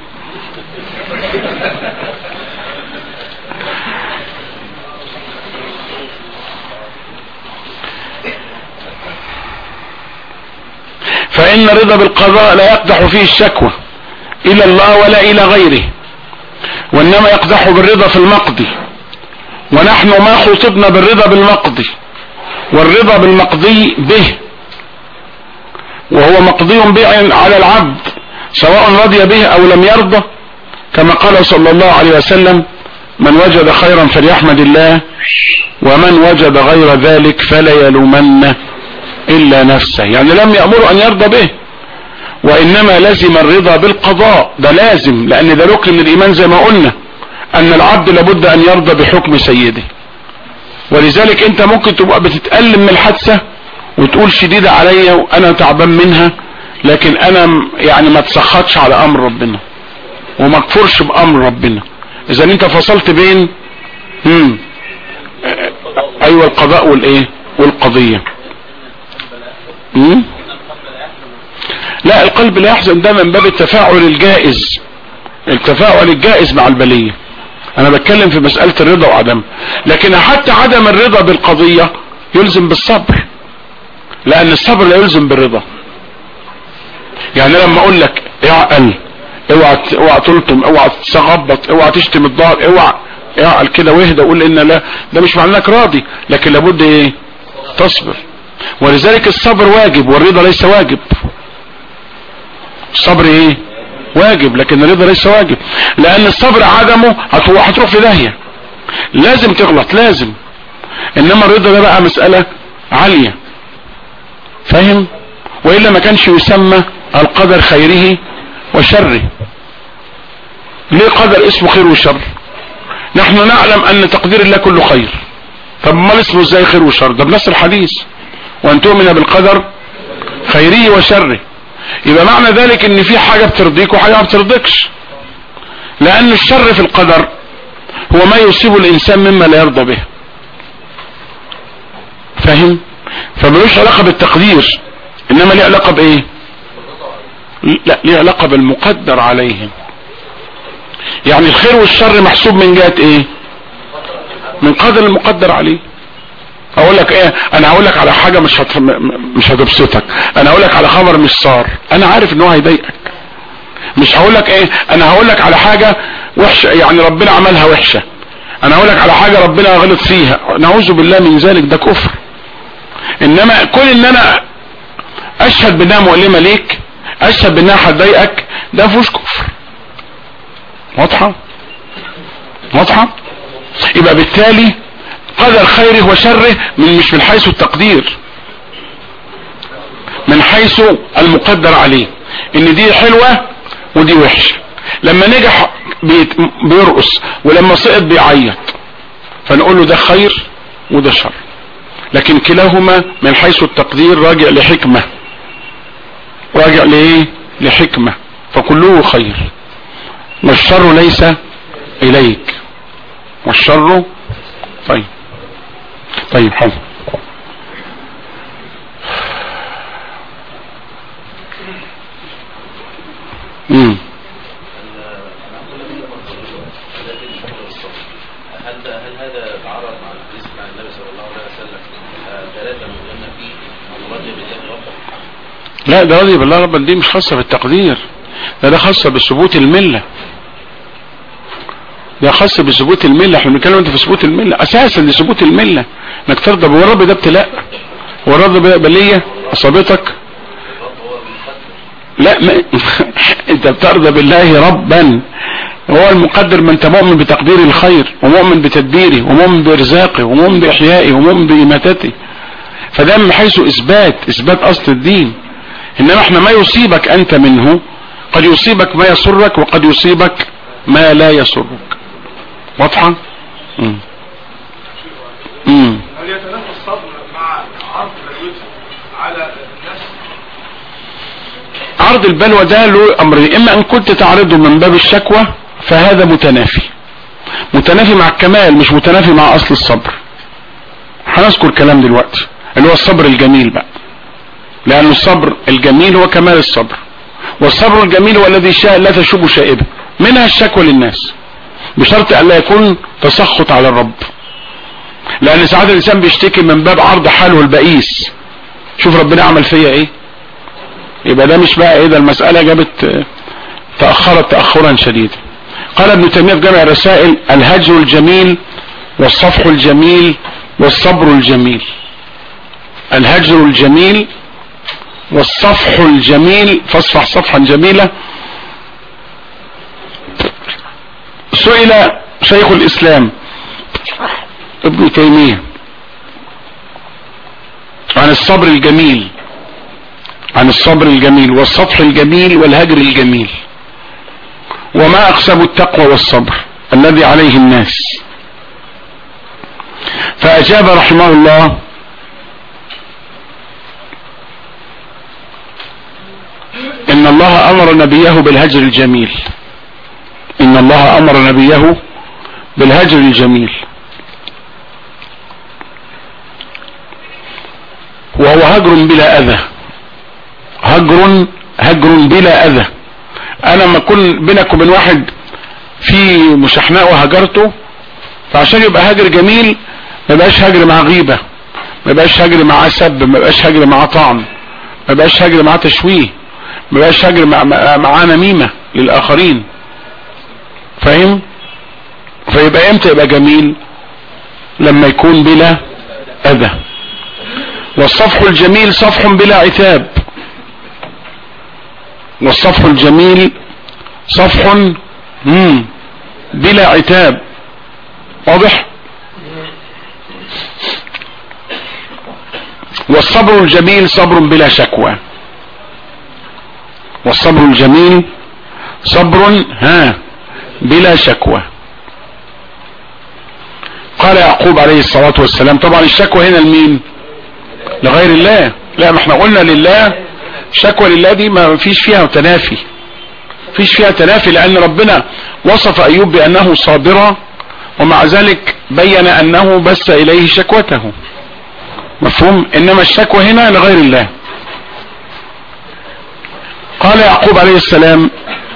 فإن رضا بالقضاء لا يقدح فيه الشكوى إلى الله ولا إلى غيره وإنما يقدح بالرضا في المقضي ونحن ما خطبنا بالرضا بالمقضي والرضا بالمقضي به وهو مقضي به على العبد سواء رضي به أو لم يرضى كما قال صلى الله عليه وسلم من وجد خيرا فليحمد الله ومن وجد غير ذلك فلا يلومن الا نفسه يعني لم يأمر ان يرضى به وانما لزم الرضا بالقضاء ده لازم لان ده ركن من الايمان زي ما قلنا ان العبد لابد ان يرضى بحكم سيده ولذلك انت ممكن تبقى بتتألم من الحادثة وتقول شديدة عليا وانا تعبان منها لكن انا يعني ما تسخطش على امر ربنا وما تكفرش بامر ربنا اذا انت فصلت بين مم. ايوه القضاء والايه والقضية مم؟ لا القلب لا يحزن ده من باب التفاعل الجائز التفاعل الجائز مع البلية انا بتكلم في مسألة الرضا وعدم لكن حتى عدم الرضا بالقضية يلزم بالصبر لان الصبر لا يلزم بالرضا يعني لما اقول لك اعقل اوعى اوعى تلطم اوعى تغبط اوعى تشتم الظهر اوعى اعقل كده واهدى وقول ان لا ده مش معنى انك راضي لكن لابد ايه تصبر ولذلك الصبر واجب والرضا ليس واجب الصبر ايه واجب لكن الرضا ليس واجب لان الصبر عدمه هتروح في داهية لازم تغلط لازم انما الرضا ده بقى مسألة عالية فاهم وإلا ما كانش يسمى القدر خيره وشره ليه قدر اسمه خير وشر نحن نعلم ان تقدير الله كله خير طب ما اسمه ازاي خير وشر ده بنفس الحديث وان تؤمن بالقدر خيره وشره يبقى معنى ذلك ان في حاجة بترضيك وحاجة ما بترضيكش لان الشر في القدر هو ما يصيب الانسان مما لا يرضى به فاهم فملوش علاقة بالتقدير انما ليه علاقة بايه لا ليه علاقة بالمقدر عليهم يعني الخير والشر محسوب من جهة ايه من قدر المقدر عليه اقول لك ايه انا هقول لك على حاجة مش هت... مش هتبسطك انا هقول لك على خبر مش صار انا عارف ان هو هيضايقك مش هقول لك ايه انا هقول لك على حاجة وحشة يعني ربنا عملها وحشة انا هقول لك على حاجة ربنا غلط فيها نعوذ بالله من ذلك ده كفر انما كل ان انا اشهد بانها مؤلمة ليك اشهد بانها هتضايقك ده فيهوش كفر واضحة واضحة يبقى بالتالي قدر خيره وشره من مش من حيث التقدير من حيث المقدر عليه ان دي حلوة ودي وحشة لما نجح بيت بيرقص ولما سقط بيعيط فنقول له ده خير وده شر لكن كلاهما من حيث التقدير راجع لحكمة راجع لايه لحكمة فكله خير والشر ليس اليك والشر طيب طيب حاضر امم هل هل هذا تعارض مع الحديث عن النبي صلى الله عليه وسلم ثلاثة من الجنة فيه من رضي بالله ربا لا ده رضي بالله ربا دي مش خاصة بالتقدير ده ده خاصة بثبوت الملة ده خاص بثبوت الملة احنا بنتكلم انت في ثبوت الملة اساسا لثبوت الملة انك ترضى هو الرب ده ابتلاء هو الرب ده بلية اصابتك الرب هو المقدر لا ما انت بترضى بالله ربا هو المقدر ما انت مؤمن بتقدير الخير ومؤمن بتدبيره ومؤمن بارزاقه ومؤمن باحيائه ومؤمن باماتته فده من حيث اثبات اثبات اصل الدين انما احنا ما يصيبك انت منه قد يصيبك ما يسرك وقد يصيبك ما لا يسرك واضحة مم. مم. هل يتنافى الصبر مع عرض بلوته على الناس عرض البلوى ده له امرين اما ان كنت تعرضه من باب الشكوى فهذا متنافي متنافي مع الكمال مش متنافي مع اصل الصبر هنذكر كلام دلوقتي اللي هو الصبر الجميل بقى لان الصبر الجميل هو كمال الصبر والصبر الجميل هو الذي شاء لا تشوب شائبه منها الشكوى للناس بشرط ان لا يكون تسخط على الرب لان ساعات الانسان بيشتكي من باب عرض حاله البئيس شوف ربنا عمل فيا ايه يبقى ده مش بقى ايه ده المسألة جابت آه، تأخرت تأخرا شديدا قال ابن تيمية في جامع الرسائل الهجر الجميل والصفح الجميل والصبر الجميل الهجر الجميل والصفح الجميل فاصفح صفحا جميلة سئل شيخ الإسلام ابن تيمية عن الصبر الجميل عن الصبر الجميل والصفح الجميل والهجر الجميل وما أقسم التقوى والصبر الذي عليه الناس فأجاب رحمه الله إن الله أمر نبيه بالهجر الجميل إن الله أمر نبيه بالهجر الجميل وهو هجر بلا أذى هجر هجر بلا أذى أنا لما أكون بينك وبين واحد في مشاحناء وهجرته فعشان يبقى هجر جميل ما يبقاش هجر مع غيبة ما يبقاش هجر مع سب ما يبقاش هجر مع طعن ما يبقاش هجر مع تشويه ما يبقاش هجر مع, مع, مع نميمة للآخرين فاهم فيبقى امتى يبقى جميل لما يكون بلا أذى والصفح الجميل صفح بلا عتاب والصفح الجميل صفح مم بلا عتاب واضح والصبر الجميل صبر بلا شكوى والصبر الجميل صبر ها بلا شكوى قال يعقوب عليه الصلاة والسلام طبعا الشكوى هنا لمين لغير الله لا ما احنا قلنا لله شكوى لله دي ما فيش فيها تنافي فيش فيها تنافي لان ربنا وصف ايوب بانه صابرا ومع ذلك بين انه بث اليه شكوته مفهوم انما الشكوى هنا لغير الله قال يعقوب عليه السلام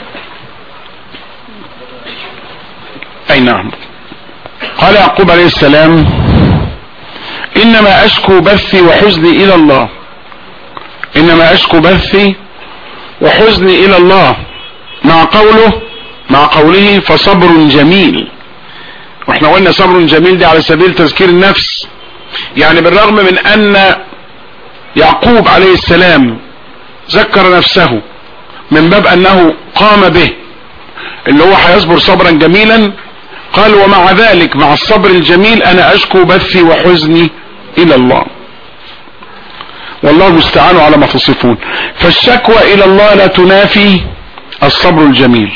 اي نعم قال يعقوب عليه السلام انما اشكو بثي وحزني الى الله انما اشكو بثي وحزني الى الله مع قوله مع قوله فصبر جميل واحنا قلنا صبر جميل دي على سبيل تذكير النفس يعني بالرغم من ان يعقوب عليه السلام ذكر نفسه من باب انه قام به اللي هو هيصبر صبرا جميلا قال ومع ذلك مع الصبر الجميل انا اشكو بثي وحزني الى الله والله المستعان على ما تصفون فالشكوى الى الله لا تنافي الصبر الجميل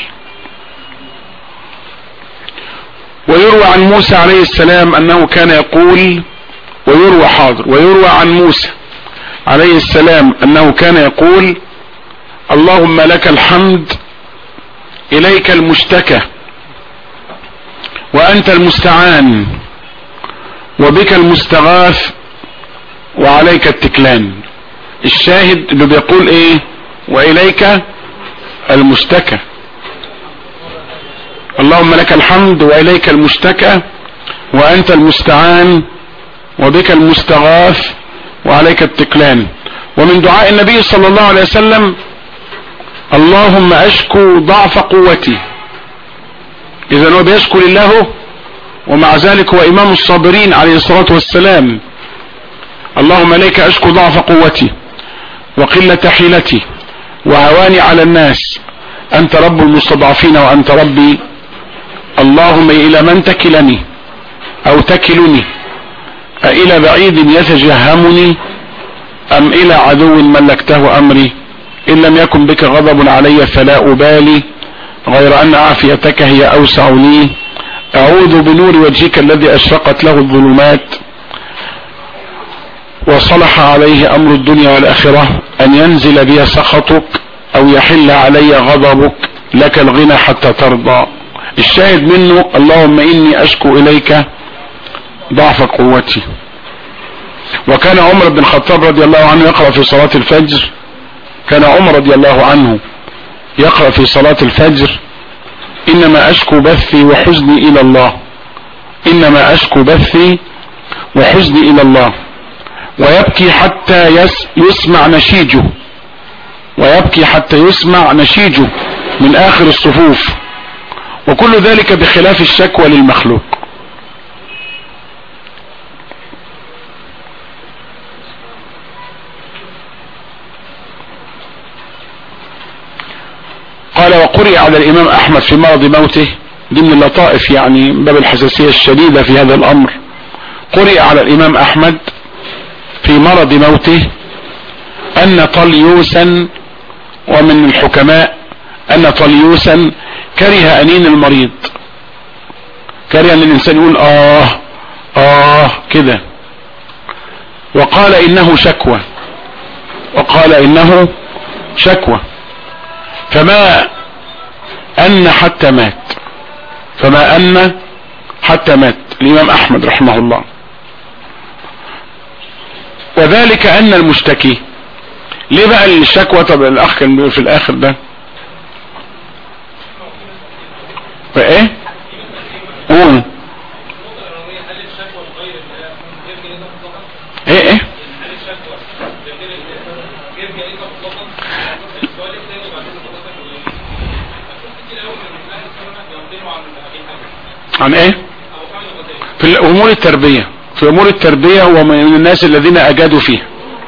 ويروى عن موسى عليه السلام انه كان يقول ويروى حاضر ويروى عن موسى عليه السلام انه كان يقول اللهم لك الحمد اليك المشتكى وانت المستعان وبك المستغاث وعليك التكلان الشاهد اللي بيقول ايه واليك المشتكى اللهم لك الحمد واليك المشتكى وانت المستعان وبك المستغاث وعليك التكلان ومن دعاء النبي صلى الله عليه وسلم اللهم اشكو ضعف قوتي اذا هو بيشكو لله ومع ذلك هو امام الصابرين عليه الصلاة والسلام اللهم اليك اشكو ضعف قوتي وقلة حيلتي وهواني على الناس انت رب المستضعفين وانت ربي اللهم الى من تكلني او تكلني أإلى بعيد يتجهمني أم إلى عدو ملكته أمري إن لم يكن بك غضب علي فلا أبالي غير أن عافيتك هي أوسع لي أعوذ بنور وجهك الذي أشرقت له الظلمات وصلح عليه أمر الدنيا والآخرة أن ينزل بي سخطك أو يحل علي غضبك لك الغنى حتى ترضى الشاهد منه اللهم إني أشكو إليك ضعف قوتي وكان عمر بن الخطاب رضي الله عنه يقرأ في صلاة الفجر كان عمر رضي الله عنه يقرأ في صلاة الفجر إنما أشكو بثي وحزني إلى الله إنما أشكو بثي وحزني إلى الله ويبكي حتى يس يسمع نشيجه ويبكي حتى يسمع نشيجه من آخر الصفوف وكل ذلك بخلاف الشكوى للمخلوق قال وقرئ على الامام احمد في مرض موته دي من اللطائف يعني من باب الحساسية الشديدة في هذا الامر قرئ على الامام احمد في مرض موته ان طليوسا ومن الحكماء ان طليوسا كره انين المريض كره ان الانسان يقول اه اه كده وقال انه شكوى وقال انه شكوى فما ان حتى مات فما ان حتى مات الامام احمد رحمه الله وذلك ان المشتكي ليه بقى الشكوى طب الاخ كان بيقول في الاخر ده فايه قول ايه ايه عن ايه في امور التربية في امور التربية هو من الناس الذين اجادوا فيها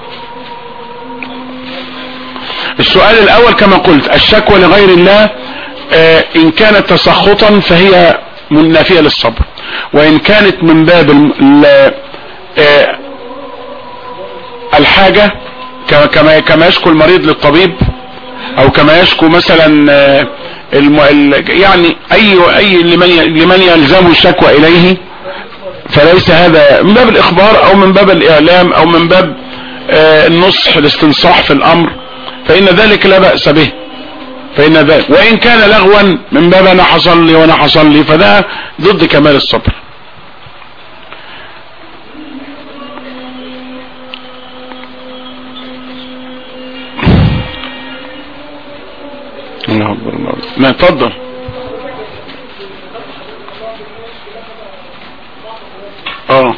السؤال الاول كما قلت الشكوى لغير الله آه ان كانت تسخطا فهي منافية للصبر وان كانت من باب آه الحاجة كما كما يشكو المريض للطبيب او كما يشكو مثلا آه الم... يعني اي اي لمن لمن يلزم الشكوى اليه فليس هذا من باب الاخبار او من باب الاعلام او من باب آه النصح الاستنصاح في الامر فان ذلك لا بأس به فإن ذلك وإن كان لغوا من باب أنا حصل لي وأنا حصل لي فده ضد كمال الصبر الله أكبر الله أكبر. لا اتفضل اه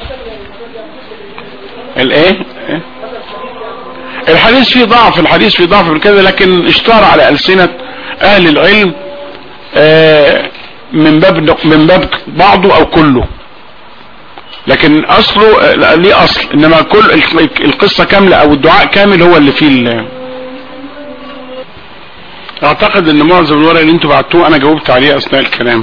الايه إيه؟ الحديث فيه ضعف الحديث فيه ضعف من كذا لكن اشتهر على ألسنة اهل العلم آه، من باب من باب بعضه او كله لكن اصله آه، ليه اصل انما كل القصة كاملة او الدعاء كامل هو اللي فيه ال- اعتقد ان معظم الورق اللي انتوا بعتوه انا جاوبت عليه اثناء الكلام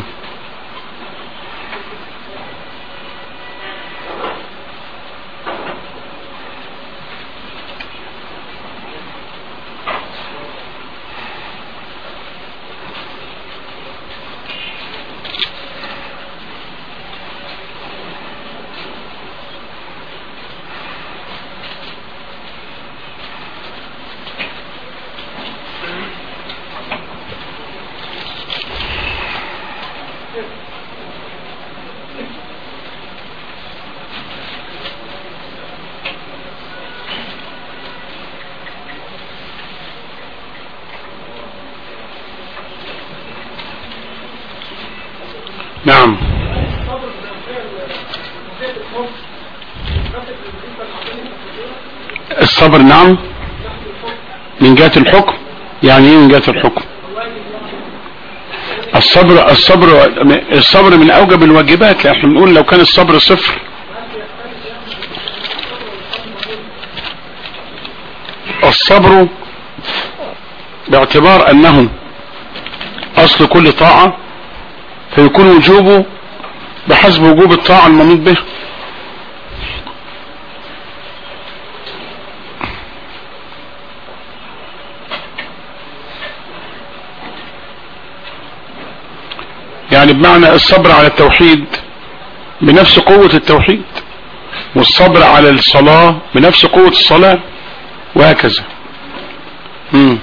نعم الصبر نعم من جهة الحكم يعني ايه من جهة الحكم الصبر الصبر الصبر من اوجب الواجبات احنا بنقول لو كان الصبر صفر الصبر باعتبار انه اصل كل طاعة فيكون وجوبه بحسب وجوب الطاعة المنوط به يعني بمعنى الصبر على التوحيد بنفس قوة التوحيد والصبر على الصلاة بنفس قوة الصلاة وهكذا مم.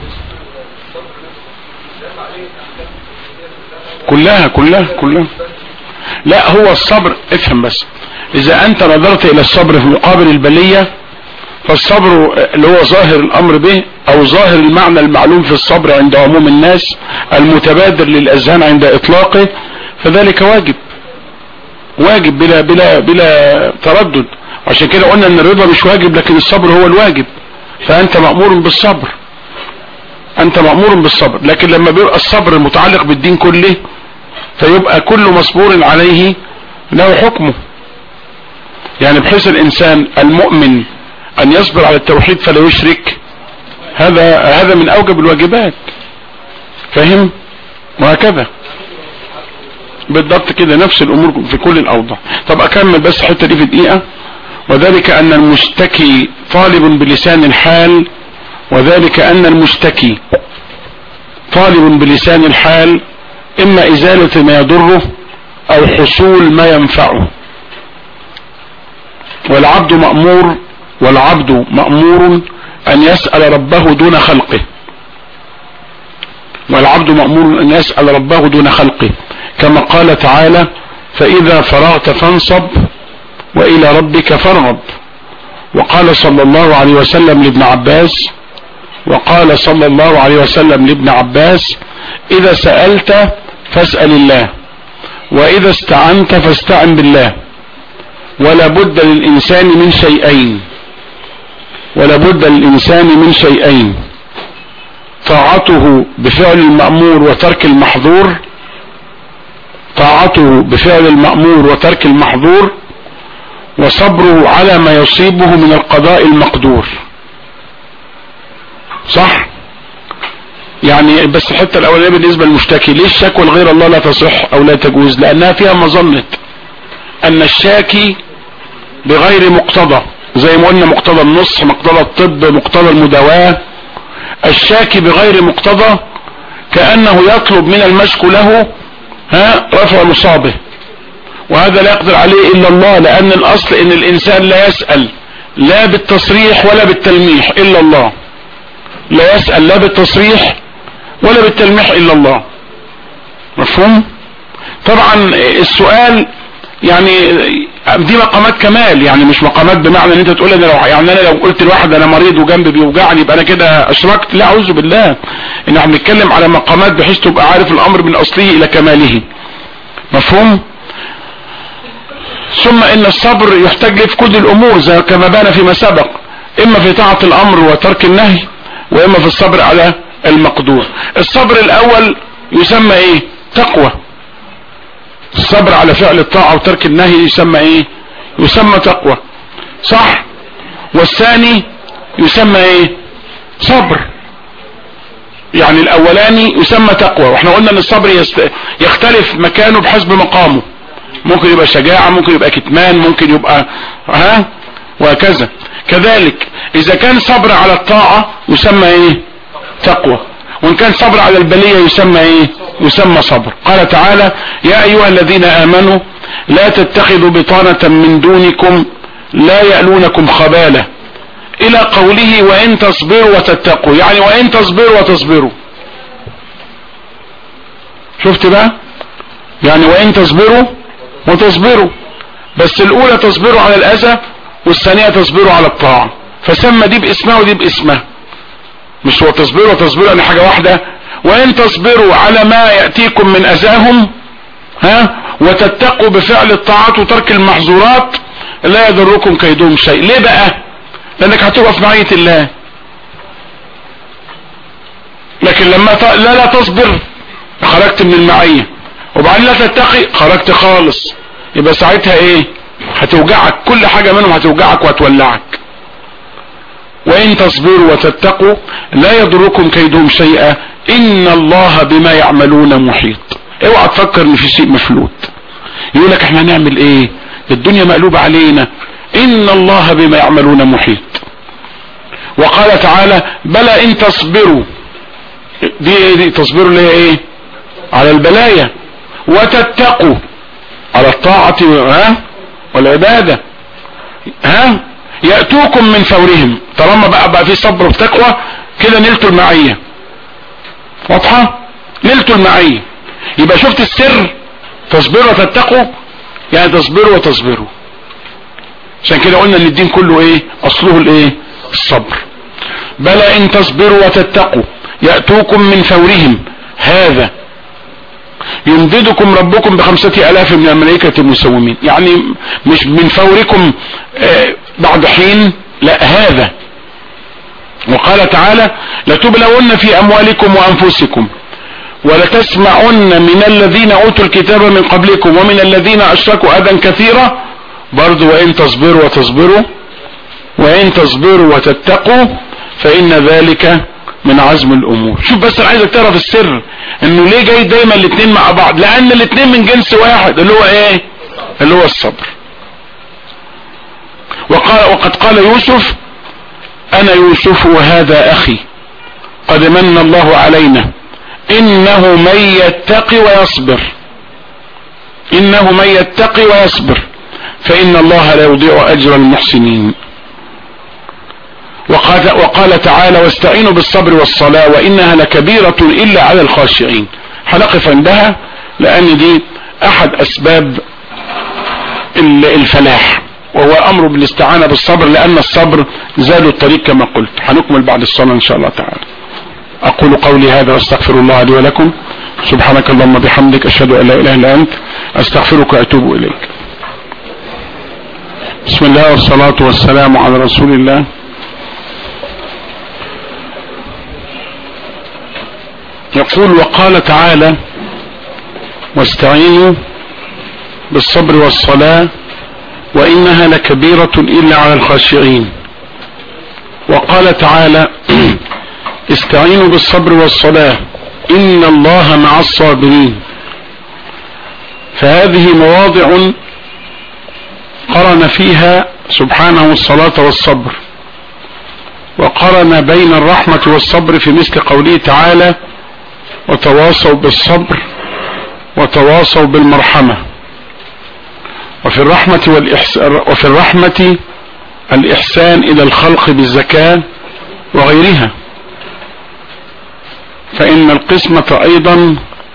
كلها كلها كلها لا هو الصبر افهم بس اذا انت نظرت الى الصبر في مقابل البلية فالصبر اللي هو ظاهر الامر به او ظاهر المعنى المعلوم في الصبر عند عموم الناس المتبادر للاذهان عند اطلاقه فذلك واجب واجب بلا بلا بلا تردد عشان كده قلنا ان الرضا مش واجب لكن الصبر هو الواجب فانت مأمور بالصبر انت مأمور بالصبر لكن لما بيبقى الصبر متعلق بالدين كله فيبقى كل مصبور عليه له حكمه يعني بحيث الانسان المؤمن ان يصبر على التوحيد فلا يشرك هذا هذا من اوجب الواجبات فاهم وهكذا بالضبط كده نفس الامور في كل الاوضاع طب اكمل بس الحته دي في دقيقه وذلك ان المشتكي طالب بلسان الحال وذلك ان المشتكي طالب بلسان الحال اما ازالة ما يضره او حصول ما ينفعه والعبد مأمور والعبد مأمور ان يسأل ربه دون خلقه والعبد مأمور ان يسأل ربه دون خلقه كما قال تعالى فاذا فرغت فانصب والى ربك فارغب وقال صلى الله عليه وسلم لابن عباس وقال صلى الله عليه وسلم لابن عباس اذا سألت فاسأل الله واذا استعنت فاستعن بالله ولا بد للانسان من شيئين ولا بد للانسان من شيئين طاعته بفعل المأمور وترك المحظور طاعته بفعل المأمور وترك المحظور وصبره على ما يصيبه من القضاء المقدور صح يعني بس الحته الاولانيه بالنسبه للمشتكي ليه الشكوى لغير الله لا تصح او لا تجوز لانها فيها مظنه ان الشاكي بغير مقتضى زي ما قلنا مقتضى النصح مقتضى الطب مقتضى المداواة الشاكي بغير مقتضى كأنه يطلب من المشكو له ها رفع مصابه وهذا لا يقدر عليه الا الله لان الاصل ان الانسان لا يسأل لا بالتصريح ولا بالتلميح الا الله لا يسأل لا بالتصريح ولا بالتلميح الا الله مفهوم طبعا السؤال يعني دي مقامات كمال يعني مش مقامات بمعنى ان انت تقول انا لو يعني انا لو قلت لواحد انا مريض وجنبي بيوجعني يبقى انا كده اشركت لا اعوذ بالله ان احنا بنتكلم على مقامات بحيث تبقى عارف الامر من اصله الى كماله مفهوم ثم ان الصبر يحتاج له في كل الامور زي كما بان فيما سبق اما في طاعة الامر وترك النهي واما في الصبر على المقدور الصبر الاول يسمى ايه تقوى الصبر على فعل الطاعة وترك النهي يسمى ايه يسمى تقوى صح والثاني يسمى ايه صبر يعني الاولاني يسمى تقوى واحنا قلنا ان الصبر يست... يختلف مكانه بحسب مقامه ممكن يبقى شجاعة ممكن يبقى كتمان ممكن يبقى ها وهكذا كذلك اذا كان صبر على الطاعة يسمى ايه تقوى وان كان صبر على البلية يسمى ايه يسمى صبر قال تعالى يا ايها الذين امنوا لا تتخذوا بطانة من دونكم لا يألونكم خبالة الى قوله وان تصبروا وتتقوا يعني وان تصبروا وتصبروا شفت بقى يعني وان تصبروا وتصبروا بس الاولى تصبروا على الاذى والثانية تصبروا على الطاعة فسمى دي باسمها ودي باسمها مش هو تصبروا وتصبروا يعني حاجة واحدة وان تصبروا على ما يأتيكم من اذاهم ها وتتقوا بفعل الطاعات وترك المحظورات لا يضركم كيدهم شيء ليه بقى لانك هتبقى في معية الله لكن لما ت... لا لا تصبر خرجت من المعية وبعدين لا تتقي خرجت خالص يبقى ساعتها ايه هتوجعك كل حاجة منهم هتوجعك وهتولعك وان تصبروا وتتقوا لا يضركم كيدهم شيئا ان الله بما يعملون محيط اوعى تفكر ان في شيء مفلوت يقول لك احنا هنعمل ايه الدنيا مقلوبة علينا ان الله بما يعملون محيط وقال تعالى بلى ان تصبروا دي, إيه دي تصبروا اللي هي ايه على البلايا وتتقوا على الطاعة ها والعبادة ها يأتوكم من فورهم طالما بقى بقى في صبر وتقوى كده نلتوا المعية واضحة نلتوا المعية يبقى شفت السر تصبروا وتتقوا يعني تصبروا وتصبروا عشان كده قلنا ان الدين كله ايه اصله الايه الصبر بلى ان تصبروا وتتقوا يأتوكم من فورهم هذا يمددكم ربكم بخمسة الاف من الملائكة المسومين يعني مش من فوركم آه بعد حين لا هذا وقال تعالى لتبلون في اموالكم وانفسكم ولتسمعن من الذين اوتوا الكتاب من قبلكم ومن الذين اشركوا اذى كثيرا برضو وان تصبروا وتصبروا وان تصبروا وتتقوا فان ذلك من عزم الامور شوف بس انا عايزك تعرف السر انه ليه جاي دايما الاثنين مع بعض لان الاثنين من جنس واحد اللي هو ايه اللي هو الصبر وقال وقد قال يوسف انا يوسف وهذا اخي قد من الله علينا انه من يتقي ويصبر انه من يتقي ويصبر فان الله لا يضيع اجر المحسنين وقال, وقال تعالى واستعينوا بالصبر والصلاة وانها لكبيرة الا على الخاشعين هنقف عندها لان دي احد اسباب الفلاح وهو امر بالاستعانة بالصبر لان الصبر زاد الطريق كما قلت هنكمل بعد الصلاة ان شاء الله تعالى اقول قولي هذا واستغفر الله لي ولكم سبحانك اللهم بحمدك اشهد ان لا اله الا انت استغفرك واتوب اليك بسم الله والصلاة والسلام على رسول الله يقول وقال تعالى واستعينوا بالصبر والصلاة وإنها لكبيرة إلا على الخاشعين وقال تعالى استعينوا بالصبر والصلاة إن الله مع الصابرين فهذه مواضع قرن فيها سبحانه الصلاة والصبر وقرن بين الرحمة والصبر في مثل قوله تعالى وتواصوا بالصبر وتواصوا بالمرحمة وفي الرحمة والإحسان وفي الرحمة الإحسان إلى الخلق بالزكاة وغيرها فإن القسمة أيضا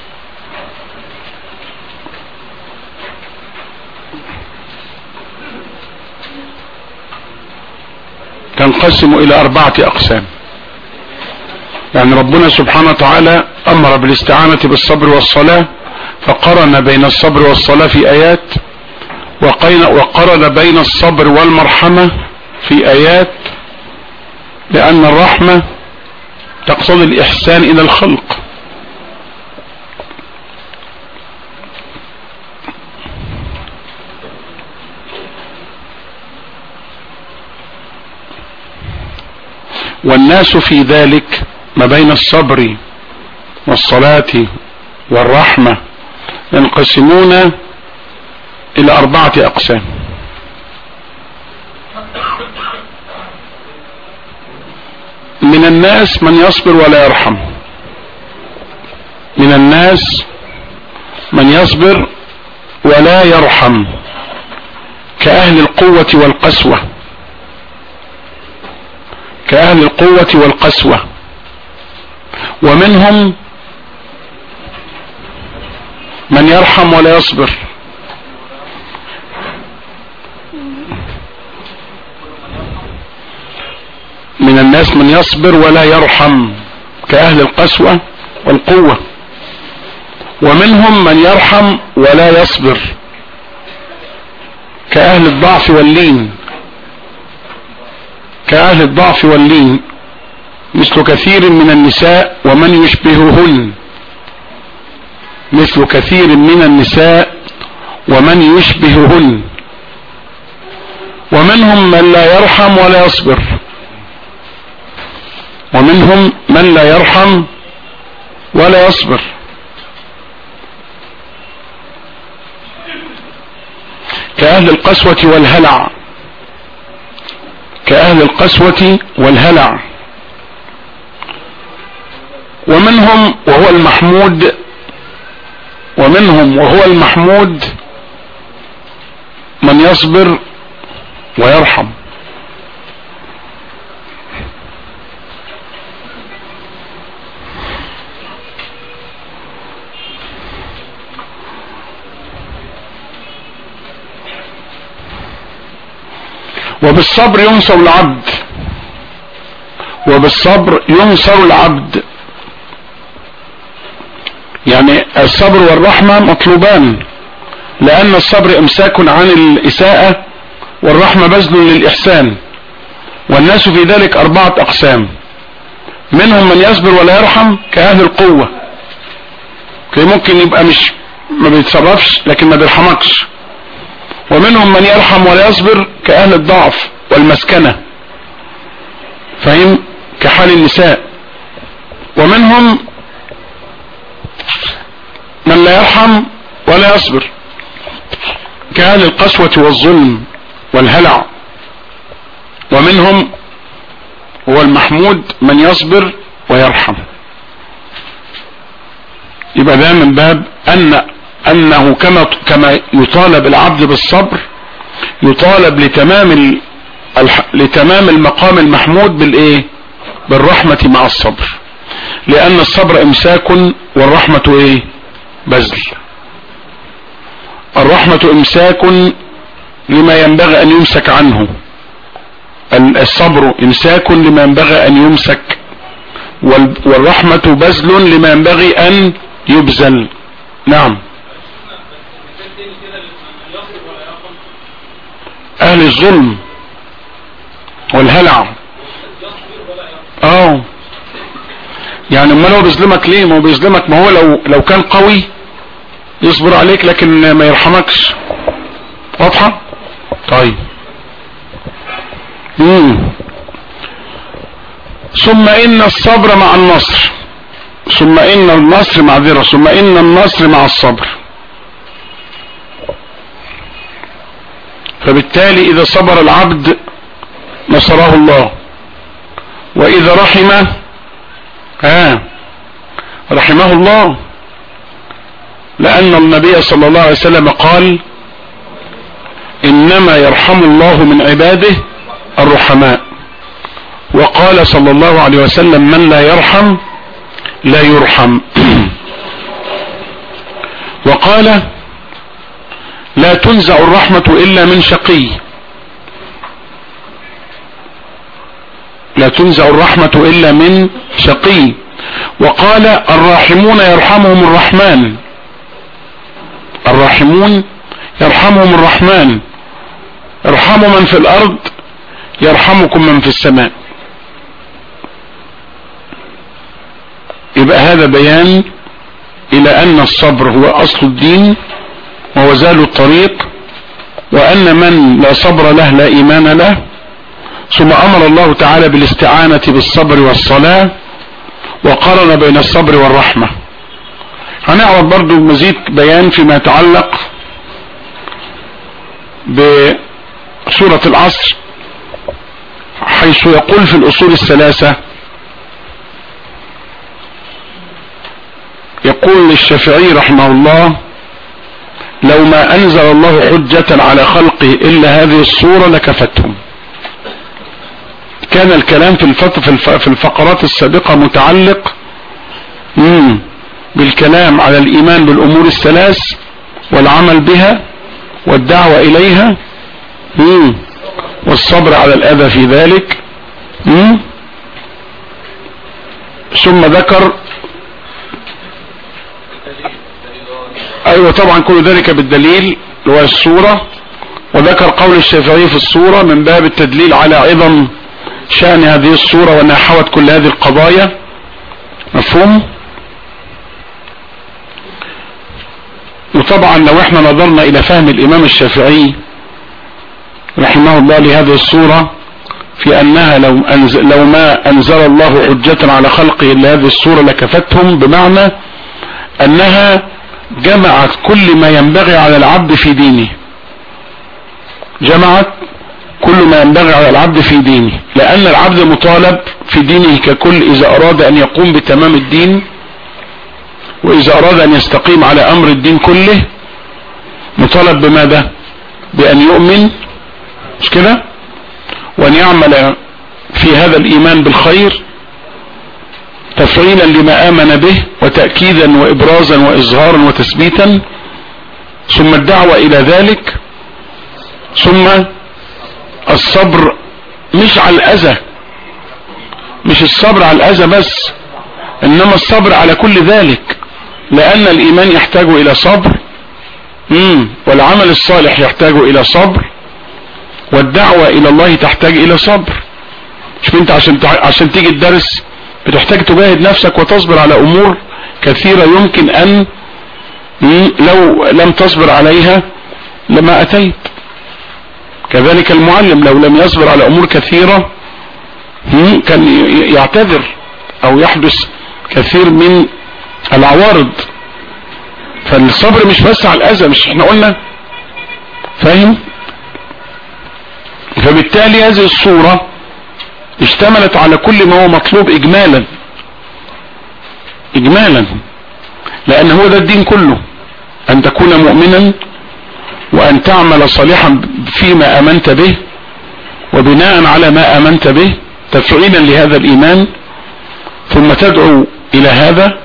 تنقسم إلى أربعة أقسام يعني ربنا سبحانه وتعالى أمر بالاستعانة بالصبر والصلاة فقرن بين الصبر والصلاة في آيات وقين- وقرن بين الصبر والمرحمة في آيات لأن الرحمة تقتضي الإحسان إلى الخلق والناس في ذلك ما بين الصبر والصلاة والرحمة ينقسمون إلى أربعة أقسام من الناس من يصبر ولا يرحم من الناس من يصبر ولا يرحم كأهل القوة والقسوة كأهل القوة والقسوة ومنهم من يرحم ولا يصبر من الناس من يصبر ولا يرحم كأهل القسوة والقوة ومنهم من يرحم ولا يصبر كأهل الضعف واللين كأهل الضعف واللين مثل كثير من النساء ومن يشبههن مثل كثير من النساء ومن يشبههن ومنهم من لا يرحم ولا يصبر ومنهم من لا يرحم ولا يصبر كأهل القسوة والهلع كأهل القسوة والهلع ومنهم وهو المحمود ومنهم وهو المحمود من يصبر ويرحم وبالصبر ينصر العبد وبالصبر ينصر العبد يعني الصبر والرحمة مطلوبان لأن الصبر إمساك عن الإساءة والرحمة بذل للإحسان والناس في ذلك أربعة أقسام منهم من يصبر ولا يرحم كأهل القوة كي ممكن يبقى مش ما بيتصرفش لكن ما بيرحمكش ومنهم من يرحم ولا يصبر كأهل الضعف والمسكنة فهم كحال النساء ومنهم من لا يرحم ولا يصبر كأهل القسوة والظلم والهلع ومنهم هو المحمود من يصبر ويرحم يبقى ده من باب أن أنه كما كما يطالب العبد بالصبر يطالب لتمام ال... الح... لتمام المقام المحمود بالإيه بالرحمة مع الصبر لأن الصبر إمساك والرحمة إيه بذل الرحمة إمساك لما ينبغي أن يمسك عنه الصبر إمساك لما ينبغي أن يمسك والرحمة بذل لما ينبغي أن يبذل نعم أهل الظلم والهلع اه يعني امال هو بيظلمك ليه ما هو بيظلمك ما هو لو لو كان قوي يصبر عليك لكن ما يرحمكش واضحة طيب مم. ثم ان الصبر مع النصر ثم ان النصر معذرة ثم ان النصر مع الصبر فبالتالي اذا صبر العبد نصره الله واذا رحمه ها رحمه الله لان النبي صلى الله عليه وسلم قال انما يرحم الله من عباده الرحماء وقال صلى الله عليه وسلم من لا يرحم لا يرحم وقال لا تنزع الرحمة إلا من شقي لا تنزع الرحمة إلا من شقي وقال الراحمون يرحمهم الرحمن الراحمون يرحمهم الرحمن ارحموا من في الأرض يرحمكم من في السماء يبقى هذا بيان إلى أن الصبر هو أصل الدين ووزال الطريق وأن من لا صبر له لا إيمان له ثم أمر الله تعالى بالاستعانة بالصبر والصلاة وقارن بين الصبر والرحمة هنعرض برضو مزيد بيان فيما يتعلق بسورة العصر حيث يقول في الأصول الثلاثة يقول الشافعي رحمه الله لو ما أنزل الله حجة على خلقه إلا هذه الصورة لكفتهم كان الكلام في الفط في الفقرات السابقة متعلق مم بالكلام على الإيمان بالأمور الثلاث والعمل بها والدعوة إليها مم والصبر على الأذى في ذلك مم ثم ذكر ايوه طبعا كل ذلك بالدليل اللي هو الصورة وذكر قول الشافعي في الصورة من باب التدليل على عظم شأن هذه الصورة وانها حوت كل هذه القضايا مفهوم وطبعا لو احنا نظرنا الى فهم الامام الشافعي رحمه الله لهذه الصورة في انها لو, أنزل لو ما انزل الله حجة على خلقه الا هذه الصورة لكفتهم بمعنى انها جمعت كل ما ينبغي على العبد في دينه جمعت كل ما ينبغي على العبد في دينه لأن العبد مطالب في دينه ككل إذا أراد أن يقوم بتمام الدين وإذا أراد أن يستقيم على أمر الدين كله مطالب بماذا بأن يؤمن مش كده وأن يعمل في هذا الإيمان بالخير تفعيلا لما آمن به وتأكيدا وإبرازا وإظهارا وتثبيتا ثم الدعوة إلى ذلك ثم الصبر مش على الأذى مش الصبر على الأذى بس إنما الصبر على كل ذلك لأن الإيمان يحتاج إلى صبر مم. والعمل الصالح يحتاج إلى صبر والدعوة إلى الله تحتاج إلى صبر شوف أنت عشان عشان تيجي الدرس بتحتاج تجاهد نفسك وتصبر على امور كثيرة يمكن ان لو لم تصبر عليها لما اتيت كذلك المعلم لو لم يصبر على امور كثيرة كان يعتذر او يحدث كثير من العوارض فالصبر مش بس على الاذى مش احنا قلنا فاهم فبالتالي هذه الصورة اشتملت على كل ما هو مطلوب اجمالا اجمالا لان هو ده الدين كله ان تكون مؤمنا وان تعمل صالحا فيما امنت به وبناء على ما امنت به تفعيلا لهذا الايمان ثم تدعو الى هذا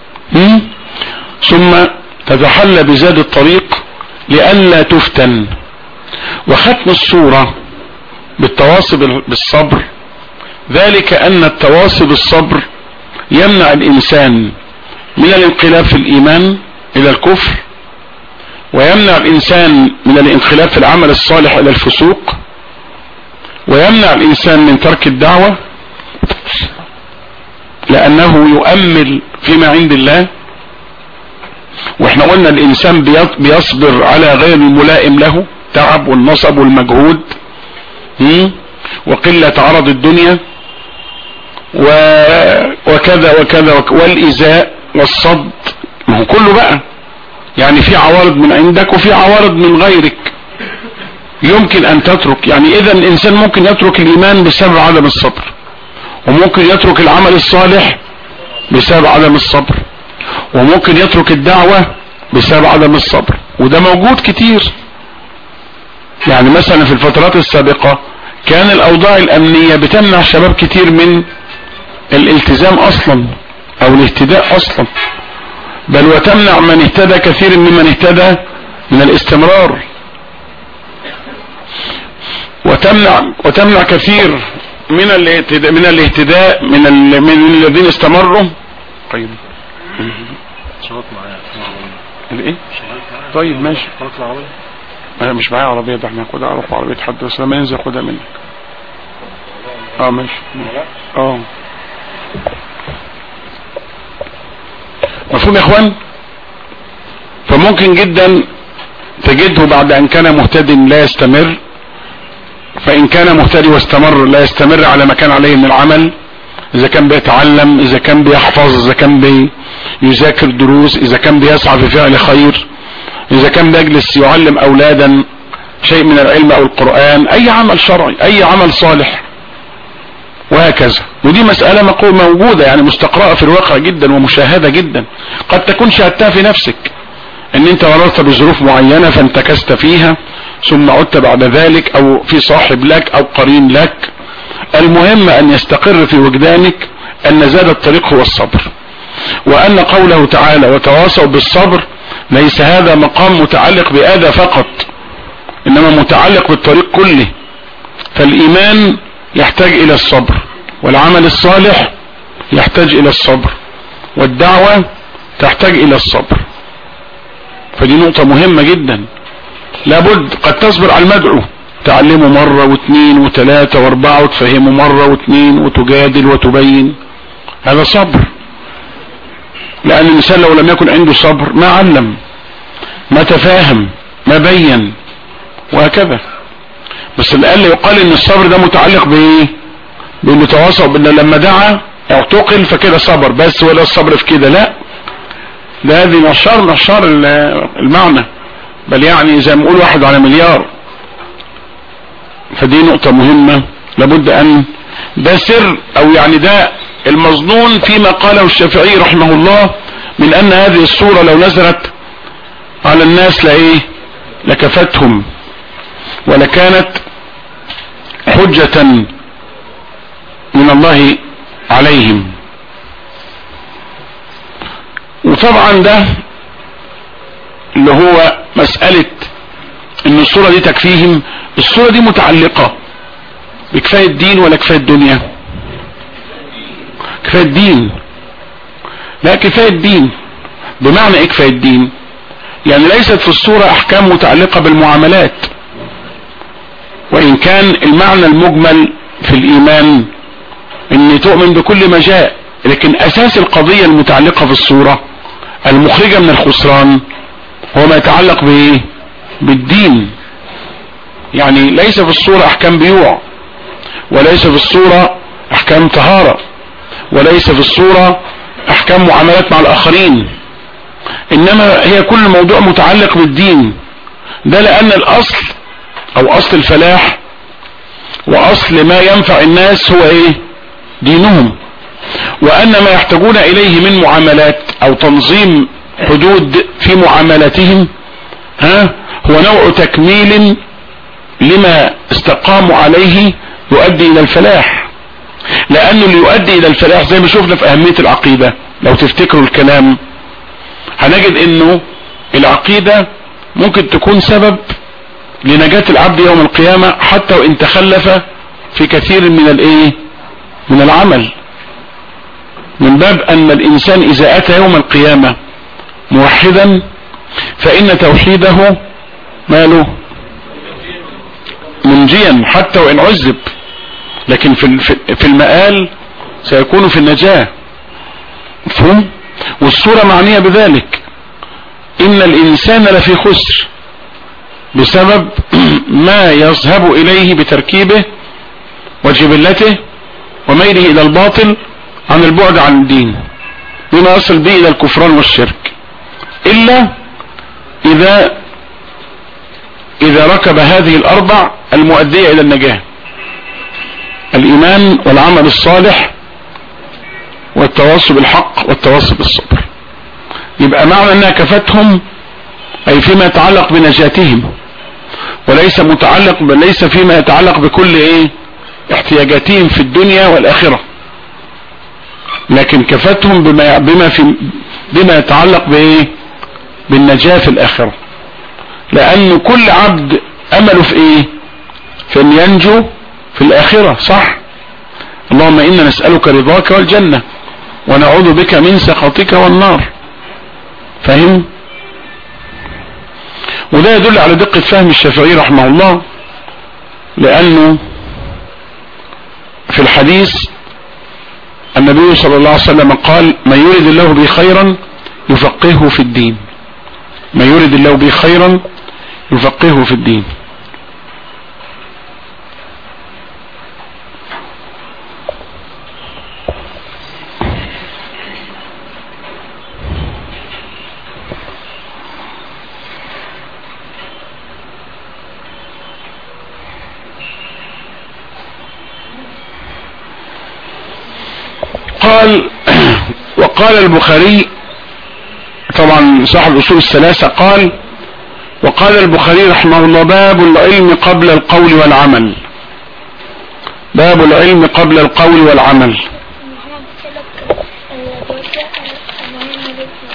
ثم تتحلى بزاد الطريق لئلا تفتن وختم الصورة بالتواصي بالصبر ذلك ان التواصي بالصبر يمنع الانسان من الانقلاب في الايمان الى الكفر ويمنع الانسان من الانقلاب في العمل الصالح الى الفسوق ويمنع الانسان من ترك الدعوة لانه يؤمل فيما عند الله واحنا قلنا الانسان بيصبر على غير الملائم له تعب والنصب والمجهود وقلة عرض الدنيا وكذا وكذا والإزاء والصد ما هو كله بقى يعني في عوارض من عندك وفي عوارض من غيرك يمكن ان تترك يعني اذا الانسان ممكن يترك الايمان بسبب عدم الصبر وممكن يترك العمل الصالح بسبب عدم الصبر وممكن يترك الدعوة بسبب عدم الصبر وده موجود كتير يعني مثلا في الفترات السابقة كان الاوضاع الامنية بتمنع شباب كتير من الالتزام اصلا او الاهتداء اصلا بل وتمنع من اهتدى كثير ممن اهتدى من الاستمرار وتمنع وتمنع كثير من الاهتداء من الاهتداء من, ال... من الذين استمروا طيب شغلت معايا الايه شغلت معايا طيب ماشي قناة العربية انا مش معايا عربيه ده احنا هاخدها اروح عربيه حد بس لما ينزل خدها منك اه ماشي اه مفهوم يا اخوان فممكن جدا تجده بعد ان كان مهتد لا يستمر فان كان مهتدي واستمر لا يستمر على ما كان عليه من العمل اذا كان بيتعلم اذا كان بيحفظ اذا كان بيذاكر دروس اذا كان بيسعى في فعل خير اذا كان بيجلس يعلم اولادا شيء من العلم او القرآن اي عمل شرعي اي عمل صالح وهكذا ودي مسألة مقو- موجودة يعني مستقرأة في الواقع جدا ومشاهدة جدا قد تكون شاهدتها في نفسك ان انت مررت بظروف معينة فانتكست فيها ثم عدت بعد ذلك او في صاحب لك او قرين لك المهم ان يستقر في وجدانك ان زاد الطريق هو الصبر وان قوله تعالى وتواصوا بالصبر ليس هذا مقام متعلق بآذى فقط انما متعلق بالطريق كله فالايمان يحتاج الى الصبر والعمل الصالح يحتاج الى الصبر والدعوة تحتاج الى الصبر فدي نقطة مهمة جدا لابد قد تصبر على المدعو تعلمه مرة واثنين وثلاثة واربعة وتفهمه مرة واثنين وتجادل وتبين هذا صبر لان الانسان لو لم يكن عنده صبر ما علم ما تفاهم ما بين وهكذا بس الاقل يقال ان الصبر ده متعلق بايه بانه تواصل بان لما دعا اعتقل فكده صبر بس ولا الصبر في كده لا ده هذه نشار نشار ال- المعنى بل يعني زي ما نقول واحد على مليار فدي نقطة مهمة لابد ان ده سر او يعني ده المظنون فيما قاله الشافعي رحمه الله من ان هذه الصورة لو نزلت على الناس لايه لكفتهم ولكانت حجة من الله عليهم وطبعا ده اللي هو مسألة ان الصورة دي تكفيهم الصورة دي متعلقة بكفاية الدين ولا كفاية الدنيا كفاية الدين لا كفاية الدين بمعنى ايه كفاية الدين يعني ليست في الصورة احكام متعلقة بالمعاملات وان كان المعنى المجمل في الايمان ان تؤمن بكل ما جاء لكن اساس القضية المتعلقة في الصورة المخرجة من الخسران هو ما يتعلق بايه بالدين يعني ليس في الصورة احكام بيوع وليس في الصورة احكام طهارة وليس في الصورة احكام معاملات مع الاخرين انما هي كل موضوع متعلق بالدين ده لان الاصل او اصل الفلاح واصل ما ينفع الناس هو ايه دينهم وان ما يحتاجون اليه من معاملات او تنظيم حدود في معاملاتهم ها هو نوع تكميل لما استقاموا عليه يؤدي الى الفلاح لانه اللي يؤدي الى الفلاح زي ما شفنا في اهمية العقيدة لو تفتكروا الكلام هنجد انه العقيدة ممكن تكون سبب لنجاة العبد يوم القيامة حتى وان تخلف في كثير من الايه من العمل من باب ان الانسان اذا اتى يوم القيامة موحدا فان توحيده ماله منجيا حتى وان عذب لكن في في المآل سيكون في النجاة مفهوم والصورة معنية بذلك ان الانسان لفي خسر بسبب ما يذهب اليه بتركيبه وجبلته وميله الى الباطل عن البعد عن الدين بما يصل به الى الكفران والشرك الا اذا اذا ركب هذه الاربع المؤدية الى النجاة الايمان والعمل الصالح والتواصي بالحق والتواصي بالصبر يبقى معنى انها كفتهم اي فيما يتعلق بنجاتهم وليس متعلق ليس فيما يتعلق بكل ايه احتياجاتهم في الدنيا والاخرة لكن كفتهم بما بما في بما يتعلق بايه بالنجاة في الاخرة لان كل عبد امله في ايه في ان ينجو في الاخرة صح اللهم انا نسألك رضاك والجنة ونعوذ بك من سخطك والنار فهم وده يدل على دقة فهم الشافعي رحمه الله لانه في الحديث النبي صلى الله عليه وسلم قال من يريد الله به خيرا يفقهه في الدين من يريد الله به خيرا يفقهه في الدين قال وقال البخاري طبعا صاحب الاصول الثلاثة قال وقال البخاري رحمه الله باب العلم قبل القول والعمل باب العلم قبل القول والعمل محمد سلك الدراسة المهمة جدا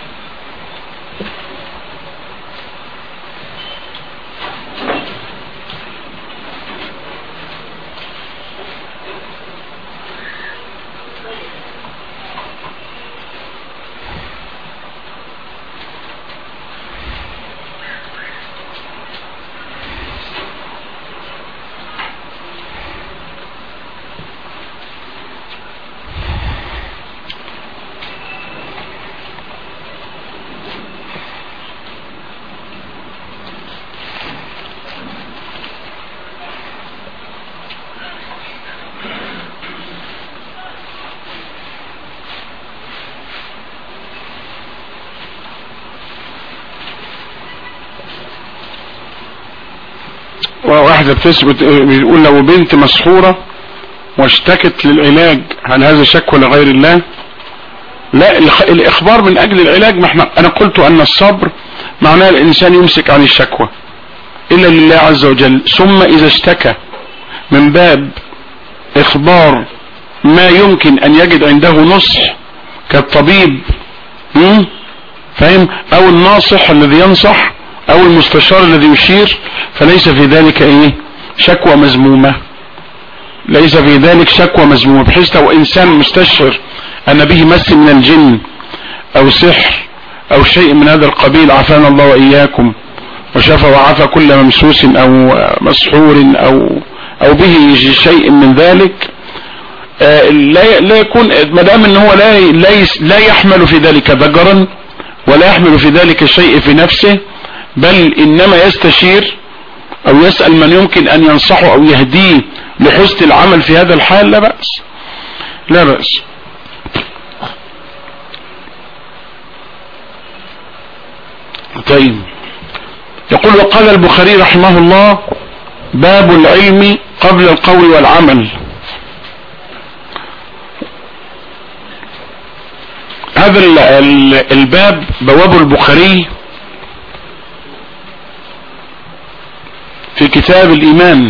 واحدة بتثبت بيقول لو بنت مسحورة واشتكت للعلاج هل هذا شك لغير الله لا الخ- الاخبار من اجل العلاج ما احنا انا قلت ان الصبر معناه الانسان يمسك عن الشكوى الا لله عز وجل ثم اذا اشتكى من باب اخبار ما يمكن ان يجد عنده نصح كالطبيب مم؟ فاهم او الناصح الذي ينصح او المستشار الذي يشير فليس في ذلك ايه شكوى مذمومة ليس في ذلك شكوى مذمومة بحيث لو انسان مستشعر ان به مس من الجن او سحر او شيء من هذا القبيل عافانا الله واياكم وشفى وعافى كل ممسوس او مسحور او او به شيء من ذلك آه، لا لا يكون ما دام ان هو لا لا يس- لا يحمل في ذلك ضجرا ولا يحمل في ذلك شيء في نفسه بل انما يستشير او يسأل من يمكن ان ينصحه او يهديه لحسن العمل في هذا الحال لا بأس لا بأس طيب يقول وقال البخاري رحمه الله باب العلم قبل القول والعمل هذا ال- ال- الباب بواب البخاري في كتاب الإيمان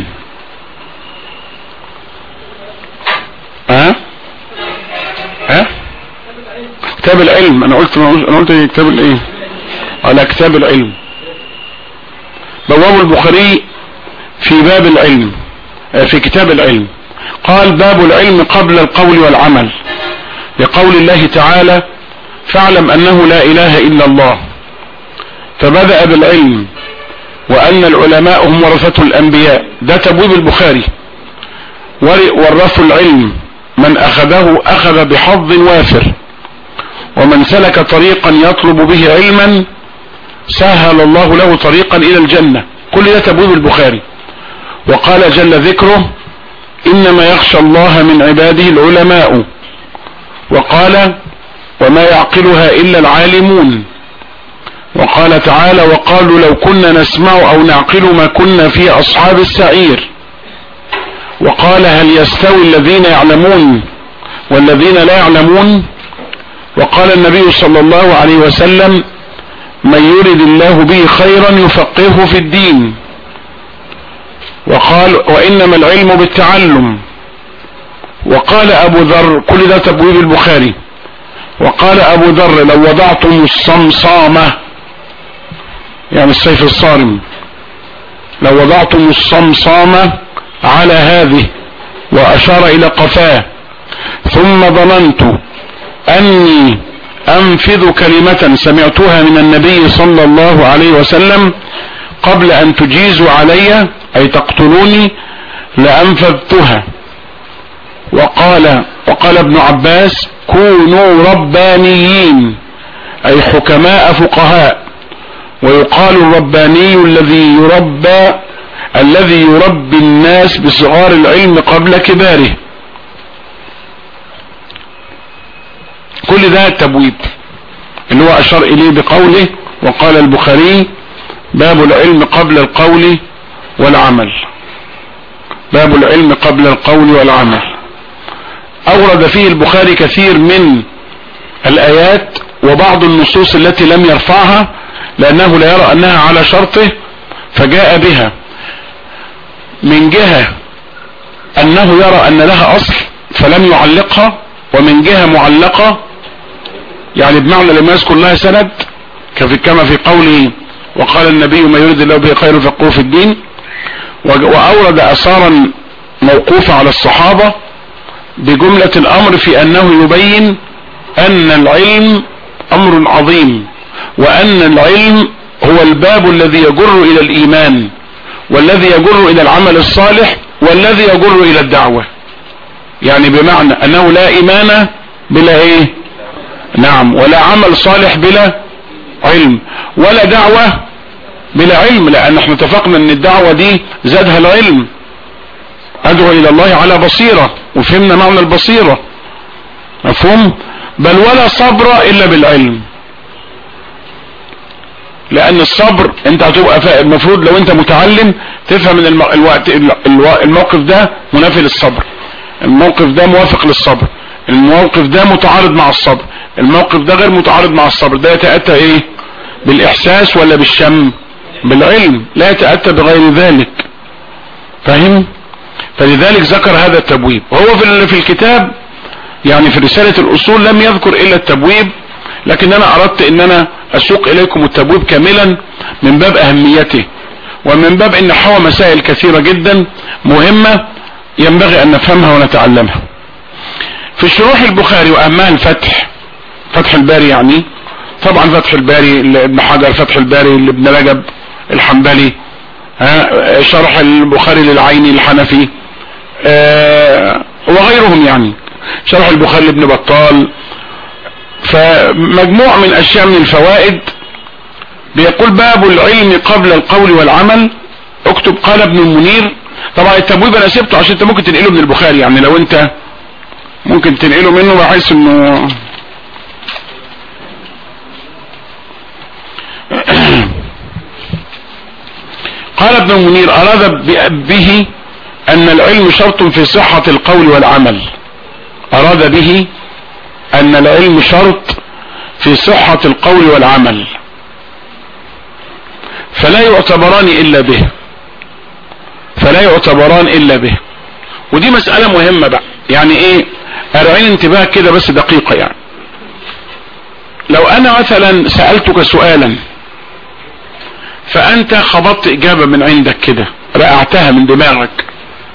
ها ها كتاب العلم انا قلت انا قلت إيه؟ كتاب الايه على كتاب العلم بواب البخاري في باب العلم آه، في كتاب العلم قال باب العلم قبل القول والعمل لقول الله تعالى فاعلم انه لا اله الا الله فبدأ بالعلم وان العلماء هم ورثة الانبياء ده تبويب البخاري ور- ورثوا العلم من اخذه اخذ بحظ وافر ومن سلك طريقا يطلب به علما سهل الله له طريقا الى الجنة كل ده تبويب البخاري وقال جل ذكره انما يخشى الله من عباده العلماء وقال وما يعقلها الا العالمون وقال تعالى وقالوا لو كنا نسمع او نعقل ما كنا في اصحاب السعير وقال هل يستوي الذين يعلمون والذين لا يعلمون وقال النبي صلى الله عليه وسلم من يرد الله به خيرا يفقهه في الدين وقال وانما العلم بالتعلم وقال ابو ذر كل ده تبويب البخاري وقال ابو ذر لو وضعتم الصمصامة يعني السيف الصارم لو وضعتم الصمصامة على هذه واشار الى قفاه ثم ظننت اني انفذ كلمة سمعتها من النبي صلى الله عليه وسلم قبل ان تجيزوا علي اي تقتلوني لانفذتها وقال وقال ابن عباس كونوا ربانيين اي حكماء فقهاء ويقال الرباني الذي يربى الذي يربي الناس بصغار العلم قبل كباره كل ده التبويب اللي هو اشار اليه بقوله وقال البخاري باب العلم قبل القول والعمل باب العلم قبل القول والعمل اورد فيه البخاري كثير من الايات وبعض النصوص التي لم يرفعها لانه لا يرى انها على شرطه فجاء بها من جهة انه يرى ان لها اصل فلم يعلقها ومن جهة معلقة يعني بمعنى لما يذكر لها سند كما في قوله وقال النبي ما يريد الله به خير فقه في الدين واورد اثارا موقوفة على الصحابة بجملة الامر في انه يبين ان العلم امر عظيم وان العلم هو الباب الذي يجر الى الايمان والذي يجر الى العمل الصالح والذي يجر الى الدعوة يعني بمعنى انه لا ايمان بلا ايه نعم ولا عمل صالح بلا علم ولا دعوة بلا علم لان احنا اتفقنا ان الدعوة دي زادها العلم ادعو الى الله على بصيرة وفهمنا معنى البصيرة مفهوم بل ولا صبر الا بالعلم لان الصبر انت هتبقى المفروض لو انت متعلم تفهم ان الوقت الموقف ده منافي للصبر الموقف ده موافق للصبر الموقف ده متعارض مع الصبر الموقف ده غير متعارض مع الصبر ده يتأتى ايه بالاحساس ولا بالشم بالعلم لا يتأتى بغير ذلك فاهم فلذلك ذكر هذا التبويب وهو في في الكتاب يعني في رسالة الاصول لم يذكر الا التبويب لكن انا اردت ان انا اسوق اليكم التبويب كاملا من باب اهميته ومن باب ان حوى مسائل كثيرة جدا مهمة ينبغي ان نفهمها ونتعلمها في شروح البخاري واهمها الفتح فتح الباري يعني طبعا فتح الباري لابن حجر فتح الباري لابن رجب الحنبلي ها شرح البخاري للعيني الحنفي اه وغيرهم يعني شرح البخاري لابن بطال فمجموع من اشياء من الفوائد بيقول باب العلم قبل القول والعمل اكتب قال ابن المنير طبعا التبويب انا سبته عشان انت ممكن تنقله من البخاري يعني لو انت ممكن تنقله منه بحيث انه قال ابن المنير اراد به ان العلم شرط في صحة القول والعمل اراد به ان العلم شرط في صحة القول والعمل فلا يعتبران الا به فلا يعتبران الا به ودي مسألة مهمة بقى يعني ايه ارعين انتباه كده بس دقيقة يعني لو انا مثلا سألتك سؤالا فانت خبطت اجابة من عندك كده رقعتها من دماغك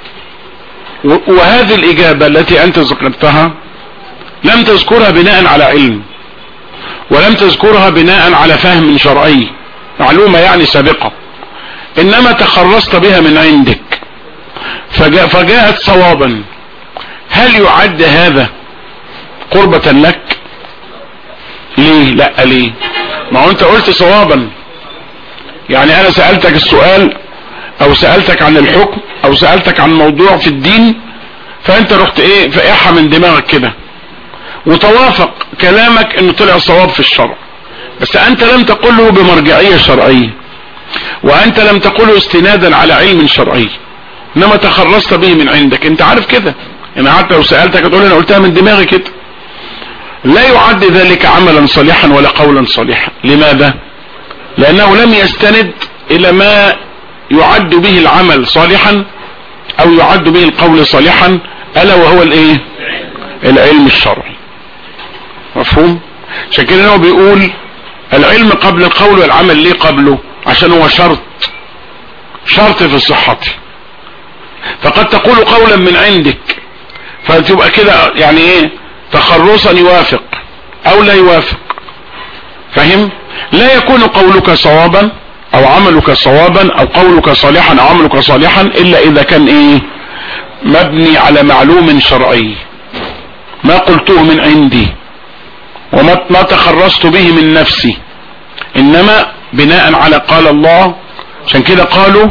وهذه الاجابة التي انت ذكرتها لم تذكرها بناء على علم ولم تذكرها بناء على فهم شرعي معلومة يعني سابقة انما تخرصت بها من عندك فجاء فجاءت صوابا هل يعد هذا قربة لك ليه لا ليه ما هو انت قلت صوابا يعني انا سألتك السؤال او سألتك عن الحكم او سألتك عن موضوع في الدين فانت رحت ايه فايحها من دماغك كده وتوافق كلامك انه طلع صواب في الشرع بس انت لم تقله بمرجعية شرعية وانت لم تقله استنادا على علم شرعي انما تخرصت به من عندك انت عارف كده انا حتى لو سألتك تقول انا قلتها من دماغي كده لا يعد ذلك عملا صالحا ولا قولا صالحا لماذا لانه لم يستند الى ما يعد به العمل صالحا او يعد به القول صالحا الا وهو الايه العلم الشرعي مفهوم عشان كده هو بيقول العلم قبل القول والعمل ليه قبله عشان هو شرط شرط في صحته فقد تقول قولا من عندك فتبقى كده يعني ايه تخرصا يوافق او لا يوافق فهم لا يكون قولك صوابا او عملك صوابا او قولك صالحا او عملك صالحا الا اذا كان ايه مبني على معلوم شرعي ما قلته من عندي وما ما تخرصت به من نفسي انما بناء على قال الله عشان كده قالوا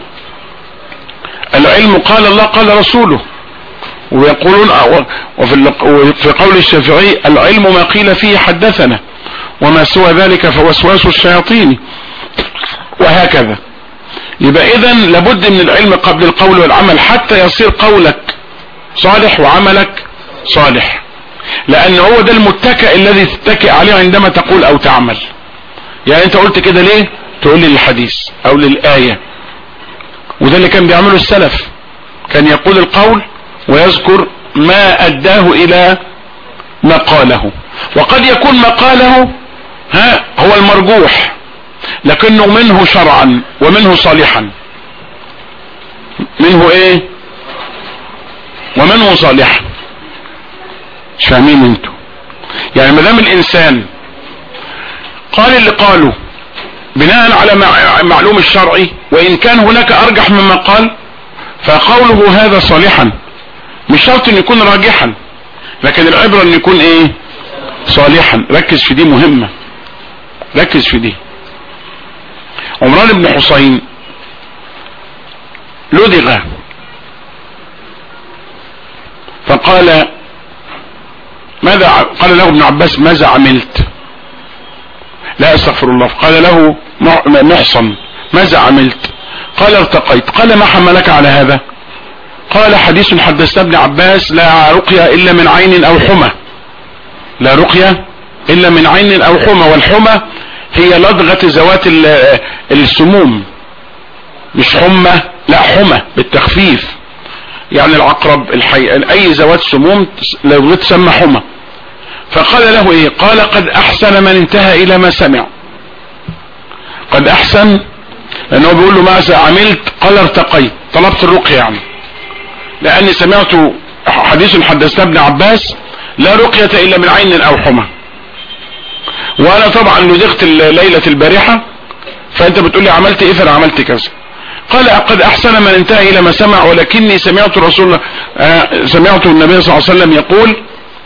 العلم قال الله قال رسوله ويقولون وفي وفي قول الشافعي العلم ما قيل فيه حدثنا وما سوى ذلك فوسواس الشياطين وهكذا يبقى اذا لابد من العلم قبل القول والعمل حتى يصير قولك صالح وعملك صالح لان هو ده المتكئ الذي تتكئ عليه عندما تقول او تعمل يعني انت قلت كده ليه تقول لي للحديث او للآية وده اللي كان بيعمله السلف كان يقول القول ويذكر ما اداه الى ما قاله وقد يكون ما قاله ها هو المرجوح لكنه منه شرعا ومنه صالحا منه ايه ومنه صالحا مش فاهمين انتوا يعني ما دام الانسان قال اللي قاله بناء على معلوم الشرعي وان كان هناك ارجح مما قال فقوله هذا صالحا مش شرط ان يكون راجحا لكن العبرة ان يكون ايه صالحا ركز في دي مهمة ركز في دي عمران بن حسين لدغ فقال ماذا قال له ابن عباس ماذا عملت لا استغفر الله قال له محصن ماذا عملت قال ارتقيت قال ما حملك على هذا قال حديث حدثنا ابن عباس لا رقية الا من عين او حمى لا رقية الا من عين او حمى والحمى هي لدغة ذوات السموم مش حمى لا حمى بالتخفيف يعني العقرب الحي اي ذوات سموم لو تسمى حمى فقال له ايه قال قد احسن من انتهى الى ما سمع قد احسن لانه بيقول له ماذا عملت قال ارتقيت طلبت الرقية يعني لاني سمعت حديث حدثنا ابن عباس لا رقية الا من عين او حمى وانا طبعا لدغت ليلة البارحة فانت بتقول لي عملت ايه فانا عملت كذا قال قد احسن من انتهى الى ما سمع ولكني سمعت رسول آه سمعت النبي صلى الله عليه وسلم يقول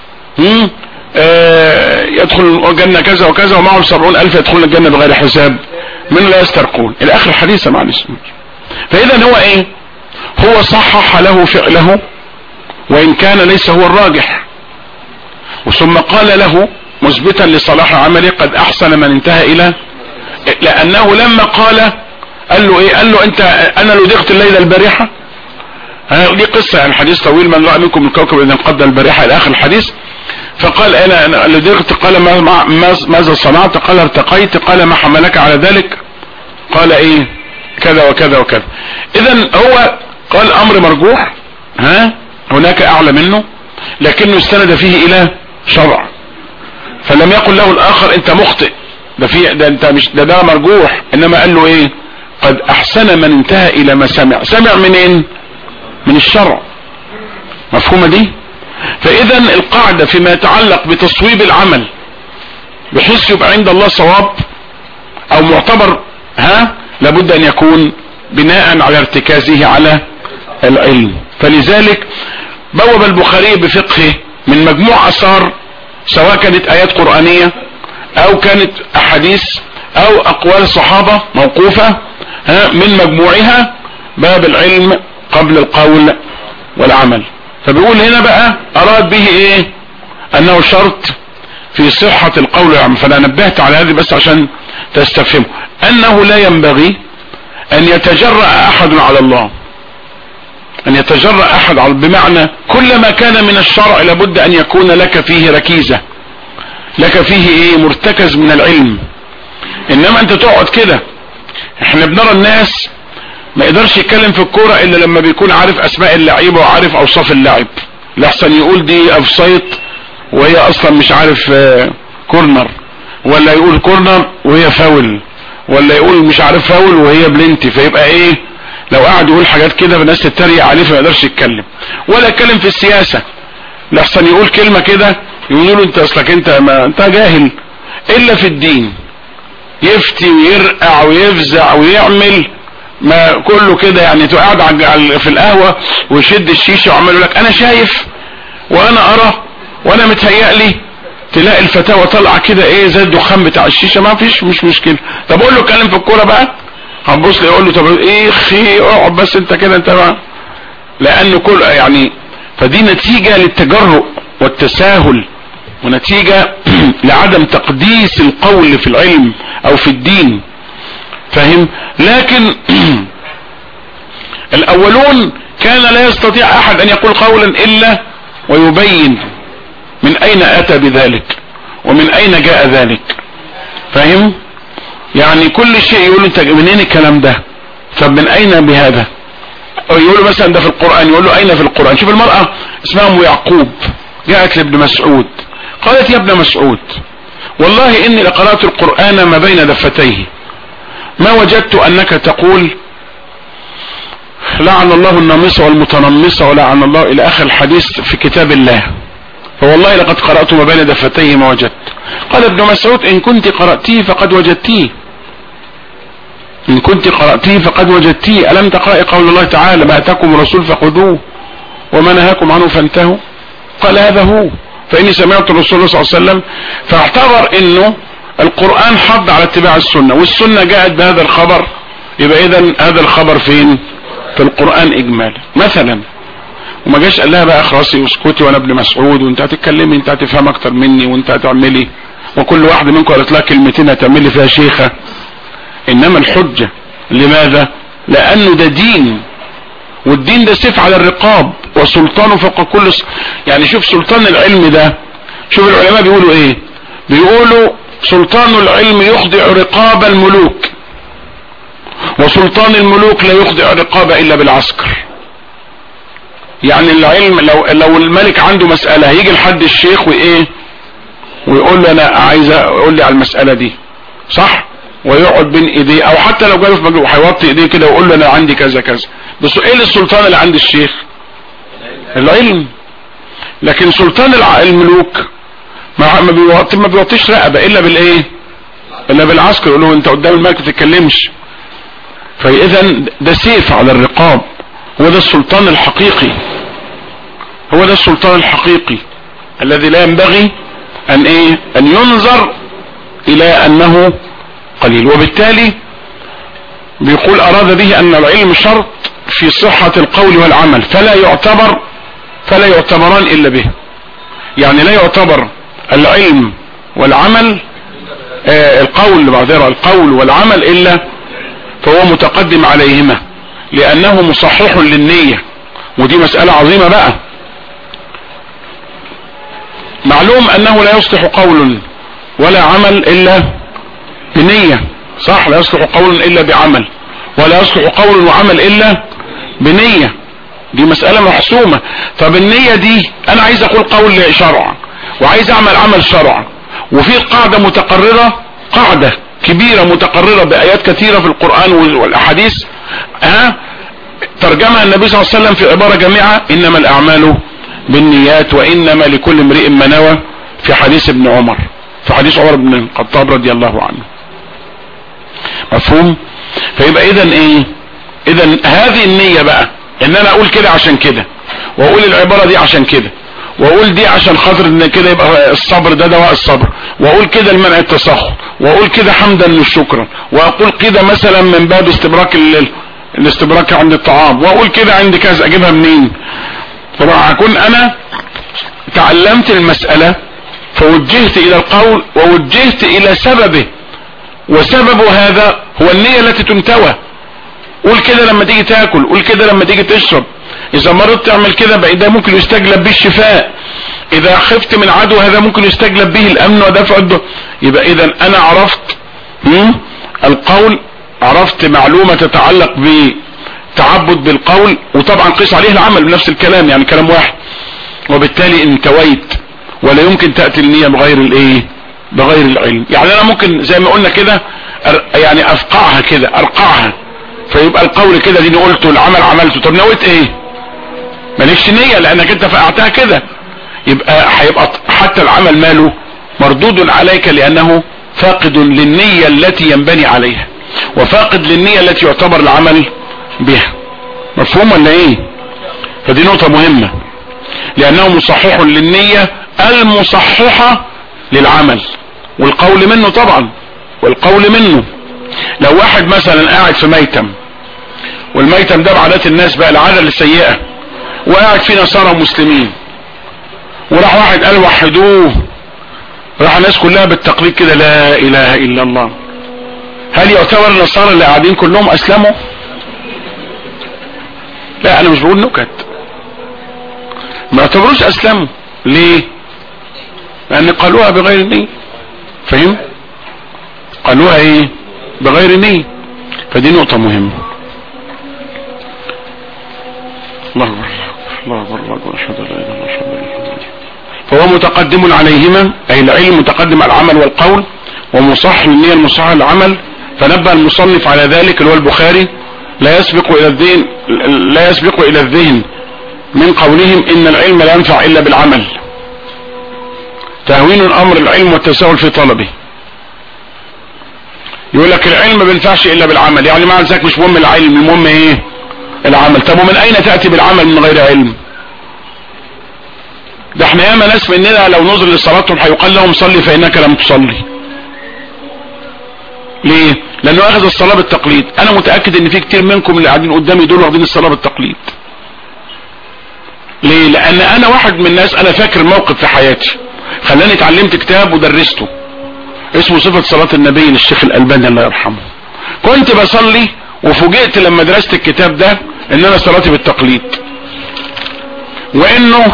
آه يدخل الجنة كذا وكذا ومعهم سبعون الف يدخلون الجنة بغير حساب من لا يسترقون الى اخر الحديث معلش فاذا هو ايه هو صحح له فعله وان كان ليس هو الراجح ثم قال له مثبتا لصلاح عمله قد احسن من انتهى الى لانه لما قال قال له ايه قال له انت انا لدغت الليلة البارحة دي قصة يعني حديث طويل من رأى منكم الكوكب اذا انقضى البارحة الى اخر الحديث فقال انا, أنا لدغت قال ما ما ماذا صنعت قال ارتقيت قال ما حملك على ذلك قال ايه كذا وكذا وكذا اذا هو قال امر مرجوح ها هناك اعلى منه لكنه استند فيه الى شرع فلم يقل له الاخر انت مخطئ ده في ده انت مش ده ده مرجوح انما قال له ايه قد احسن من انتهى الى ما سمع سمع منين من الشرع مفهومة دي فاذا القاعدة فيما يتعلق بتصويب العمل بحيث يبقى عند الله صواب او معتبر ها لابد ان يكون بناء على ارتكازه على العلم فلذلك بوب البخاري بفقهه من مجموع اثار سواء كانت ايات قرآنية او كانت احاديث او اقوال الصحابة موقوفة ها من مجموعها باب العلم قبل القول والعمل فبيقول هنا بقى اراد به ايه انه شرط في صحة القول والعمل فانا نبهت على هذه بس عشان تستفهموا انه لا ينبغي ان يتجرأ احد على الله ان يتجرأ احد على بمعنى كل ما كان من الشرع لابد ان يكون لك فيه ركيزة لك فيه ايه مرتكز من العلم انما انت تقعد كده احنا بنرى الناس ما يقدرش يتكلم في الكورة الا لما بيكون عارف اسماء اللعيبة وعارف اوصاف اللاعب لحسن يقول دي اوف سايت وهي اصلا مش عارف آه، كورنر ولا يقول كورنر وهي فاول ولا يقول مش عارف فاول وهي بلنتي فيبقى ايه لو قعد يقول حاجات كده فالناس تتريق عليه فما يقدرش يتكلم ولا يتكلم في السياسه لحسن يقول كلمه كده يقولوا له انت اصلك انت ما انت جاهل الا في الدين يفتي ويرقع ويفزع ويعمل ما كله كده يعني تبقى قاعد على- على- في القهوه ويشد الشيشه وعمال يقول لك انا شايف وانا ارى وانا متهيألي تلاقي الفتاوى طالعه كده ايه زي الدخان بتاع الشيشه ما فيش مش مشكله طب قول له اتكلم في الكوره بقى هتبص يقول له طب ايه خي اقعد بس انت كده انت بقى لان كل يعني فدي نتيجه للتجرؤ والتساهل ونتيجه لعدم تقديس القول في العلم او في الدين فاهم لكن الاولون كان لا يستطيع احد ان يقول قولا الا ويبين من اين اتى بذلك ومن اين جاء ذلك فاهم يعني كل شيء يقول انت منين الكلام ده طب من اين بهذا أو يقول له مثلا ده في القرآن يقول له اين في القرآن شوف المرأة اسمها ام يعقوب جاءت لابن مسعود قالت يا ابن مسعود والله اني لقرأت القرآن ما بين دفتيه ما وجدت انك تقول لعن الله النامصة والمتنمصة ولعن الله الى اخر الحديث في كتاب الله فوالله لقد قرأت ما بين دفتيه ما وجدت قال ابن مسعود ان كنت قرأتيه فقد وجدتيه ان كنت قرأتيه فقد وجدتيه الم تقرأي قول الله تعالى ما اتاكم الرسول فخذوه وما نهاكم عنه فانتهوا قال هذا هو فاني سمعت الرسول صلى الله عليه وسلم فاعتبر انه القرآن حض على اتباع السنة والسنة جاءت بهذا الخبر يبقى اذا هذا الخبر فين في القرآن اجمالا مثلا وما جاش قال لها بقى خلاصي اسكتي وانا ابن مسعود وانت هتتكلمي انت هتفهم اكتر مني وانت هتعملي وكل واحد منكم قالت لها كلمتين هتعملي فيها شيخة انما الحجة لماذا لانه ده دين والدين ده سيف على الرقاب وسلطانه فوق كل س... يعني شوف سلطان العلم ده شوف العلماء بيقولوا ايه بيقولوا سلطان العلم يخضع رقاب الملوك وسلطان الملوك لا يخضع رقاب الا بالعسكر يعني العلم لو لو الملك عنده مسألة هيجي لحد الشيخ وايه ويقول له انا عايز اقول لي على المسألة دي صح ويقعد بين ايديه او حتى لو جاي في مجلس هيوطي ايديه كده ويقول له انا عندي كذا كذا بس ايه السلطان اللي عند الشيخ العلم لكن سلطان الع- الملوك ما ما بيوطي ما بيوطيش رقبه الا بالايه الا بالعسكر يقول له انت قدام الملك ما تتكلمش فاذا ده سيف على الرقاب هو ده السلطان الحقيقي هو ده السلطان الحقيقي الذي لا ينبغي ان ايه ان ينظر الى انه قليل وبالتالي بيقول اراد به ان العلم شرط في صحة القول والعمل فلا يعتبر فلا يعتبران الا به يعني لا يعتبر العلم والعمل آه القول معذرة القول والعمل الا فهو متقدم عليهما لانه مصحح للنية ودي مسألة عظيمة بقى معلوم انه لا يصلح قول ولا عمل الا بنية صح لا يصلح قول الا بعمل ولا يصلح قول وعمل الا بنية دي مسألة محسومة طب النية دي انا عايز اقول قول شرعا وعايز اعمل عمل شرعا وفي قاعدة متقررة قاعدة كبيرة متقررة بآيات كثيرة في القرآن والاحاديث ها ترجمها النبي صلى الله عليه وسلم في عبارة جامعة انما الاعمال بالنيات وانما لكل امرئ ما نوى في حديث ابن عمر في حديث عمر بن الخطاب رضي الله عنه مفهوم فيبقى اذا ايه اذا هذه النية بقى ان انا اقول كده عشان كده واقول العبارة دي عشان كده واقول دي عشان خاطر ان كده يبقى الصبر ده دواء الصبر واقول كده المنع التسخط واقول كده حمدا للشكر واقول كده مثلا من باب استبراك ال- الاستبراك عند الطعام واقول كده عند كذا اجيبها منين طبعا هكون انا تعلمت المسألة فوجهت الى القول ووجهت الى سببه وسبب هذا هو النية التي تنتوى قول كده لما تيجي تاكل قول كده لما تيجي تشرب اذا مرضت تعمل كده بقى ده ممكن يستجلب به الشفاء اذا خفت من عدو هذا ممكن يستجلب به الامن ودفع الده يبقى اذا انا عرفت هم؟ القول عرفت معلومة تتعلق بتعبد بالقول وطبعا قيس عليه العمل بنفس الكلام يعني كلام واحد وبالتالي انتويت ولا يمكن تأتي النية بغير الايه بغير العلم يعني انا ممكن زي ما قلنا كده أر- يعني افقعها كده ارقعها فيبقى القول كده دي قلته العمل عملته طب نويت ايه مالكش نية لانك انت فقعتها كده يبقى هيبقى ط- حتى العمل ماله مردود عليك لانه فاقد للنية التي ينبني عليها وفاقد للنية التي يعتبر العمل بها مفهوم ولا ايه فدي نقطة مهمة لانه مصحح للنية المصححة للعمل والقول منه طبعا والقول منه لو واحد مثلا قاعد في ميتم والميتم ده بعادات الناس بقى العادة السيئة وقاعد فيه نصارى ومسلمين وراح واحد قال وحدوه راح الناس كلها بالتقليد كده لا اله الا الله هل يعتبر النصارى اللي قاعدين كلهم اسلموا لا انا مش بقول نكت ما يعتبروش اسلموا ليه لان قالوها بغير نية فهم قالوها ايه بغير نية فدي نقطة مهمة الله اكبر الله اكبر الله اكبر اشهد ان لا اله الا الله اشهد ان لا اله الا الله فهو متقدم عليهما اي العلم متقدم على العمل والقول ومصح للنية المصحة للعمل فنبه المصنف على ذلك اللي هو البخاري لا يسبق الى الذهن لا يسبق الى الذهن من قولهم ان العلم لا ينفع الا بالعمل تهوين الامر العلم والتساهل في طلبه يقول لك العلم ما بينفعش الا بالعمل يعني معنى ذلك مش مهم العلم المهم ايه العمل طب ومن اين تأتي بالعمل من غير علم ده احنا ياما ناس مننا لو نظر لصلاتهم هيقال لهم صلي فانك لم تصلي ليه لانه اخذ الصلاة بالتقليد انا متأكد ان في كتير منكم اللي قاعدين قدامي دول واخدين الصلاة بالتقليد ليه لان انا واحد من الناس انا فاكر موقف في حياتي خلاني اتعلمت كتاب ودرسته اسمه صفة صلاة النبي للشيخ الالباني الله يرحمه كنت بصلي وفوجئت لما درست الكتاب ده ان انا صلاتي بالتقليد وانه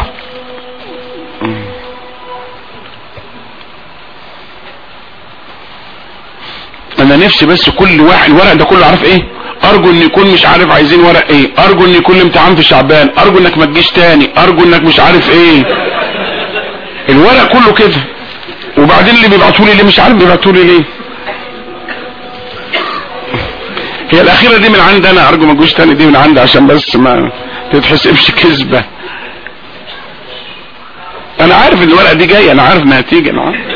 انا نفسي بس كل واحد الورق ده كله عارف ايه ارجو ان يكون مش عارف عايزين ورق ايه ارجو ان يكون الامتحان في شعبان ارجو انك ما تجيش تاني ارجو انك مش عارف ايه الورق كله كده وبعدين اللي بيبعتوا لي ليه مش عارف بيبعتوا لي ليه هي الاخيرة دي من عندي انا ارجو ما تجوش تاني دي من عندي عشان بس ما تتحسبش كذبة انا عارف ان الورقة دي جاية انا عارف انها هتيجي انا عارف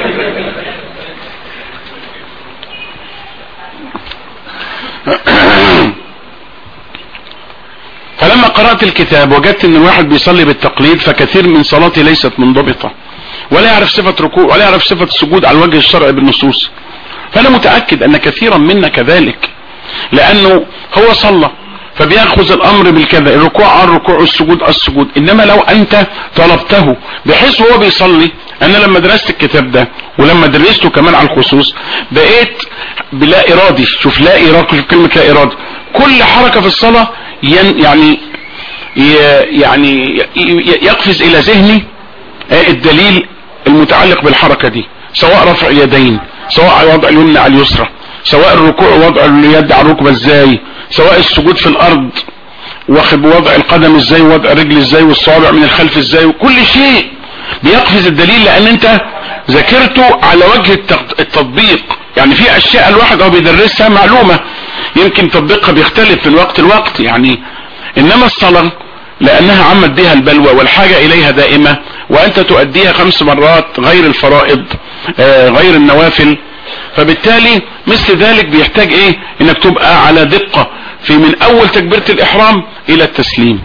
فلما قرأت الكتاب وجدت ان الواحد بيصلي بالتقليد فكثير من صلاتي ليست منضبطة ولا يعرف صفة ركوع ولا يعرف صفة السجود على الوجه الشرعي بالنصوص فانا متأكد ان كثيرا منا كذلك لانه هو صلى فبيأخذ الامر بالكذا الركوع على الركوع السجود السجود انما لو انت طلبته بحيث هو بيصلي انا لما درست الكتاب ده ولما درسته كمان على الخصوص بقيت بلا ارادي شوف لا ارادي شوف كلمة لا ارادي كل حركة في الصلاة ين يعني ي- يعني ي- يقفز الى ذهني آه، الدليل المتعلق بالحركة دي سواء رفع اليدين سواء وضع اليمنى على اليسرى سواء الركوع وضع اليد على الركبة ازاي سواء السجود في الارض واخد وضع القدم ازاي ووضع الرجل ازاي والصابع من الخلف ازاي وكل شيء بيقفز الدليل لان انت ذاكرته على وجه التط- التطبيق يعني في اشياء الواحد هو بيدرسها معلومة يمكن تطبيقها بيختلف من وقت لوقت يعني انما الصلاة لانها عمت بها البلوى والحاجة اليها دائمة وانت تؤديها خمس مرات غير الفرائض آه، غير النوافل فبالتالي مثل ذلك بيحتاج ايه انك تبقى على دقة في من اول تكبيرة الاحرام الى التسليم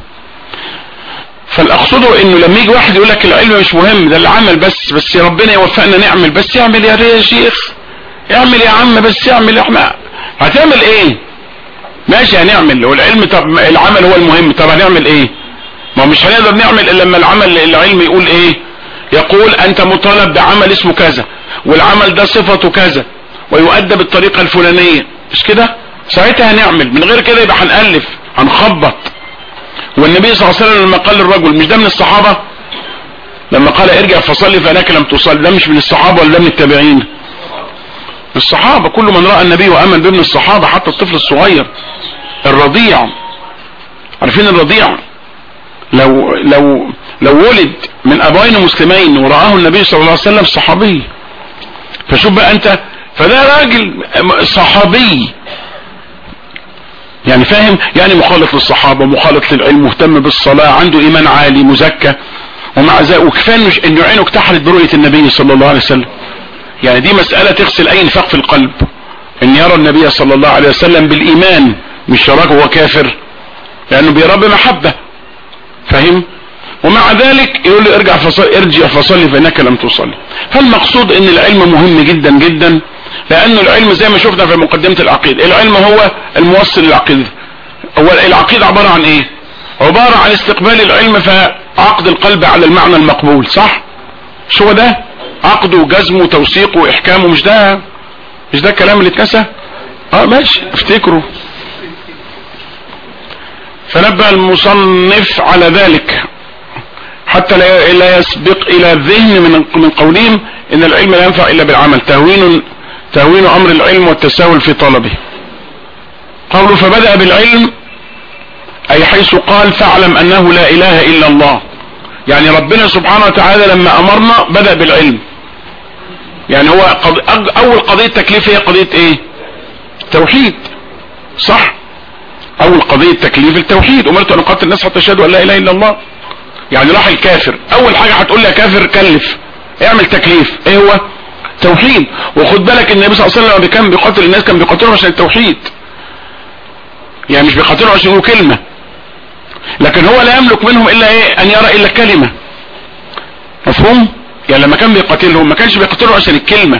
فالاقصده انه لما يجي واحد يقول لك العلم مش مهم ده العمل بس بس ربنا يوفقنا نعمل بس اعمل يا يا شيخ اعمل يا عم بس اعمل احنا هتعمل ايه ماشي هنعمل والعلم طب ما العمل هو المهم طب هنعمل ايه ما هو مش هنقدر نعمل الا لما العمل العلم يقول ايه يقول انت مطالب بعمل اسمه كذا والعمل ده صفته كذا ويؤدى بالطريقة الفلانية مش كده ساعتها هنعمل من غير كده يبقى هنألف هنخبط والنبي صلى الله عليه وسلم لما قال للرجل مش ده من الصحابة لما قال ارجع فصلي فانك لم تصلي ده مش من الصحابة ولا ده من التابعين الصحابة كل من رأى النبي وامن بابن الصحابة حتى الطفل الصغير الرضيع عارفين الرضيع لو لو لو ولد من ابوين مسلمين ورآه النبي صلى الله عليه وسلم صحابي فشوف بقى انت فده راجل صحابي يعني فاهم يعني مخالط للصحابة مخالط للعلم مهتم بالصلاة عنده ايمان عالي مزكى ومع ذلك وكفايه انه انه عينه اكتحلت برؤية النبي صلى الله عليه وسلم يعني دي مسألة تغسل اي نفاق في القلب ان يرى النبي صلى الله عليه وسلم بالايمان مش يراك هو كافر لانه بيرى بمحبة فاهم ومع ذلك يقول له ارجع فصل ارجع فصلي فانك لم تصلي فالمقصود ان العلم مهم جدا جدا لانه العلم زي ما شفنا في مقدمة العقيدة العلم هو الموصل للعقيدة هو العقيدة عبارة عن ايه عبارة عن استقبال العلم فعقد القلب على المعنى المقبول صح مش هو ده عقده وجزمه وتوثيقه واحكامه مش ده مش ده الكلام اللي اتنسى اه ماشي افتكروا فنبه المصنف على ذلك حتى لا لا يسبق الى الذهن من من قولهم ان العلم لا ينفع الا بالعمل تهوين تهوين امر العلم والتساهل في طلبه قوله فبدأ بالعلم اي حيث قال فاعلم انه لا اله الا الله يعني ربنا سبحانه وتعالى لما امرنا بدأ بالعلم يعني هو قض... أج- اول قضية تكليف هي قضية ايه توحيد صح اول قضية تكليف التوحيد امرت ان اقاتل الناس حتى يشهدوا ان لا اله الا الله يعني راح الكافر اول حاجة هتقول لي يا كافر كلف اعمل تكليف ايه هو توحيد وخد بالك ان النبي صلى الله عليه وسلم لما كان بيقاتل الناس كان بيقاتلهم عشان التوحيد يعني مش بيقاتلهم عشان يقولوا كلمة لكن هو لا يملك منهم الا ايه ان يرى الا كلمة مفهوم يعني لما كان بيقاتلهم ما كانش بيقاتلهم عشان الكلمة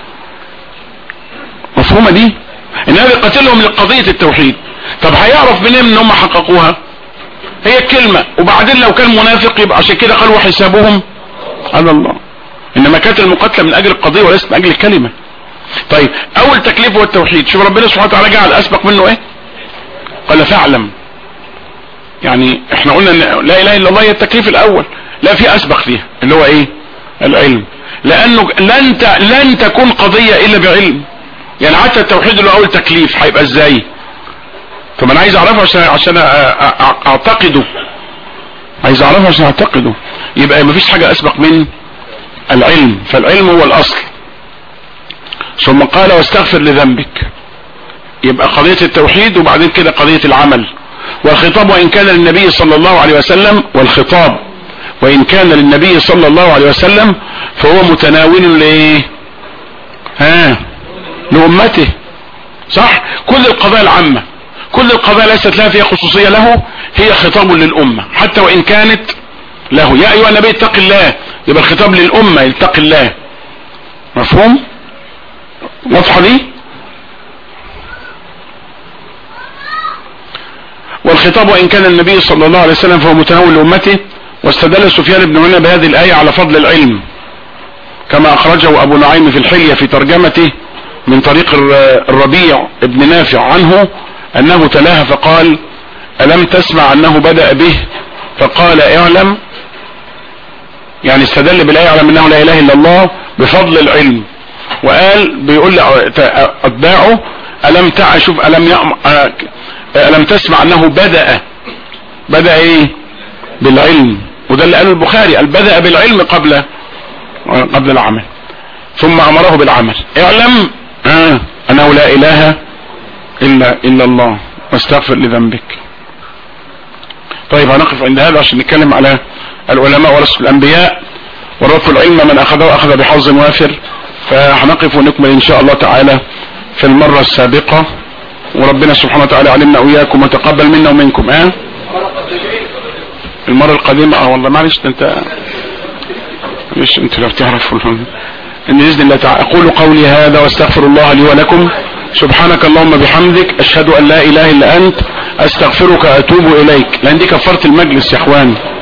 مفهومة دي انما بيقاتلهم لقضية التوحيد طب هيعرف منين ان هم حققوها هي الكلمة وبعدين لو كان منافق يبقى عشان كده قالوا حسابهم على الله انما كانت المقاتلة من اجل القضية وليست من اجل الكلمة طيب اول تكليف هو التوحيد شوف ربنا سبحانه وتعالى جعل اسبق منه ايه قال فاعلم يعني احنا قلنا ان لا اله الا الله هي التكليف الاول لا في اسبق فيها اللي هو ايه العلم لانه لن ت... لن تكون قضية الا بعلم يعني حتى التوحيد اللي هو اول تكليف هيبقى ازاي طب انا عايز اعرفه عشان عشان أ- أ- أ- اعتقده عايز اعرفه عشان اعتقده يبقى مفيش حاجة اسبق من العلم فالعلم هو الاصل ثم قال واستغفر لذنبك يبقى قضية التوحيد وبعدين كده قضية العمل والخطاب وإن كان للنبي صلى الله عليه وسلم والخطاب وإن كان للنبي صلى الله عليه وسلم فهو متناول لإيه ها لأمته صح كل القضايا العامة كل القضايا ليست لها فيها خصوصية له هي خطاب للأمة حتى وإن كانت له يا أيها النبي اتق الله يبقى الخطاب للأمة اتق الله مفهوم واضحة دي والخطاب وإن كان النبي صلى الله عليه وسلم فهو متناول لأمته واستدل سفيان بن عيينة بهذه الآية على فضل العلم كما أخرجه أبو نعيم في الحلية في ترجمته من طريق الر- الربيع ابن نافع عنه أنه تلاها فقال ألم تسمع أنه بدأ به فقال اعلم يعني استدل بالآية على أنه لا إله إلا الله بفضل العلم وقال بيقول لأتباعه ألم تع شوف ألم يأم آه، ألم تسمع أنه بدأ بدأ إيه بالعلم وده اللي قاله البخاري قال بدأ بالعلم قبل قبل العمل ثم أمره بالعمل اعلم آه أنه لا إله إلا, إلا الله واستغفر لذنبك طيب هنقف عند هذا عشان نتكلم على العلماء ورسل الأنبياء ورث العلم من أخذه أخذ بحظ وافر فهنقف ونكمل إن شاء الله تعالى في المرة السابقة وربنا سبحانه وتعالى علمنا وإياكم وتقبل منا ومنكم اه المرة القادمة اه والله معلش ده انت معلش انت لو تعرفوا ان بإذن الله تعالى اقول قولي هذا واستغفر الله لي ولكم سبحانك اللهم بحمدك اشهد ان لا اله الا انت استغفرك واتوب اليك لان دي كفرت المجلس يا اخوان